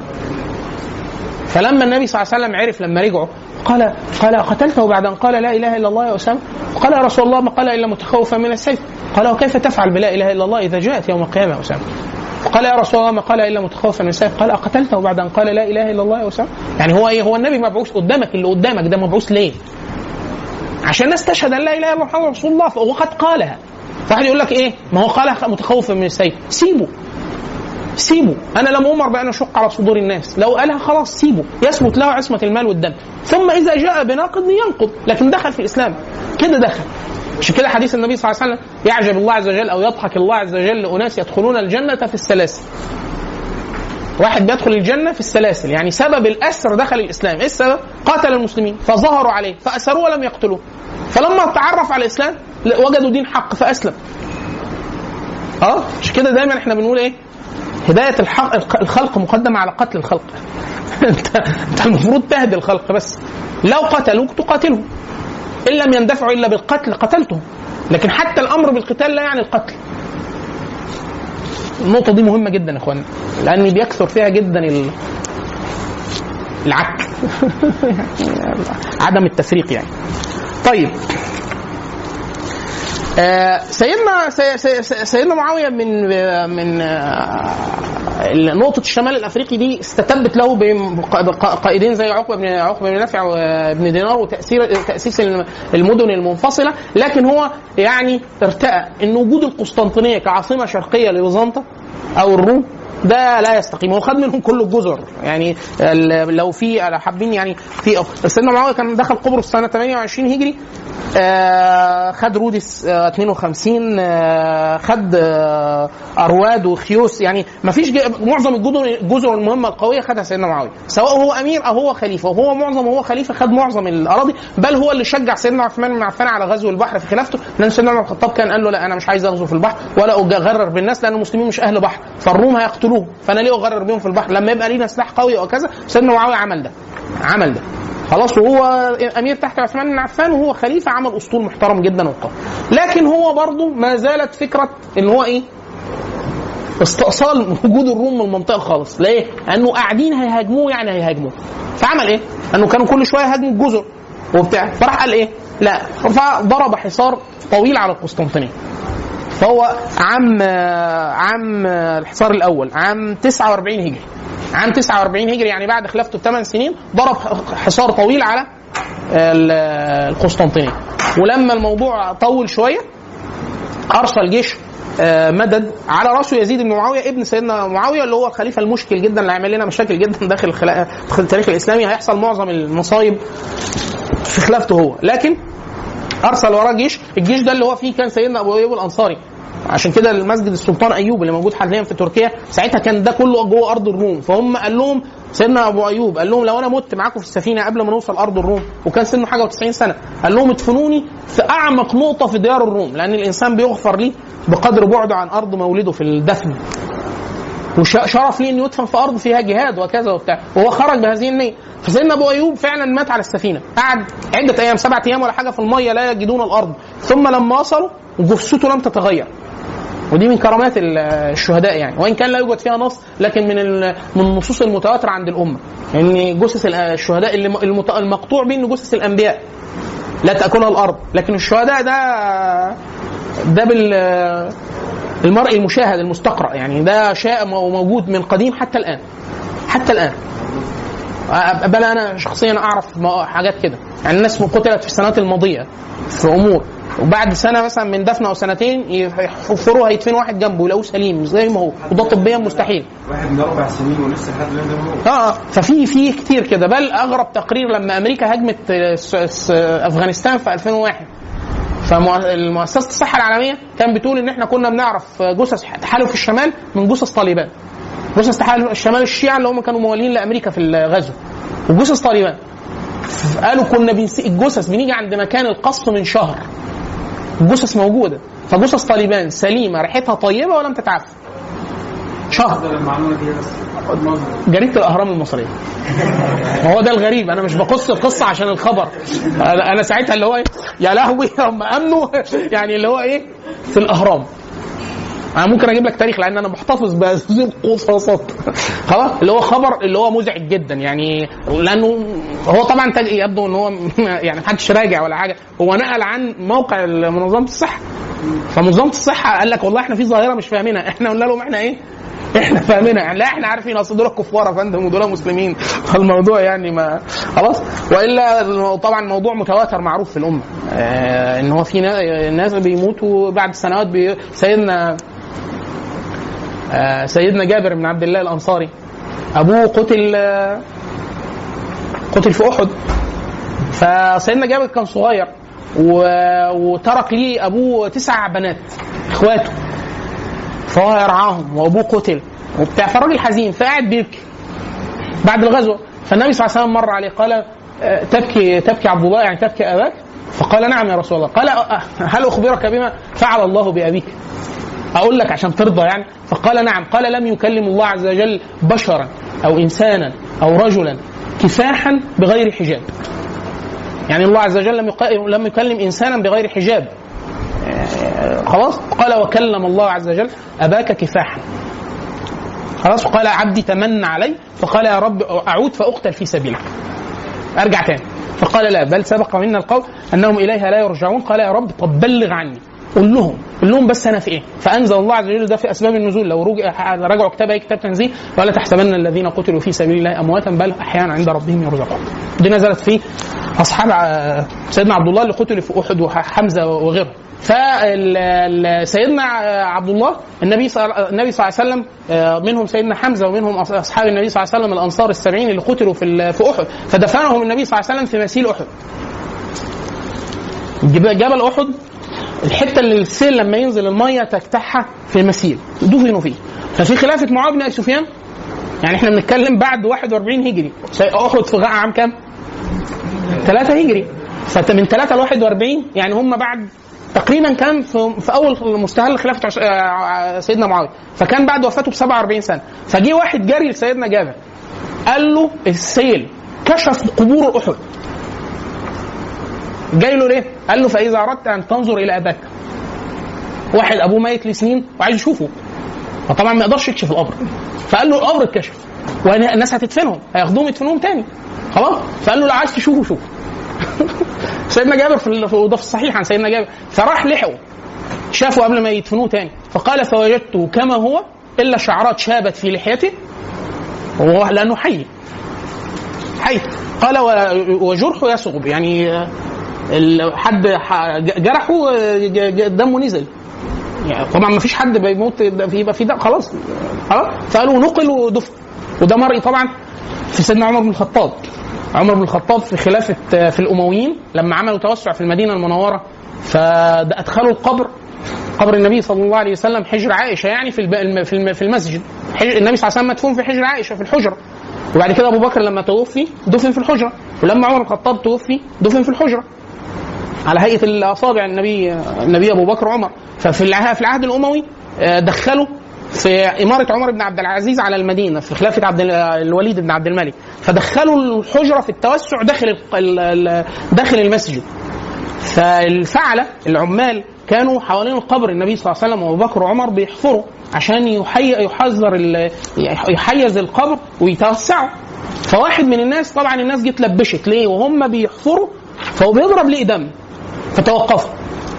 فلما النبي صلى الله عليه وسلم عرف لما رجعوا قال قال قتلته بعد ان قال لا اله الا الله يا اسامه قال يا رسول الله ما قال الا متخوفا من السيف قال وكيف تفعل بلا اله الا الله اذا جاءت يوم القيامه يا اسامه قال يا رسول الله ما قال الا متخوفا من السيف قال اقتلته بعد ان قال لا اله الا الله يا اسامه يعني هو ايه هو النبي مبعوث قدامك اللي قدامك ده مبعوث ليه عشان الناس تشهد ان لا اله الا الله محمد رسول الله وقد قالها فواحد يقول لك ايه ما هو قالها متخوفا من السيف سيبه سيبه انا لم امر بان اشق على صدور الناس لو قالها خلاص سيبه يثبت له عصمه المال والدم ثم اذا جاء بناقض ينقض لكن دخل في الاسلام كده دخل عشان كده حديث النبي صلى الله عليه وسلم يعجب الله عز وجل او يضحك الله عز وجل لاناس يدخلون الجنه في السلاسل واحد بيدخل الجنه في السلاسل يعني سبب الاسر دخل الاسلام ايه السبب قاتل المسلمين فظهروا عليه فاسروه ولم يقتلوه فلما تعرف على الاسلام وجدوا دين حق فاسلم اه مش كده دايما احنا بنقول ايه هداية الحق الخلق مقدمة على قتل الخلق انت انت المفروض تهدي الخلق بس لو قتلوك تقاتلهم ان لم يندفعوا الا بالقتل قتلتهم لكن حتى الامر بالقتال لا يعني القتل النقطة دي مهمة جدا يا اخوانا لان بيكثر فيها جدا ال... العك عدم التفريق يعني طيب آه سيدنا سي سي سيدنا معاويه من من آه نقطة الشمال الافريقي دي استتبت له بقائدين زي عقبه بن عقبه بن نافع وابن دينار وتاثير تاسيس المدن المنفصله لكن هو يعني ارتأى ان وجود القسطنطينيه كعاصمه شرقيه لبيزنطه او الروم ده لا يستقيم هو خد منهم كل الجزر يعني لو في حابين يعني في سيدنا معاويه كان دخل قبرص سنه 28 هجري آه خد رودس آه 52 آه خد ارواد وخيوس يعني ما فيش معظم الجزر الجزر المهمه القويه خدها سيدنا معاويه سواء هو امير او هو خليفه وهو معظم هو خليفه خد معظم الاراضي بل هو اللي شجع سيدنا عثمان بن عفان على غزو البحر في خلافته لان سيدنا عمر الخطاب كان قال له لا انا مش عايز اغزو في البحر ولا اغرر بالناس لان المسلمين مش اهل بحر فالروم هيقتلوه فانا ليه اغرر بيهم في البحر لما يبقى لينا سلاح قوي وكذا سيدنا معاويه عمل ده عمل ده خلاص وهو امير تحت عثمان بن عفان وهو خليفه عمل اسطول محترم جدا وقوي لكن هو برضه ما زالت فكره ان هو ايه استئصال وجود الروم من المنطقه خالص ليه؟ لانه قاعدين هيهاجموه يعني هيهاجموه فعمل ايه؟ انه كانوا كل شويه يهاجموا الجزر وبتاع فراح قال ايه؟ لا فضرب حصار طويل على القسطنطينيه فهو عام عام الحصار الاول عام 49 هجري عام 49 هجري يعني بعد خلافته بثمان سنين ضرب حصار طويل على القسطنطينيه ولما الموضوع طول شويه ارسل جيش مدد على راسه يزيد بن معاويه ابن سيدنا معاويه اللي هو الخليفه المشكل جدا اللي هيعمل لنا مشاكل جدا داخل التاريخ الاسلامي هيحصل معظم المصايب في خلافته هو لكن ارسل وراه جيش الجيش ده اللي هو فيه كان سيدنا ابو ايوب الانصاري عشان كده المسجد السلطان ايوب اللي موجود حاليا في تركيا ساعتها كان ده كله جوه ارض الروم فهم قال لهم سيدنا ابو ايوب قال لهم لو انا مت معاكم في السفينه قبل ما نوصل ارض الروم وكان سنه حاجه و90 سنه قال لهم ادفنوني في اعمق نقطه في ديار الروم لان الانسان بيغفر ليه بقدر بعده عن ارض مولده في الدفن وشرف ليه انه يدفن في ارض فيها جهاد وكذا وبتاع وهو خرج بهذه النيه فسيدنا ابو ايوب فعلا مات على السفينه قعد عده ايام سبعة ايام ولا حاجه في الميه لا يجدون الارض ثم لما وصلوا جثته لم تتغير ودي من كرامات ال- الشهداء يعني وان كان لا يوجد فيها نص لكن من ال- من النصوص المتواتره عند الامه ان جثث ال- الشهداء اللي م- المت- المقطوع به ان جثث الانبياء لا تاكلها الارض لكن الشهداء ده ده بال المرء المشاهد المستقرأ يعني ده شيء موجود من قديم حتى الآن حتى الآن أ- بل أنا شخصيا أعرف م- حاجات كده يعني الناس قتلت في السنوات الماضية في أمور وبعد سنة مثلا من دفن أو سنتين يحفروا هيدفنوا واحد جنبه يلاقوه سليم زي ما هو وده طبيا مستحيل واحد من اربع سنين ولسه لحد الان ده موجود اه ففي في كتير كده بل اغرب تقرير لما امريكا هجمت آه، س- س- افغانستان في 2001 فمؤسسه الصحه العالميه كان بتقول ان احنا كنا بنعرف جثث تحالف الشمال من جثث طالبان جثث تحالف الشمال الشيعة اللي هم كانوا موالين لامريكا في الغزو وجثث طالبان قالوا كنا بنس... الجثث بنيجي عند مكان القصف من شهر الجثث موجوده فجثث طالبان سليمه ريحتها طيبه ولم تتعفن شهر المعلومه دي بس مصدر. جريده الاهرام المصريه ما هو ده الغريب انا مش بقص القصه عشان الخبر انا أنا ساعتها اللي هو ايه يا لهوي هم امنوا يعني اللي هو ايه في الاهرام انا ممكن اجيب لك تاريخ لان انا محتفظ بهذه القصاصات خلاص اللي هو خبر اللي هو مزعج جدا يعني لانه هو طبعا تج- يبدو ان هو يعني محدش راجع ولا حاجه هو نقل عن موقع منظمه الصحه فمنظمه الصحه قال لك والله احنا في ظاهره مش فاهمينها احنا قلنا لهم احنا ايه احنا فاهمينها يعني لا احنا عارفين اصل دول كفار يا فندم ودول مسلمين فالموضوع يعني ما خلاص والا طبعا الموضوع متواتر معروف في الامه آه ان هو في نا- ناس بيموتوا بعد سنوات بي... سيدنا آه سيدنا جابر بن عبد الله الانصاري ابوه قتل آه قتل في احد فسيدنا جابر كان صغير و... وترك ليه ابوه تسع بنات اخواته فهو يرعاهم وابوه قتل وبتاع فالراجل حزين فقاعد بيبكي بعد الغزوه فالنبي صلى الله عليه وسلم مر عليه قال آه، تبكي تبكي عبد الله يعني تبكي اباك فقال نعم يا رسول الله قال آه، هل اخبرك بما فعل الله بابيك اقول لك عشان ترضى يعني فقال نعم قال لم يكلم الله عز وجل بشرا او انسانا او رجلا كفاحا بغير حجاب يعني الله عز وجل لم يق- لم يكلم انسانا بغير حجاب آه، خلاص قال وكلم الله عز وجل اباك كفاحا خلاص وقال عبدي تمنى علي فقال يا رب اعود فاقتل في سبيلك ارجع تاني فقال لا بل سبق منا القول انهم اليها لا يرجعون قال يا رب طب بلغ عني قول لهم قول لهم بس انا في ايه فانزل الله عز وجل ده في اسباب النزول لو رجع رجعوا كتاب اي كتاب تنزيل ولا تحسبن الذين قتلوا في سبيل الله امواتا بل احيانا عند ربهم يرزقون دي نزلت في اصحاب ع- سيدنا عبد الله اللي قتلوا في احد وحمزه وغيرهم فسيدنا عبد الله النبي صلى النبي صلى الله عليه وسلم آه، منهم سيدنا حمزه ومنهم أص- اصحاب النبي صلى الله عليه وسلم الانصار السبعين اللي قتلوا في ال- في احد فدفنهم النبي صلى الله عليه وسلم في مسيل احد جبل جبل احد الحته اللي السيل لما ينزل الميه تفتحها في المسيل دفنوا فيه ففي خلافه معاويه بن ابي سفيان يعني احنا بنتكلم بعد 41 هجري احد في عام كام؟ 3 هجري فمن 3 ل 41 يعني هم بعد تقريبا كان في, في اول مستهل خلافه عش- آه، سيدنا معاويه فكان بعد وفاته ب 47 سنه فجه واحد جري لسيدنا جابر قال له السيل كشف قبور احد جاي له ليه؟ قال له فاذا اردت ان تنظر الى اباك واحد ابوه ميت لسنين وعايز يشوفه فطبعا ما يقدرش يكشف القبر فقال له القبر اتكشف والناس هتدفنهم هياخدوهم يدفنوهم تاني خلاص فقال له لو عايز تشوفه شوف سيدنا جابر في ال- في- وده في الصحيح عن سيدنا جابر فراح لحقه شافه قبل ما يدفنوه تاني فقال فوجدته كما هو الا شعرات شابت في لحيته وهو لانه حي حي قال و- وجرحه يصغب يعني آه، ال- حد ح- جرحه آه، ج- ج- دمه نزل يعني طبعا ما فيش حد بيموت في- يبقى في دم خلاص خلاص فقالوا نقل ودفن وده مرئي طبعا في سيدنا عمر بن الخطاب عمر بن الخطاب في خلافه آه، في الامويين لما عملوا توسع في المدينه المنوره فادخلوا القبر قبر النبي صلى الله عليه وسلم حجر عائشه يعني في الب- في الم- في المسجد حجر النبي صلى الله عليه وسلم مدفون في حجر عائشه في الحجره وبعد كده ابو بكر لما توفي دفن في الحجره ولما عمر بن الخطاب توفي دفن في الحجره على هيئه الاصابع النبي النبي ابو بكر وعمر ففي العهد في العهد الاموي آه، دخلوا في إمارة عمر بن عبد العزيز على المدينة في خلافة عبد ال- الوليد بن عبد الملك فدخلوا الحجرة في التوسع داخل ال- ال- ال- داخل المسجد فالفعلة العمال كانوا حوالين القبر النبي صلى الله عليه وسلم وابو بكر وعمر بيحفروا عشان يحي يحذر ال- يحيز القبر ويتوسعوا فواحد من الناس طبعا الناس جت لبشت ليه وهم بيحفروا فهو بيضرب ليه دم فتوقفوا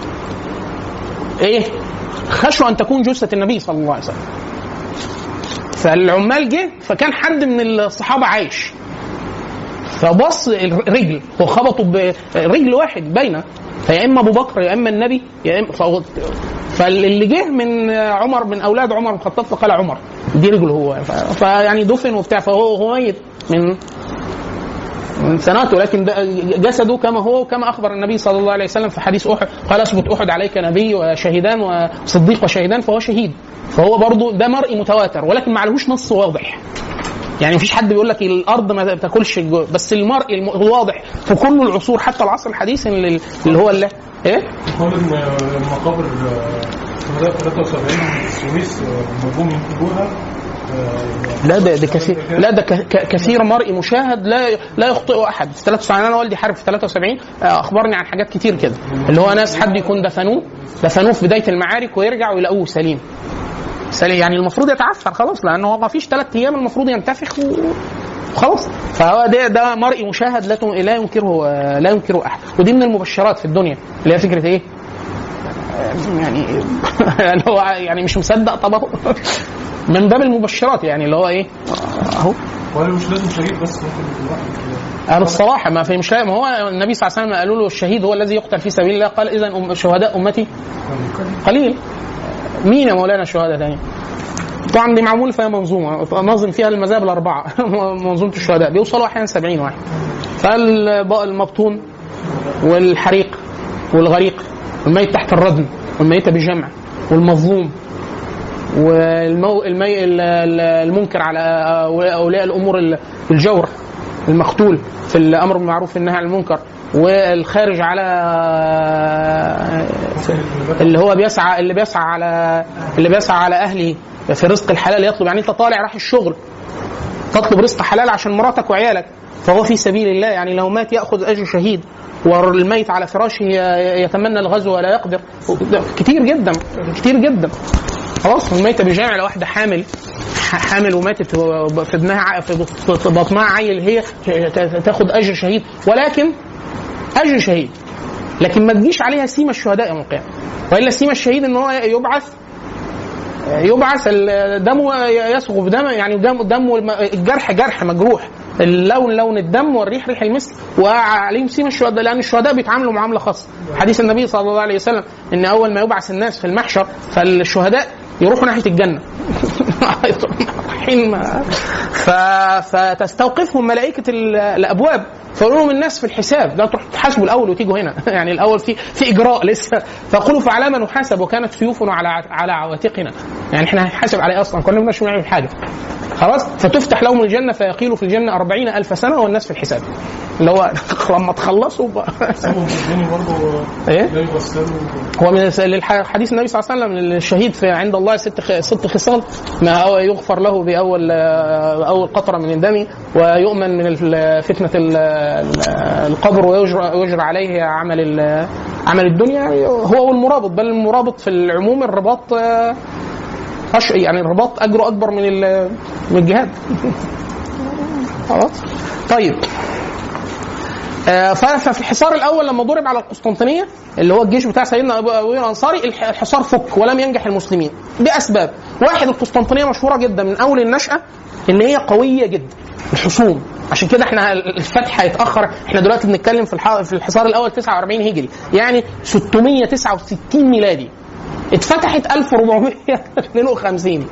ايه خشوا ان تكون جثه النبي صلى الله عليه وسلم فالعمال جه فكان حد من الصحابه عايش فبص الرجل وخبطوا برجل واحد باينه فيا اما ابو بكر يا اما النبي يا اما فهو- فاللي جه من عمر من اولاد عمر بن الخطاب فقال عمر دي رجله هو ف- فيعني دفن وبتاع فهو هو ميت من من سنواته لكن ده جسده كما هو وكما اخبر النبي صلى الله عليه وسلم في حديث احد قال اثبت احد عليك نبي وشهيدان وصديق وشهيدان فهو شهيد فهو برضو ده مرئي متواتر ولكن ما عليهوش نص واضح يعني مفيش حد بيقول لك الارض ما بتاكلش الجو بس المرئي الم- الواضح في كل العصور حتى العصر الحديث اللي اللي هو اللي ايه قول ان المقابر شهداء 73 في السويس مرجوم ينتجوها لا ده ده كثير لا ده ك- ك- كثير مرئي مشاهد لا لا يخطئ احد في 73 انا والدي حارب في 73 آه، اخبرني عن حاجات كتير كده اللي هو ناس حد يكون دفنوه دفنوه في بدايه المعارك ويرجع ويلاقوه سليم سليم يعني المفروض يتعفر خلاص لانه هو ما فيش ثلاث ايام المفروض ينتفخ و- وخلاص فهو ده ده مرئي مشاهد لا تن- لا ينكره آه، لا ينكره احد ودي من المبشرات في الدنيا اللي هي فكره ايه؟ آه، يعني اللي هو يعني مش مصدق طب أهو. من باب المبشرات يعني اللي هو ايه؟ آه، اهو ولا مش لازم شهيد بس ممكن الواحد أنا الصراحة ما في مش ما هو النبي صلى الله عليه وسلم قالوا له الشهيد هو الذي يقتل في سبيل الله قال إذا أم شهداء أمتي قليل مين يا مولانا الشهداء تاني؟ طبعا دي معمول فيها منظومة ناظم فيها المذاهب الأربعة منظومة الشهداء بيوصلوا أحيانا 70 واحد فالمبطون والحريق والغريق والميت تحت الردم والميتة بجمع والمظلوم والمو... المي... ال- ال- المنكر على اولياء الامور ال- الجور المقتول في الامر بالمعروف والنهي عن المنكر والخارج على اللي هو بيسعى اللي بيسعى على اللي بيسعى على اهله في رزق الحلال يطلب يعني انت طالع رايح الشغل تطلب رزق حلال عشان مراتك وعيالك فهو في سبيل الله يعني لو مات ياخذ اجر شهيد والميت على فراشه ي- يتمنى الغزو ولا يقدر كتير جدا كتير جدا خلاص الميتة بجامع لو واحدة حامل ح- حامل وماتت و- في ابنها ع- في بط- بطنها عيل هي ت- تاخد اجر شهيد ولكن اجر شهيد لكن ما تجيش عليها سيما الشهداء يوم القيامه والا سيما الشهيد ان هو يبعث يبعث ال- دمه يسغب دم يعني دم دمه الم- الجرح جرح مجروح اللون لون الدم والريح ريح المسك وعليهم سيما الشهداء لان الشهداء بيتعاملوا معامله خاصه حديث النبي صلى الله عليه وسلم ان اول ما يبعث الناس في المحشر فالشهداء يروحوا ناحيه الجنه رايحين ما- ف... فتستوقفهم ملائكه ال- الابواب فيقولوا لهم الناس في الحساب لا تروحوا تحاسبوا الاول وتيجوا هنا يعني الاول في في اجراء لسه فيقولوا فعلى ما نحاسب وكانت سيوفنا على على عواتقنا يعني احنا هنحاسب عليه اصلا كنا مش بنعمل حاجه خلاص فتفتح لهم الجنه فيقيلوا في الجنه أربعين ألف سنه والناس في الحساب اللي هو لما تخلصوا بقى سموا الدنيا برضه ايه لا يغسلوا هو من الح- حديث النبي صلى الله عليه وسلم الشهيد في عند الله ست خ- ست خصال ما هو يغفر له باول اول قطره من الدم ويؤمن من ال- فتنه ال- ال- القبر ويجرى ويجرى عليه عمل ال- عمل الدنيا يعني هو والمرابط بل المرابط في العموم الرباط آه، أش- يعني الرباط اجره اكبر من ال- من الجهاد خلاص طيب آه، ففي الحصار الاول لما ضرب على القسطنطينيه اللي هو الجيش بتاع سيدنا ابو أبي الانصاري الح- الحصار فك ولم ينجح المسلمين باسباب واحد القسطنطينيه مشهوره جدا من اول النشاه ان هي قويه جدا الحصون عشان كده احنا الفتح هيتاخر احنا دلوقتي بنتكلم في الح- في الحصار الاول 49 هجري يعني 669 ميلادي اتفتحت 1452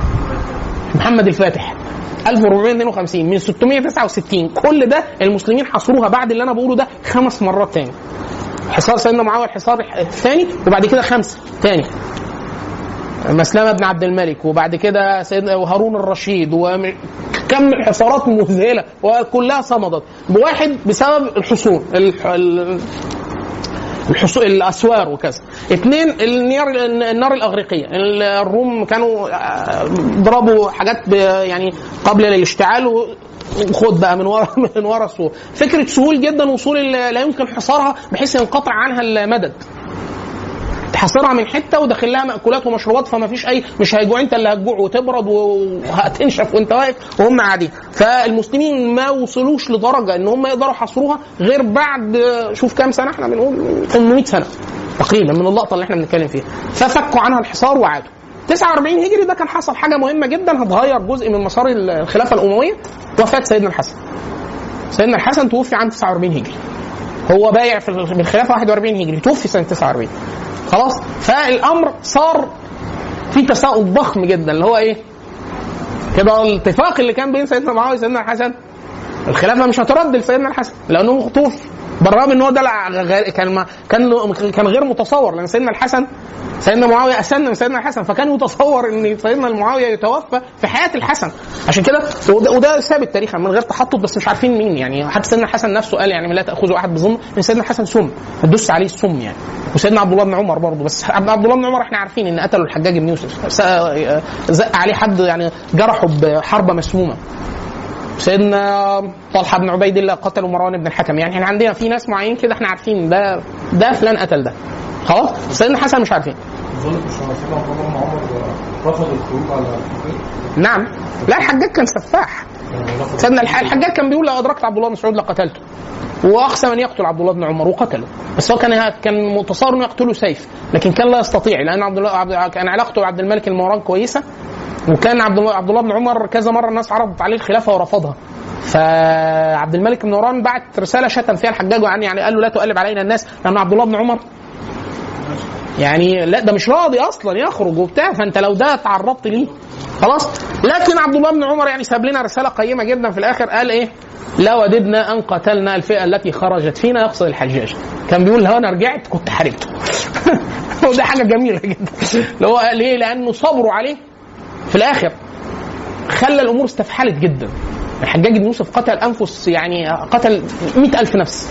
محمد الفاتح 1452 من 669 كل ده المسلمين حصروها بعد اللي انا بقوله ده خمس مرات تاني حصار سيدنا معاويه الحصار الثاني وبعد كده خمسه تاني مسلمه بن عبد الملك وبعد كده سيدنا هارون الرشيد وكم حصارات مذهله وكلها صمدت بواحد بسبب الحصون الح- ال- الحصول الاسوار وكذا اثنين النار النار الاغريقيه الروم كانوا آه، ضربوا حاجات ب- يعني قبل الاشتعال و- وخد بقى من ورا من ورا السور فكره سهول جدا وصول ال- لا يمكن حصارها بحيث ينقطع عنها المدد حاصرها من حته وداخل لها مأكولات ومشروبات فما فيش اي مش هيجوع انت اللي هتجوع وتبرد وهتنشف وانت واقف وهم قاعدين فالمسلمين ما وصلوش لدرجه ان هم يقدروا يحاصروها غير بعد شوف كام سنه احنا بنقول 800 سنه تقريبا من اللقطه اللي احنا بنتكلم فيها ففكوا عنها الحصار وعادوا 49 هجري ده كان حصل حاجه مهمه جدا هتغير جزء من مسار الخلافه الامويه وفاه سيدنا الحسن سيدنا الحسن توفي عام 49 هجري هو بايع في الخلافه 41 هجري توفي سنه 49 خلاص فالامر صار في تساؤل ضخم جدا اللي هو ايه؟ كده الاتفاق اللي كان بين سيدنا معاويه وسيدنا الحسن الخلافه مش هترد لسيدنا الحسن لانه مخطوف بالرغم ان هو ده كان ما كان كان غير متصور لان سيدنا الحسن سيدنا معاويه اسن من سيدنا الحسن فكان يتصور ان سيدنا معاويه يتوفى في حياه الحسن عشان كده وده, وده ثابت تاريخا من غير تحطط بس مش عارفين مين يعني حتى سيدنا الحسن نفسه قال يعني لا تاخذه احد بظن ان سيدنا الحسن سم تدس عليه السم يعني وسيدنا عبد الله بن عمر برضه بس عبد الله بن عمر احنا عارفين ان قتلوا الحجاج بن يوسف زق عليه حد يعني جرحه بحربه مسمومه سيدنا طلحه بن عبيد الله قتلوا مروان بن الحكم يعني احنا عندنا في ناس معينين كده احنا عارفين ده ده فلان قتل ده خلاص سيدنا حسن مش عارفين ظلت مش سيدنا عبد الله بن عمر رفض الخروج على الحقيقة نعم لا الحجاج كان سفاح سيدنا الح- الحجاج كان بيقول لو ادركت عبد الله بن مسعود لقتلته واقسم ان يقتل عبد الله بن عمر وقتله بس هو كان كان متصور انه يقتله سيف لكن كان لا يستطيع لان عبد الله عبد كان علاقته بعبد الملك المروان كويسه وكان عبد الله عبد الله بن عمر كذا مره الناس عرضت عليه الخلافه ورفضها فعبد الملك بن مروان بعت رساله شتم فيها الحجاج يعني يعني قال له لا تقلب علينا الناس لان عبد الله بن عمر يعني لا ده مش راضي اصلا يخرج وبتاع فانت لو ده تعرضت ليه خلاص لكن عبد الله بن عمر يعني ساب لنا رساله قيمه جدا في الاخر قال ايه لا وددنا ان قتلنا الفئه التي خرجت فينا يقصد الحجاج كان بيقول لو انا رجعت كنت حاربته وده حاجه جميله جدا اللي هو ليه لانه صبروا عليه في الاخر خلى الامور استفحلت جدا الحجاج بن يوسف قتل انفس يعني قتل مئة ألف نفس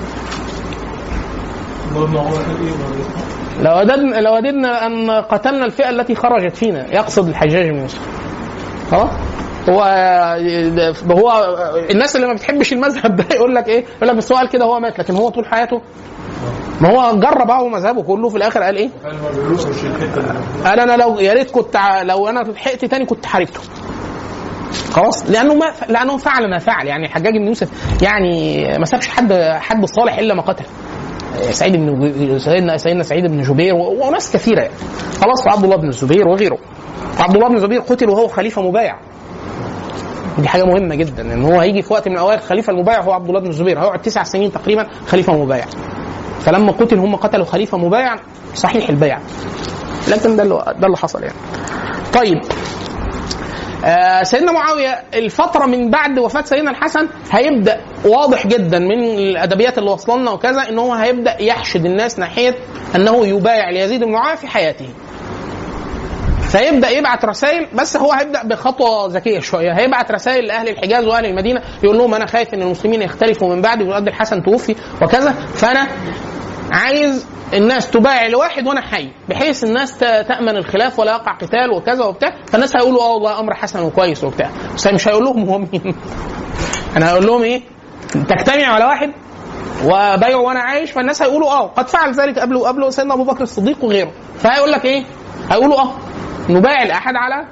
عبد الله بن عمر قال ايه ولا لو وددنا لو وددنا ان قتلنا الفئه التي خرجت فينا يقصد الحجاج بن يوسف خلاص هو هو الناس اللي ما بتحبش المذهب ده يقول لك ايه؟ يقول لك بس هو قال كده هو مات لكن هو طول حياته ما هو جرب اهو مذهبه كله في الاخر قال ايه؟ قال ما بيقولوش الحته اللي قال انا لو يا ريت كنت ع- لو انا لحقت تاني كنت حاربته خلاص لانه ما لانه فعل ما فعل يعني الحجاج بن يوسف يعني ما سابش حد حد صالح الا ما قتل سعيد بن سيدنا سيدنا سعيد بن جبير و- وناس كثيره يعني خلاص وعبد الله بن الزبير وغيره وعبد الله بن الزبير قتل وهو خليفه مبايع دي حاجه مهمه جدا ان هو هيجي في وقت من الاوقات الخليفه المبايع هو عبد الله بن الزبير هيقعد تسع سنين تقريبا خليفه مبايع فلما قتل هم قتلوا خليفه مبايع صحيح البيع لكن ده اللي ده اللي حصل يعني طيب آه سيدنا معاويه الفتره من بعد وفاه سيدنا الحسن هيبدا واضح جدا من الادبيات اللي وصلنا وكذا ان هو هيبدا يحشد الناس ناحيه انه يبايع ليزيد بن معاويه في حياته فيبدا يبعت رسائل بس هو هيبدا بخطوه ذكيه شويه هيبعت رسائل لاهل الحجاز واهل المدينه يقول لهم انا خايف ان المسلمين يختلفوا من بعدي وقد الحسن توفي وكذا فانا عايز الناس تبايع لواحد وانا حي بحيث الناس ت- تامن الخلاف ولا يقع قتال وكذا وبتاع فالناس هيقولوا اه والله امر حسن وكويس وبتاع بس مش هيقول لهم هو مين انا هقول لهم ايه تجتمع على واحد وبايعوا وانا عايش فالناس هيقولوا اه قد فعل ذلك قبله وقبله سيدنا ابو بكر الصديق وغيره فهيقول لك ايه هيقولوا اه نبايع الاحد على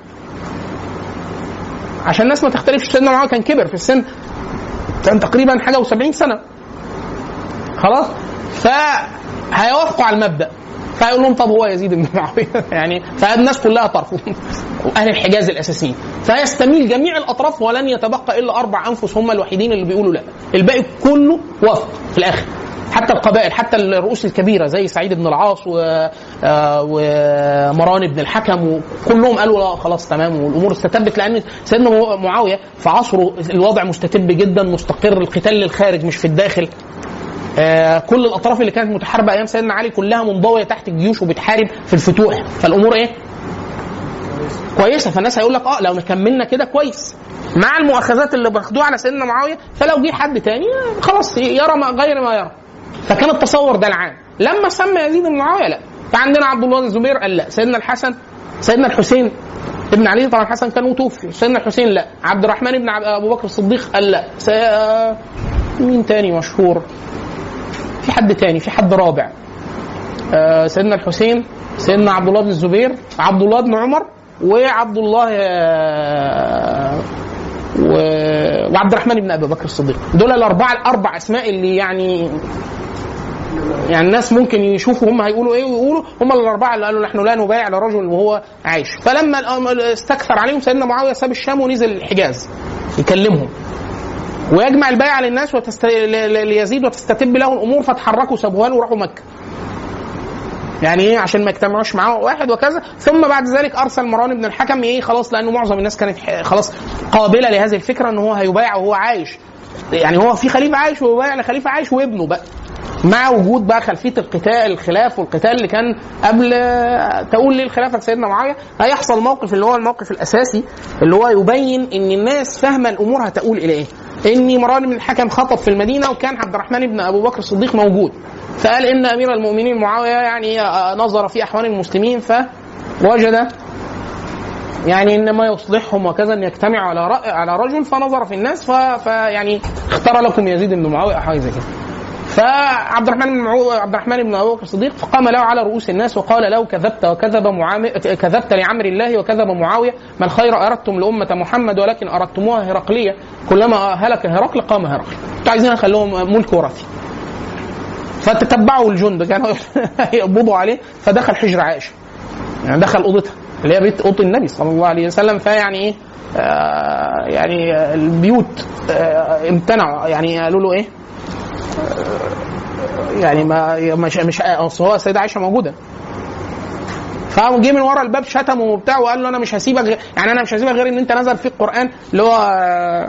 عشان الناس ما تختلفش سيدنا معاويه كان كبر في السن كان تقريبا حاجه و70 سنه خلاص فهيوافقوا على المبدا فيقول لهم طب هو يزيد بن معاويه يعني فالناس كلها ترفض واهل الحجاز الاساسيين فيستميل جميع الاطراف ولن يتبقى الا اربع انفس هم الوحيدين اللي بيقولوا لا الباقي كله وافق في الاخر حتى القبائل حتى الرؤوس الكبيره زي سعيد بن العاص و... آه، ومروان بن الحكم وكلهم قالوا لا خلاص تمام والامور استتبت لان سيدنا معاويه في عصره الوضع مستتب جدا مستقر القتال للخارج مش في الداخل آه، كل الاطراف اللي كانت متحاربه ايام سيدنا علي كلها منضويه تحت الجيوش وبتحارب في الفتوح فالامور ايه؟ كويسه فالناس هيقول لك اه لو كملنا كده كويس مع المؤاخذات اللي باخدوها على سيدنا معاويه فلو جه حد تاني آه، خلاص يرى ما غير ما يرى فكان التصور ده العام لما سمى يزيد بن معاويه لا فعندنا عبد الله بن الزبير قال لا سيدنا الحسن سيدنا الحسين ابن علي طبعا الحسن كان متوفي سيدنا الحسين لا عبد الرحمن بن عب- ابو بكر الصديق قال لا سي... آه، مين تاني مشهور في حد تاني في حد رابع آه، سيدنا الحسين سيدنا عبد الله بن الزبير عبد الله بن عمر وعبد الله آه، و- وعبد الرحمن بن ابي بكر الصديق دول الاربعه الاربع اسماء اللي يعني يعني الناس ممكن يشوفوا هم هيقولوا ايه ويقولوا هم الاربعه اللي قالوا نحن لا نبايع لرجل وهو عايش فلما الأم- استكثر عليهم سيدنا معاويه ساب الشام ونزل الحجاز يكلمهم ويجمع البيعه للناس وتست... ل- ل- ليزيد وتستتب له الامور فتحركوا سابوها له وراحوا مكه يعني ايه عشان ما يجتمعوش معاه واحد وكذا ثم بعد ذلك ارسل مروان بن الحكم ايه خلاص لانه معظم الناس كانت ح- خلاص قابله لهذه الفكره ان هو هيبايع وهو عايش يعني هو في خليفه عايش ويبايع لخليفه عايش وابنه بقى مع وجود بقى خلفيه القتال الخلاف والقتال اللي كان قبل آه، تقول ليه الخلافه لسيدنا معاويه هيحصل موقف اللي هو الموقف الاساسي اللي هو يبين ان الناس فاهمه الامور هتقول الى ايه ان مروان بن الحكم خطب في المدينه وكان عبد الرحمن بن ابو بكر الصديق موجود فقال ان امير المؤمنين معاويه يعني آه، نظر في احوال المسلمين فوجد يعني ان ما يصلحهم وكذا ان يجتمعوا على رأي على رجل فنظر في الناس ف... فيعني اختار لكم يزيد بن معاويه او حاجه زي كده فعبد الرحمن بن معو... عبد الرحمن بن ابي بكر الصديق فقام له على رؤوس الناس وقال له كذبت وكذب معام... كذبت لعمر الله وكذب معاويه ما الخير اردتم لامه محمد ولكن اردتموها هرقليه كلما هلك هرقل قام هرقل انتوا عايزين اخليهم ملك وراثي فتتبعوا الجند كانوا يقبضوا عليه فدخل حجر عائشه يعني دخل اوضتها اللي هي بيت اوضه النبي صلى الله عليه وسلم فيعني ايه آه يعني آه، البيوت آه امتنعوا يعني قالوا له ايه آه، يعني ما مش مش اصل هو السيده عائشه موجوده فقام جه من ورا الباب شتمه وبتاع وقال له انا مش هسيبك غير يعني انا مش هسيبك غير ان انت نزل في القران اللي هو آه،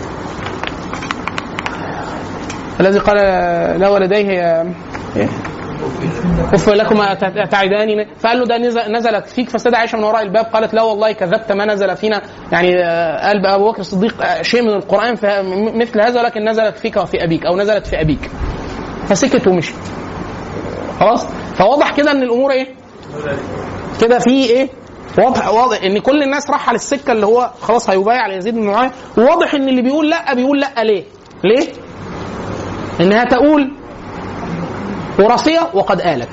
الذي قال لوالديه آه، إيه؟ اف لكما أت- تعداني فقال له ده نزل نزلت فيك فالسيده عائشه من وراء الباب قالت لا والله كذبت ما نزل فينا يعني آه، قال ابو بكر الصديق آه، شيء من القران ف- م- مثل هذا ولكن نزلت فيك وفي ابيك او نزلت في ابيك فسكت ومشي خلاص فواضح كده ان الامور ايه كده في ايه واضح واضح ان كل الناس رايحه للسكه اللي هو خلاص هيبايع ليزيد بن معاويه وواضح ان اللي بيقول لا بيقول لا ليه؟ ليه؟ انها تقول وراثيه وقد آلت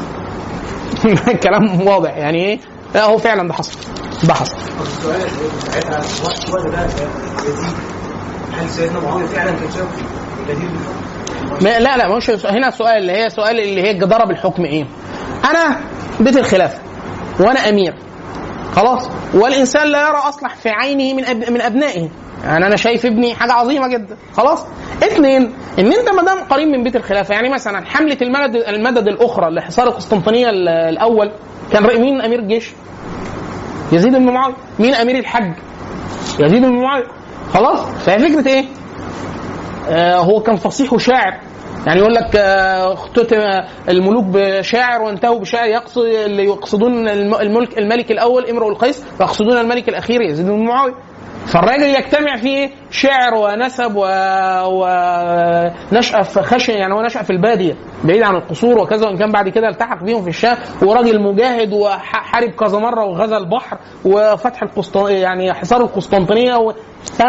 كلام واضح يعني ايه لا هو فعلا ده حصل ده حصل السؤال ساعتها الوقت الوقت ده يزيد هل سيدنا معاويه فعلا كان شايف الجديد ما لا لا مش هنا السؤال اللي هي سؤال اللي هي الجداره بالحكم ايه؟ انا بيت الخلافه وانا امير خلاص والانسان لا يرى اصلح في عينه من أب... من ابنائه يعني انا شايف ابني حاجه عظيمه جدا خلاص اثنين ان انت ما دام قريب من بيت الخلافه يعني مثلا حمله المدد المدد الاخرى لحصار القسطنطينيه ال- الاول كان رأي مين امير الجيش؟ يزيد بن معاويه مين امير الحج؟ يزيد بن معاويه خلاص فهي فكره ايه؟ آه هو كان فصيح وشاعر يعني يقول لك آه، اختتم الملوك بشاعر وانتهوا بشاعر يقصد اللي يقصدون الم- الملك الملك الاول امرؤ القيس ويقصدون الملك الاخير يزيد بن معاويه فالراجل يجتمع فيه إيه؟ شعر ونسب و... ونشأة في خشن يعني هو نشأ في البادية بعيد عن القصور وكذا وإن كان بعد كده التحق بيهم في الشام وراجل مجاهد وحارب كذا مرة وغزا البحر وفتح القسطن يعني حصار القسطنطينية و... ف...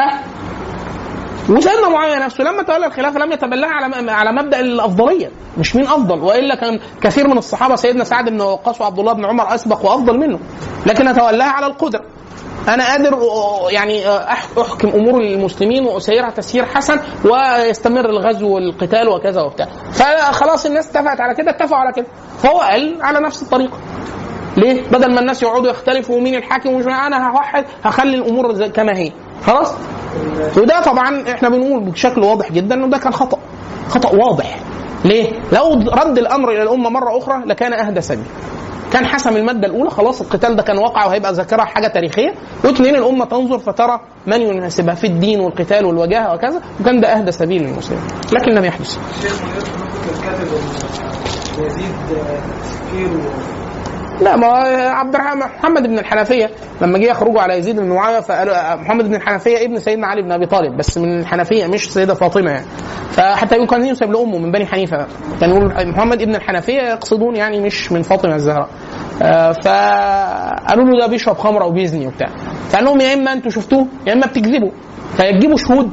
وسيدنا معاويه نفسه لما تولى الخلافه لم يتبلها على على مبدا الافضليه مش مين افضل والا كان كثير من الصحابه سيدنا سعد بن وقاص وعبد الله بن عمر اسبق وافضل منه لكن تولاها على القدره انا قادر أ- يعني أح- احكم امور المسلمين واسيرها تسيير حسن ويستمر الغزو والقتال وكذا وبتاع فخلاص الناس اتفقت على كده اتفقوا على كده فهو قال على نفس الطريقه ليه؟ بدل ما الناس يقعدوا يختلفوا مين الحاكم ومش انا هوحد هخلي الامور زي- كما هي خلاص؟ وده طبعا احنا بنقول بشكل واضح جدا انه ده كان خطا خطا واضح ليه؟ لو رد الامر الى الامه مره اخرى لكان اهدى سبيل كان حسم الماده الاولى خلاص القتال ده كان واقع وهيبقى ذاكره حاجه تاريخيه واثنين الامه تنظر فترى من يناسبها في الدين والقتال والوجاهه وكذا وكان ده اهدى سبيل للمسلمين لكن لم يحدث الشيخ منير ممكن كاتب إن يزيد آه، تفكير و- لا ما هو عبد الرحمن محمد بن الحنفيه لما جه يخرجوا على يزيد بن معاويه فقالوا محمد بن الحنفيه ابن سيدنا علي بن ابي طالب بس من الحنفيه مش السيده فاطمه يعني فحتى يقول كان ينسب لامه من بني حنيفه كان يقول محمد ابن الحنفيه يقصدون يعني مش من فاطمه الزهراء آه، فقالوا له ده بيشرب خمره وبيزني وبتاع فقال لهم يا اما انتوا شفتوه يا اما بتكذبوا فيجيبوا شهود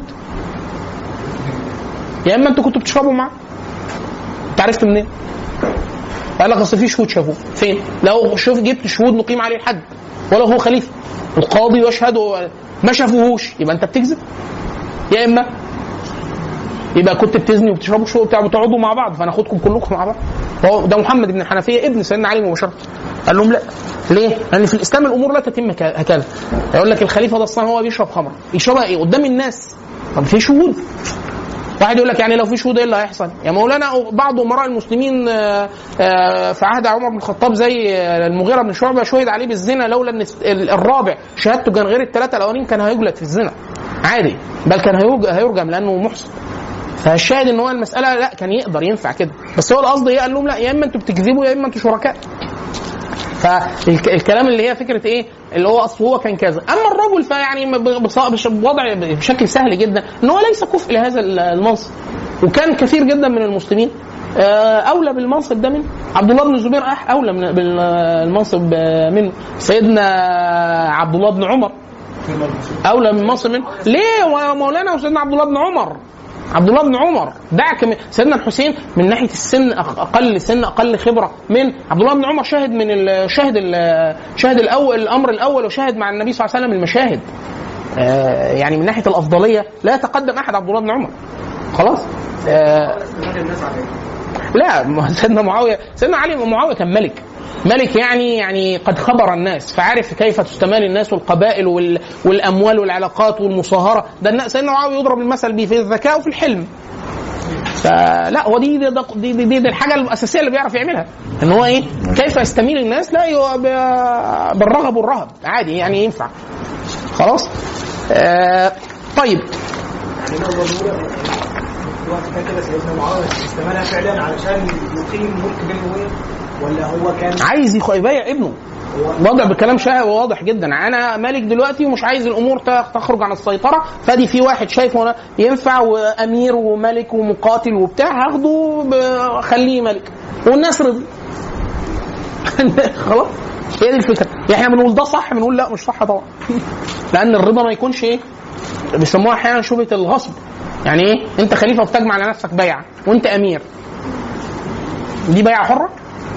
يا اما انتوا كنتوا بتشربوا معاه انت عرفت منين؟ ف- قال لك اصل في شهود شافوه فين؟ لو شوف جبت شهود نقيم عليه الحد ولا هو خليفه القاضي يشهد ما شافوهوش يبقى انت بتكذب يا اما يبقى كنت بتزني وبتشربوا شو بتاع بتقعدوا مع بعض فناخدكم كلكم مع بعض هو ده محمد بن الحنفيه ابن سيدنا علي مباشره قال لهم لا ليه؟ لان في الاسلام الامور لا تتم ك- هكذا يقول لك الخليفه ده اصلا هو بيشرب خمر يشربها ايه؟ قدام الناس طب في شهود واحد يقول لك يعني لو في شهود ايه اللي هيحصل؟ يا مولانا بعض امراء المسلمين آه، آه، في عهد عمر بن الخطاب زي آه، المغيره بن شعبه شهد عليه بالزنا لولا ان ال- الرابع شهادته كان غير الثلاثه الاولين كان هيجلد في الزنا عادي بل كان هيرج- هيرجم لانه محسن فالشاهد ان هو المساله لا كان يقدر ينفع كده بس هو القصد ايه قال لهم لا يا اما انتوا بتكذبوا يا اما انتوا شركاء فالكلام اللي هي فكره ايه اللي هو اصل هو كان كذا اما الرجل فيعني بص- بش- بوضع بشكل سهل جدا ان هو ليس كفء لهذا المنصب وكان كثير جدا من المسلمين آه، اولى بالمنصب ده منه عبد الله بن الزبير أح- اولى من بالمنصب آه، منه سيدنا عبد الله بن عمر اولى من المنصب منه ليه يا مولانا وسيدنا عبد الله بن عمر عبد الله بن عمر دعك من سيدنا الحسين من ناحيه السن أق- اقل سن اقل خبره من عبد الله بن عمر شاهد من ال- شاهد ال- شاهد الاول الامر الاول وشاهد مع النبي صلى الله عليه وسلم المشاهد آه، يعني من ناحيه الافضليه لا يتقدم احد عبد الله بن عمر خلاص آه، لا ما سيدنا معاويه سيدنا علي معاويه كان ملك ملك يعني يعني قد خبر الناس فعرف كيف تستمال الناس والقبائل وال والاموال والعلاقات والمصاهره ده النا- سيدنا معاويه يضرب المثل به في الذكاء وفي الحلم فلا هو دي دي, دي, دي, دي, دي الحاجه الاساسيه اللي بيعرف يعملها ان هو ايه كيف يستميل الناس لا يو- ب- بالرغب والرهب عادي يعني ينفع خلاص آه طيب يعني لو ضروره في وقت كان كده سيدنا معاويه استعملها فعلا علشان يقيم ملك جمهوريه ولا هو كان عايز يخ- يبايع ابنه وضع بكلام شهوي واضح جدا انا مالك دلوقتي ومش عايز الامور ت- تخرج عن السيطره فادي في واحد شايفه أنا ينفع وامير وملك ومقاتل وبتاع هاخده ب- خليه ملك والناس رضي خلاص هي دي الفكره يعني احنا بنقول ده صح بنقول لا مش صح طبعا لان الرضا ما يكونش ايه بيسموها احيانا شبهه الغصب يعني ايه انت خليفه وبتجمع على نفسك بيعه وانت امير دي بيعه حره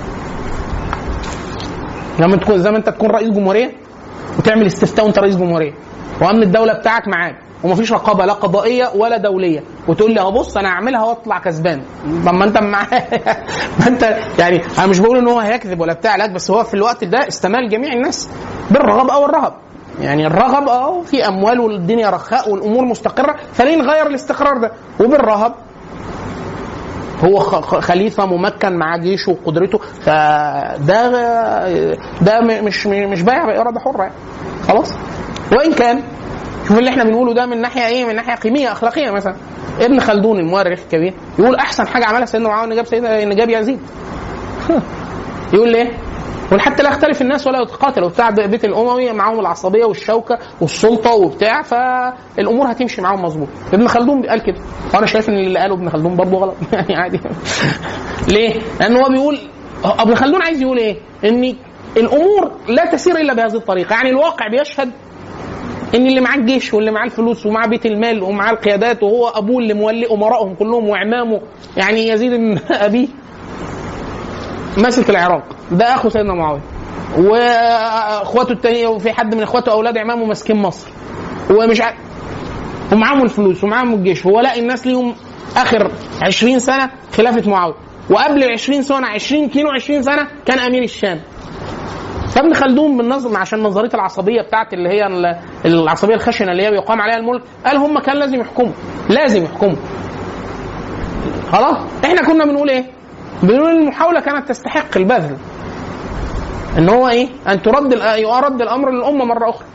لما تكون زي ما انت تكون رئيس جمهوريه وتعمل استفتاء وانت رئيس جمهوريه وامن الدوله بتاعك معاك ومفيش رقابه لا قضائيه ولا دوليه وتقول لي اهو بص انا هعملها واطلع كسبان طب ما انت مع ما انت يعني انا مش بقول ان هو هيكذب ولا بتاع لا بس هو في الوقت ده استمال جميع الناس بالرغب او الرهب يعني الرغب اه في اموال والدنيا رخاء والامور مستقره فليه نغير الاستقرار ده وبالرهب هو خ- خ- خليفه ممكن مع جيشه وقدرته فده ده م- مش مش بايع باراده حره يعني خلاص وان كان شوف اللي احنا بنقوله ده من ناحيه ايه من ناحيه قيميه اخلاقيه مثلا ابن خلدون المؤرخ الكبير يقول احسن حاجه عملها سيدنا معاويه ان جاب سيدنا ان جاب يزيد يقول ليه؟ يقول حتى لا يختلف الناس ولا يتقاتلوا بتاع بيت الاموي معاهم العصبيه والشوكه والسلطه وبتاع فالامور هتمشي معاهم مظبوط ابن خلدون قال كده وانا شايف ان اللي قاله ابن خلدون برضه غلط يعني عادي ليه؟ لان هو بيقول ابن خلدون عايز يقول ايه؟ ان الامور لا تسير الا بهذه الطريقه يعني الواقع بيشهد ان اللي معاه الجيش واللي معاه الفلوس ومعاه بيت المال ومعاه القيادات وهو ابوه اللي مولي امرائهم كلهم وعمامه يعني يزيد بن ابيه ماسك العراق ده اخو سيدنا معاويه واخواته التانية وفي حد من اخواته اولاد عمامه ماسكين مصر ومش عارف ومعاهم الفلوس ومعاهم الجيش هو لاقي الناس ليهم اخر 20 سنه خلافه معاويه وقبل ال 20 سنه 20 22 سنه كان امير الشام فابن خلدون بالنظر عشان نظريه العصبيه بتاعت اللي هي ال- العصبيه الخشنه اللي هي بيقام عليها الملك قال هم كان لازم يحكموا لازم يحكموا خلاص احنا كنا بنقول ايه بنقول إن المحاوله كانت تستحق البذل ان هو ايه ان ترد الأ- يرد الامر للامه مره اخرى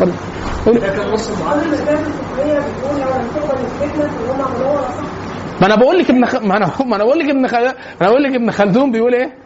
ما انا بقول لك ابن خ... ما انا ما انا بقول لك ابن خ... ما انا بقول لك ابن خلدون بيقول ايه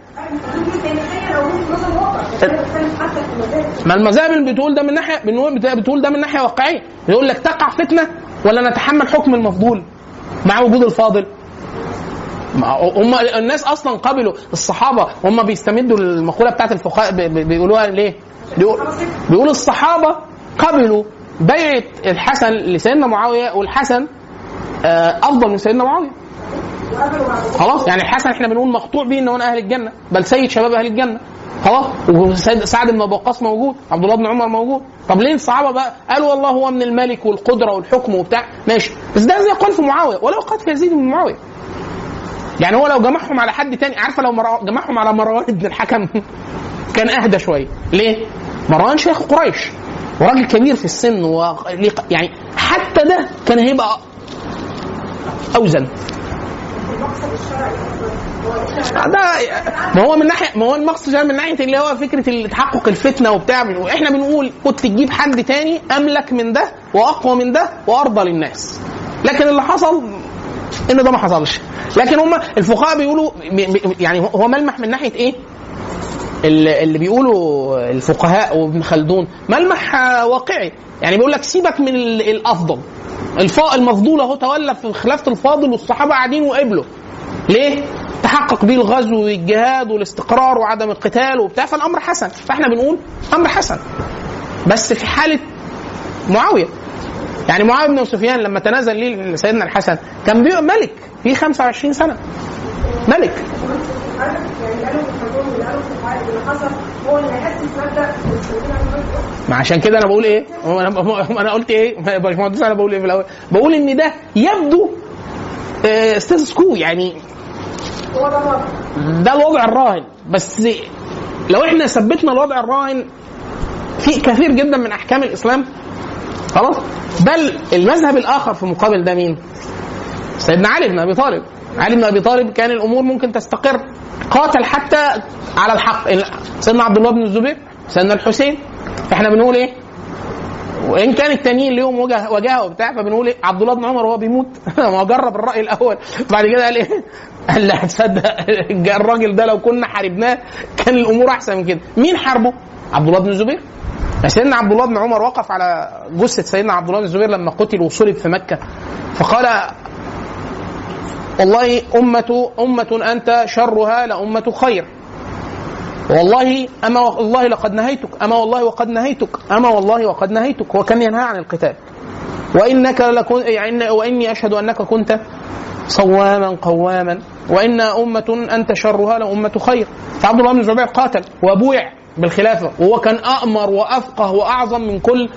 ما المذاهب بتقول ده من ناحيه بنقول- بتقول ده من ناحيه واقعيه يقول لك تقع فتنه ولا نتحمل حكم المفضول مع وجود الفاضل ما هم الناس اصلا قبلوا الصحابه هم بيستمدوا المقوله بتاعت الفقهاء بي- بي- بيقولوها ليه؟ بيقول, بيقول الصحابه قبلوا بيعه الحسن لسيدنا معاويه والحسن آه، افضل من سيدنا معاويه خلاص يعني الحسن احنا بنقول مقطوع به انه من اهل الجنه بل سيد شباب اهل الجنه خلاص وسيد سعد بن ابي وقاص موجود عبد الله بن عمر موجود طب ليه الصحابه بقى قالوا والله هو من الملك والقدره والحكم وبتاع ماشي بس ده زي قال في معاويه ولو قال في يزيد بن معاويه يعني هو لو جمعهم على حد تاني عارفه لو مرا- جمعهم على مروان بن الحكم كان اهدى شويه ليه؟ مروان شيخ قريش وراجل كبير في السن و... يعني حتى ده كان هيبقى اوزن ده ما هو من ناحيه ما هو المقصد ده من ناحيه اللي هو فكره تحقق الفتنه وبتاع احنا بنقول كنت تجيب حد تاني املك من ده واقوى من ده وارضى للناس لكن اللي حصل ان ده ما حصلش لكن هم الفقهاء بيقولوا بي- بي- يعني هو ملمح من ناحيه ايه؟ اللي اللي بيقولوا الفقهاء وابن خلدون ملمح آه، واقعي يعني بيقول لك سيبك من ال- الافضل الفا المفضول اهو تولى في خلافه الفاضل والصحابه قاعدين وقبلوا ليه؟ تحقق بيه الغزو والجهاد والاستقرار وعدم القتال وبتاع فالامر حسن فاحنا بنقول امر حسن بس في حاله معاويه يعني معاويه بن سفيان لما تنازل ليه سيدنا الحسن كان بيبقى ملك في 25 سنه ملك يعني قالوا في الحكومه اللي قالوا في الحقائق اللي حصل هو اللي هيأسس مبدا المسلمين عن ما عشان كده انا بقول ايه؟ هو انا هو انا قلت ايه؟ يا باشمهندس انا بقول ايه في الاول؟ بقول ان ده يبدو ستاتس كو يعني هو ده الوضع ده الوضع الراهن بس لو احنا ثبتنا الوضع الراهن في كثير جدا من احكام الاسلام خلاص بل المذهب الاخر في مقابل ده مين؟ سيدنا علي بن ابي طالب علي بن ابي طالب كان الامور ممكن تستقر قاتل حتى على الحق سيدنا عبد الله بن الزبير سيدنا الحسين احنا بنقول ايه؟ وان كان التانيين ليهم وجه وجهه وبتاع فبنقول ايه عبد الله بن عمر وهو بيموت ما هو جرب الراي الاول بعد كده قال ايه؟ قال لا تصدق الراجل ده لو كنا حاربناه كان الامور احسن من كده مين حاربه؟ عبد الله بن الزبير سيدنا عبد الله بن عمر وقف على جثه سيدنا عبد الله بن الزبير لما قتل وصلب في مكه فقال والله أمة أمة أنت شرها لأمة خير والله أما والله لقد نهيتك أما والله وقد نهيتك أما والله وقد نهيتك هو كان ينهى عن القتال وإنك لكن يعني وإني أشهد أنك كنت صواما قواما وإن أمة أنت شرها لأمة خير فعبد الله بن الزبير قاتل وبويع بالخلافة وهو كان أأمر وأفقه وأعظم من كل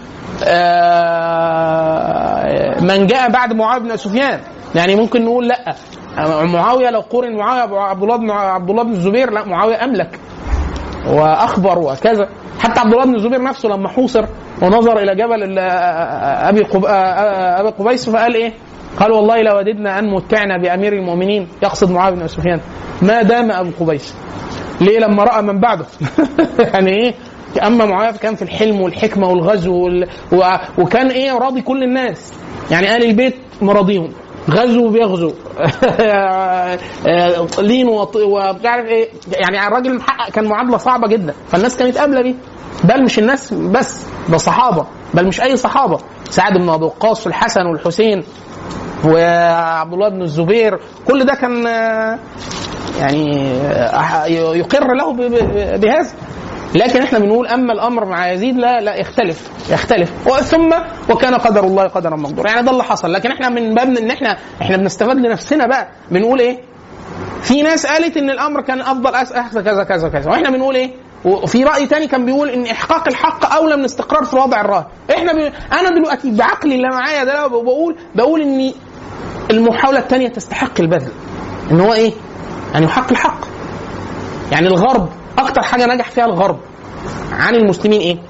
آه، من جاء بعد معاوية بن سفيان يعني ممكن نقول لا معاوية لو قورن معاوية عبد الله بن عبد الله بن الزبير لا معاوية أملك واخبر وكذا حتى عبد الله بن الزبير نفسه لما حوصر ونظر الى جبل ال- ابي قب... ابي قبيس فقال ايه؟ قال والله لو وددنا ان متعنا بامير المؤمنين يقصد معاويه بن سفيان ما دام ابو قبيس ليه لما راى من بعده يعني ايه اما معاويه كان في الحلم والحكمه والغزو وال... و... وكان ايه راضي كل الناس يعني اهل البيت مراضيهم غزو بيغزو لين وط- ومش عارف ايه يعني الراجل محقق كان معادله صعبه جدا فالناس كانت قابله بيه بل مش الناس بس ده صحابه بل مش اي صحابه سعد بن ابي وقاص والحسن والحسين وعبد الله بن الزبير كل ده كان آه، يعني آه، يقر له ب- ب- بهذا لكن احنا بنقول اما الامر مع يزيد لا لا يختلف يختلف ثم وكان قدر الله قدرا مقدورا يعني ده اللي حصل لكن احنا من باب ان احنا احنا بنستفاد لنفسنا بقى بنقول ايه في ناس قالت ان الامر كان افضل أس- احسن كذا كذا كذا واحنا بنقول ايه وفي راي تاني كان بيقول ان احقاق الحق اولى من استقرار في الوضع الراهن احنا ب... انا دلوقتي بعقلي اللي معايا ده بقول بقول ان المحاوله الثانيه تستحق البذل ان هو ايه يعني يحق الحق يعني الغرب اكتر حاجه نجح فيها الغرب عن المسلمين ايه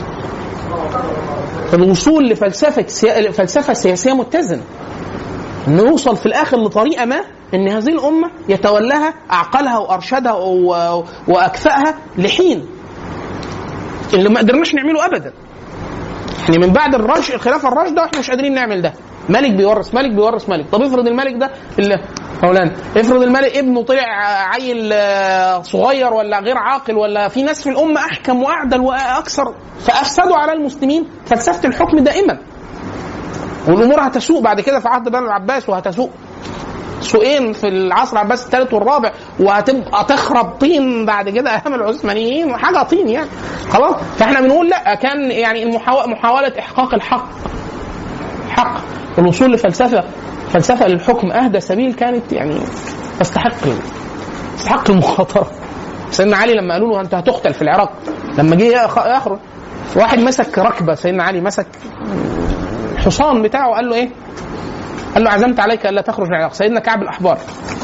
الوصول لفلسفه سيا... فلسفه سياسيه متزنه ان نوصل في الاخر لطريقه ما ان هذه الامه يتولاها اعقلها وارشدها و... واكفاها لحين اللي ما قدرناش نعمله ابدا يعني من بعد الرش الخلافه الراشده واحنا مش قادرين نعمل ده ملك بيورث ملك بيورث ملك طب افرض الملك ده اللي مولانا افرض الملك ابنه طلع عيل آه، صغير ولا غير عاقل ولا في ناس في الامه احكم واعدل واكثر فافسدوا على المسلمين فلسفه الحكم دائما والامور هتسوء بعد كده في عهد بني العباس وهتسوء سوءين في العصر العباسي الثالث والرابع وهتبقى تخرب طين بعد كده ايام العثمانيين وحاجه طين يعني خلاص فاحنا بنقول لا كان يعني المحاو- محاوله احقاق الحق حق الوصول لفلسفه فلسفه للحكم اهدى سبيل كانت يعني تستحق تستحق المخاطره سيدنا علي لما قالوا له انت هتقتل في العراق لما جه يخ- يخرج واحد مسك ركبه سيدنا علي مسك الحصان بتاعه قال له ايه؟ قال له عزمت عليك الا تخرج من العراق سيدنا كعب الاحبار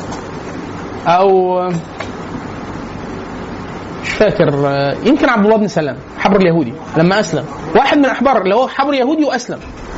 او مش فاكر آه، يمكن عبد الله بن سلام حبر اليهودي لما اسلم واحد من الاحبار اللي هو حبر يهودي واسلم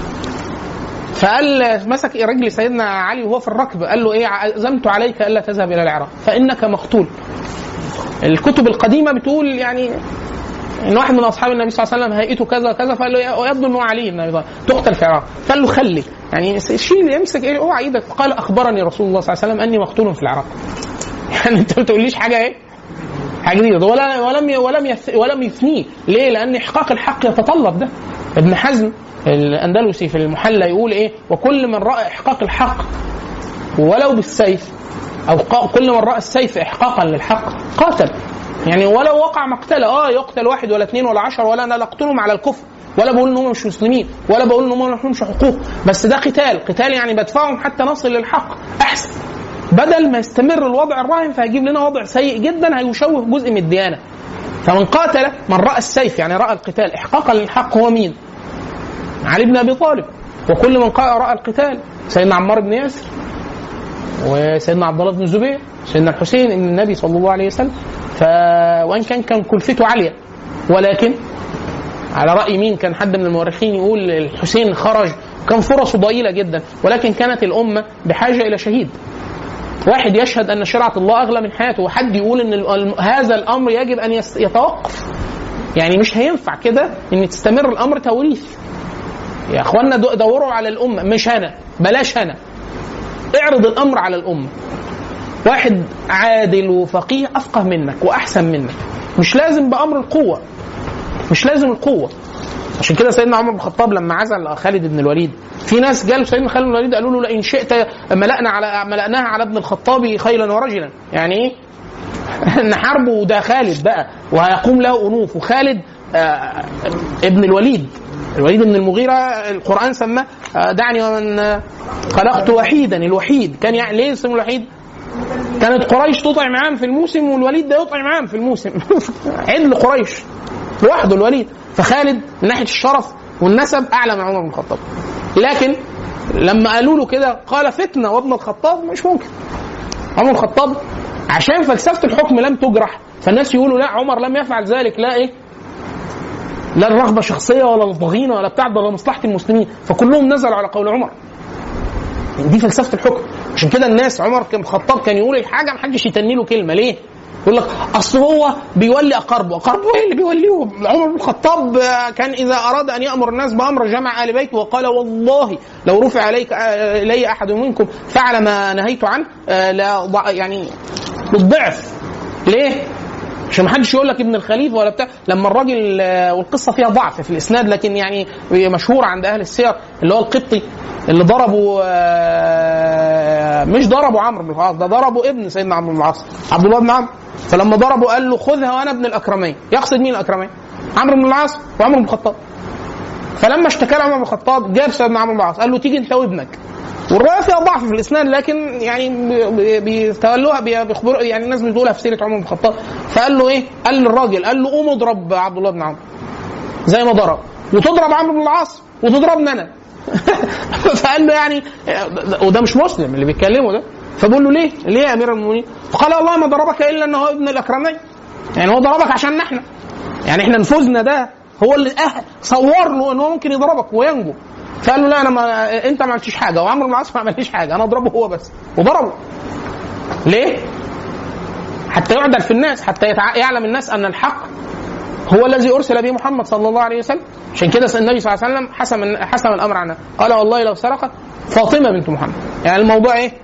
فقال مسك رجل سيدنا علي وهو في الركب قال له ايه عزمت عليك الا تذهب الى العراق فانك مقتول الكتب القديمه بتقول يعني ان واحد من اصحاب النبي صلى الله عليه وسلم هيئته كذا كذا فقال له إيه؟ يبدو انه علي بن ابي طالب تقتل في العراق فقال له خلي يعني شيل يمسك ايه اوعى ايدك قال اخبرني رسول الله صلى الله عليه وسلم اني مقتول في العراق يعني انت ما تقوليش حاجه ايه حاجه جديده ولا ولم ولم يث ولم يثنيه ليه؟ لان احقاق الحق يتطلب ده ابن حزم الاندلسي في المحلى يقول ايه وكل من راى احقاق الحق ولو بالسيف او قا- كل من راى السيف احقاقا للحق قاتل يعني ولو وقع مقتله اه يقتل واحد ولا اثنين ولا عشر ولا انا لا اقتلهم على الكفر ولا بقول ان هم مش مسلمين ولا بقول ان هم ما لهمش حقوق بس ده قتال قتال يعني بدفعهم حتى نصل للحق احسن بدل ما يستمر الوضع الراهن فهيجيب لنا وضع سيء جدا هيشوه جزء من الديانه فمن قاتل من راى السيف يعني راى القتال احقاقا للحق هو مين؟ علي بن ابي طالب وكل من قا- راى القتال سيدنا عمار بن ياسر وسيدنا عبد الله بن الزبير سيدنا الحسين ابن النبي صلى الله عليه وسلم ف وان كان كان كلفته عاليه ولكن على راي مين كان حد من المؤرخين يقول الحسين خرج كان فرصه ضئيله جدا ولكن كانت الامه بحاجه الى شهيد واحد يشهد ان شرعه الله اغلى من حياته وحد يقول ان ال- هذا الامر يجب ان يس- يتوقف يعني مش هينفع كده ان تستمر الامر توريث يا اخوانا دو- دوروا على الامه مش انا بلاش انا اعرض الامر على الامه واحد عادل وفقيه افقه منك واحسن منك مش لازم بامر القوه مش لازم القوه عشان كده سيدنا عمر بن الخطاب لما عزل خالد بن الوليد في ناس جالوا سيدنا خالد بن الوليد قالوا له لئن شئت ملأنا على ملأناها على ابن الخطاب خيلا ورجلا يعني ايه نحاربه وده خالد بقى وهيقوم له انوف وخالد آه ابن الوليد الوليد بن المغيرة القرآن سماه آه دعني ومن آه، خلقت وحيدا الوحيد كان يعني ليه اسمه الوحيد؟ كانت قريش تطعم عام في الموسم والوليد ده يطعم عام في الموسم عدل قريش لوحده الوليد فخالد من ناحيه الشرف والنسب اعلى من عمر بن الخطاب لكن لما قالوا له كده قال فتنه وابن الخطاب مش ممكن عمر بن الخطاب عشان فلسفه الحكم لم تجرح فالناس يقولوا لا عمر لم يفعل ذلك لا ايه لا الرغبه شخصيه ولا الضغينه ولا بتاع ده لمصلحه المسلمين فكلهم نزلوا على قول عمر دي فلسفه الحكم عشان كده الناس عمر بن الخطاب كان يقول الحاجه محدش يتني له كلمه ليه؟ يقول لك اصل هو بيولي اقاربه، اقاربه ايه اللي بيوليهم؟ عمر بن الخطاب آه، كان اذا اراد ان يامر الناس بامر جمع ال بيته وقال والله لو رفع عليك آه، الي احد منكم فعل ما نهيت عنه آه، لا ضع- يعني بالضعف ليه؟ عشان ما حدش يقول لك ابن الخليفه ولا بتاع لما الراجل آه، والقصه فيها ضعف في الاسناد لكن يعني مشهور عند اهل السير اللي هو القبطي اللي ضربوا آه، مش ضربوا عمرو بن العاص ده ضربوا ابن سيدنا عمرو بن العاص عبد الله بن عمرو فلما ضربوا قال له خذها وانا ابن الاكرمين يقصد مين الاكرمين؟ عمرو بن العاص وعمرو بن الخطاب فلما اشتكى له عمر بن الخطاب جاب سيدنا عمرو بن العاص قال له تيجي انت وابنك والروايه فيها ضعف في الاسناد لكن يعني بي- بيتولوها بي- بيخبروا يعني الناس بتقولها في سيره عمر بن الخطاب فقال له ايه؟ قال للراجل قال له قوم اضرب عبد الله بن عمرو زي ما ضرب وتضرب عمرو بن العاص وتضربني انا فقال له يعني وده مش مسلم اللي بيتكلمه ده فبقول له ليه؟ ليه يا امير المؤمنين؟ فقال والله ما ضربك الا انه هو ابن الاكرمين يعني هو ضربك عشان احنا يعني احنا نفوذنا ده هو اللي أه صور له ان هو ممكن يضربك وينجو فقال له لا انا ما انت ما عملتش حاجه وعمرو بن العاص ما عملش حاجه انا اضربه هو بس وضربه ليه؟ حتى يعدل في الناس حتى يتع... يعلم الناس ان الحق هو الذي ارسل به محمد صلى الله عليه وسلم عشان كده النبي صلى الله عليه وسلم حسم حسم الامر عنها قال والله لو سرقت فاطمه بنت محمد يعني الموضوع ايه؟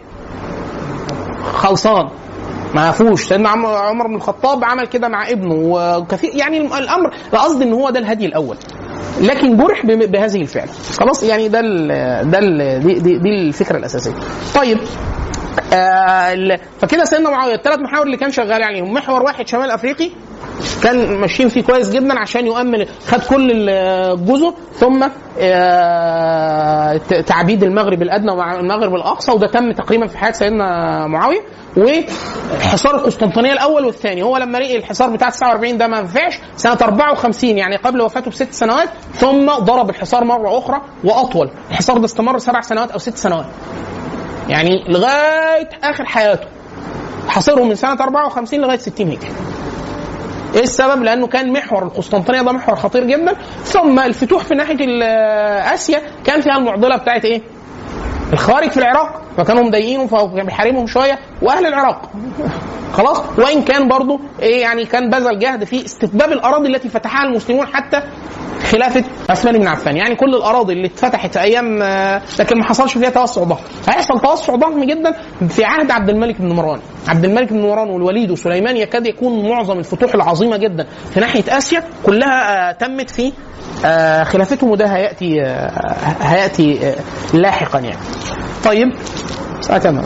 خلصان ما فيهوش سيدنا عمر عمر بن الخطاب عمل كده مع ابنه وكثير يعني الامر لا قصدي ان هو ده الهدي الاول لكن جرح بم- بهذه الفعل خلاص يعني ده ال ده ال دي, دي, دي الفكره الاساسيه طيب آه ال- فكده سيدنا معاويه الثلاث محاور اللي كان شغال عليهم محور واحد شمال افريقي كان ماشيين فيه كويس جدا عشان يؤمن خد كل الجزر ثم آه، ت- تعبيد المغرب الادنى والمغرب الاقصى وده تم تقريبا في حياه سيدنا معاويه وحصار القسطنطينيه الاول والثاني هو لما لقي الحصار بتاع 49 ده ما نفعش سنه 54 يعني قبل وفاته بست سنوات ثم ضرب الحصار مره اخرى واطول الحصار ده استمر سبع سنوات او ست سنوات يعني لغايه اخر حياته حاصره من سنه 54 لغايه 60 هجري ايه السبب؟ لانه كان محور القسطنطينيه ده محور خطير جدا ثم الفتوح في ناحيه ال- اسيا كان فيها المعضله بتاعت ايه؟ الخوارج في العراق فكانوا مضايقينهم فكان بيحاربهم شويه واهل العراق خلاص وان كان برضه ايه يعني كان بذل جهد في استتباب الاراضي التي فتحها المسلمون حتى خلافه عثمان بن عفان يعني كل الاراضي اللي اتفتحت ايام آه، لكن ما حصلش فيها توسع ضخم هيحصل توسع ضخم جدا في عهد عبد الملك بن مروان عبد الملك بن مروان والوليد وسليمان يكاد يكون معظم الفتوح العظيمه جدا في ناحيه اسيا كلها آه، تمت في آه، خلافتهم وده هياتي آه، هياتي آه، لاحقا يعني طيب ساعة كام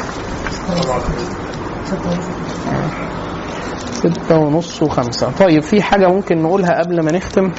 ستة ونص وخمسة طيب في حاجة ممكن نقولها قبل ما نختم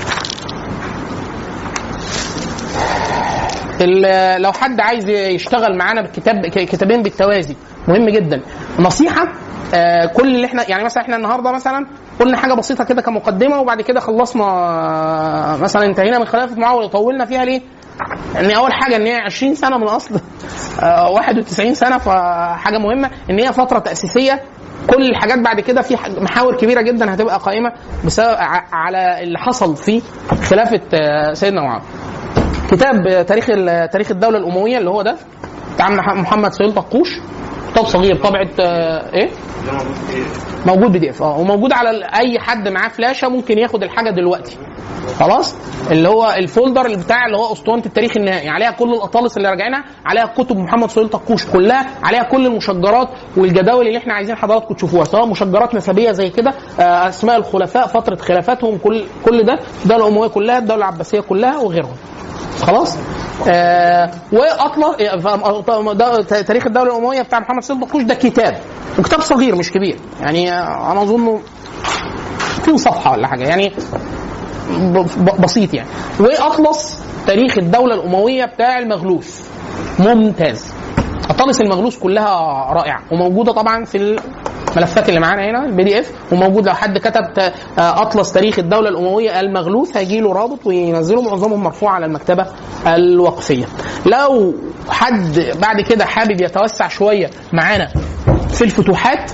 ال- لو حد عايز يشتغل معانا بالكتاب ك- كتابين بالتوازي مهم جدا نصيحة آه، كل اللي احنا يعني مثلا احنا النهارده مثلا قلنا حاجه بسيطه كده كمقدمه وبعد كده خلصنا آه، مثلا انتهينا من خلافه معاويه طولنا فيها ليه؟ ان اول حاجه ان هي 20 سنه من اصل آه، 91 سنه فحاجه مهمه ان هي فتره تاسيسيه كل الحاجات بعد كده في ح- محاور كبيره جدا هتبقى قائمه بسبب ع- على اللي حصل في خلافه آه، سيدنا معاويه. كتاب آه، تاريخ ال- تاريخ الدوله الامويه اللي هو ده بتاع مح- محمد سهيل طقوش كتاب صغير طبعه آه، ايه؟ موجود بي دي اف اه وموجود على ال- اي حد معاه فلاشه ممكن ياخد الحاجه دلوقتي خلاص اللي هو الفولدر اللي بتاع اللي هو اسطوانه التاريخ النهائي عليها كل الاطالس اللي راجعينها عليها كتب محمد سهيل طقوش كلها عليها كل المشجرات والجداول اللي احنا عايزين حضراتكم تشوفوها سواء مشجرات نسبيه زي كده آه، اسماء الخلفاء فتره خلافتهم كل كل ده الدوله الامويه كلها الدوله العباسيه كلها وغيرهم خلاص آه واطلس آه، ف- ده تاريخ الدوله الامويه بتاع محمد سيد بطوش ده كتاب وكتاب صغير مش كبير يعني آه، انا اظنه 200 صفحه ولا حاجه يعني ب- ب- بسيط يعني واطلس تاريخ الدوله الامويه بتاع المغلوث ممتاز اطلس المغلوث كلها رائعه وموجوده طبعا في الملفات اللي معانا هنا البي دي اف وموجود لو حد كتب ت- آه، اطلس تاريخ الدوله الامويه المغلوث هيجي له رابط وينزله معظمهم مرفوع على المكتبه الوقفيه لو حد بعد كده حابب يتوسع شويه معانا في الفتوحات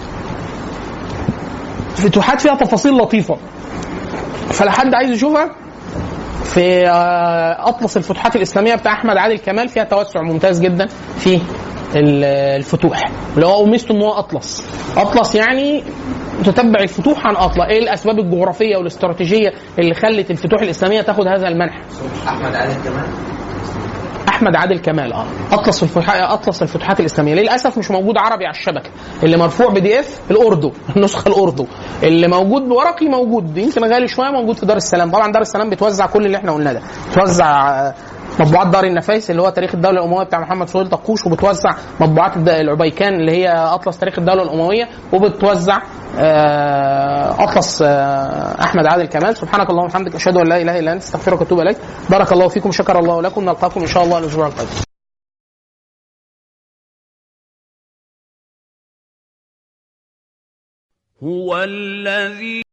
الفتوحات فيها تفاصيل لطيفه فلو حد عايز يشوفها في آه، اطلس الفتوحات الاسلاميه بتاع احمد عادل كمال فيها توسع ممتاز جدا في ال- الفتوح اللي هو ميزته ان هو اطلس اطلس يعني تتبع الفتوح عن اطلس ايه الاسباب الجغرافيه والاستراتيجيه اللي خلت الفتوح الاسلاميه تاخد هذا المنحى احمد عادل كمان احمد عادل كمال اه اطلس الفتوحات اطلس الفتوحات الاسلاميه للاسف مش موجود عربي على الشبكه اللي مرفوع بي دي اف الاردو النسخه الاردو اللي موجود ورقي موجود يمكن غالي شويه موجود في دار السلام طبعا دار السلام بتوزع كل اللي احنا قلناه ده بتوزع آه، مطبوعات دار النفايس اللي هو تاريخ الدوله الامويه بتاع محمد سهيل طقوش وبتوزع مطبوعات الد- العبيكان اللي هي اطلس تاريخ الدوله الامويه وبتوزع آه، اطلس آه، احمد عادل كمال سبحانك اللهم وبحمدك اشهد ان لا اله الا انت استغفرك واتوب اليك بارك الله فيكم شكر الله لكم نلقاكم ان شاء الله الاسبوع القادم هو الذي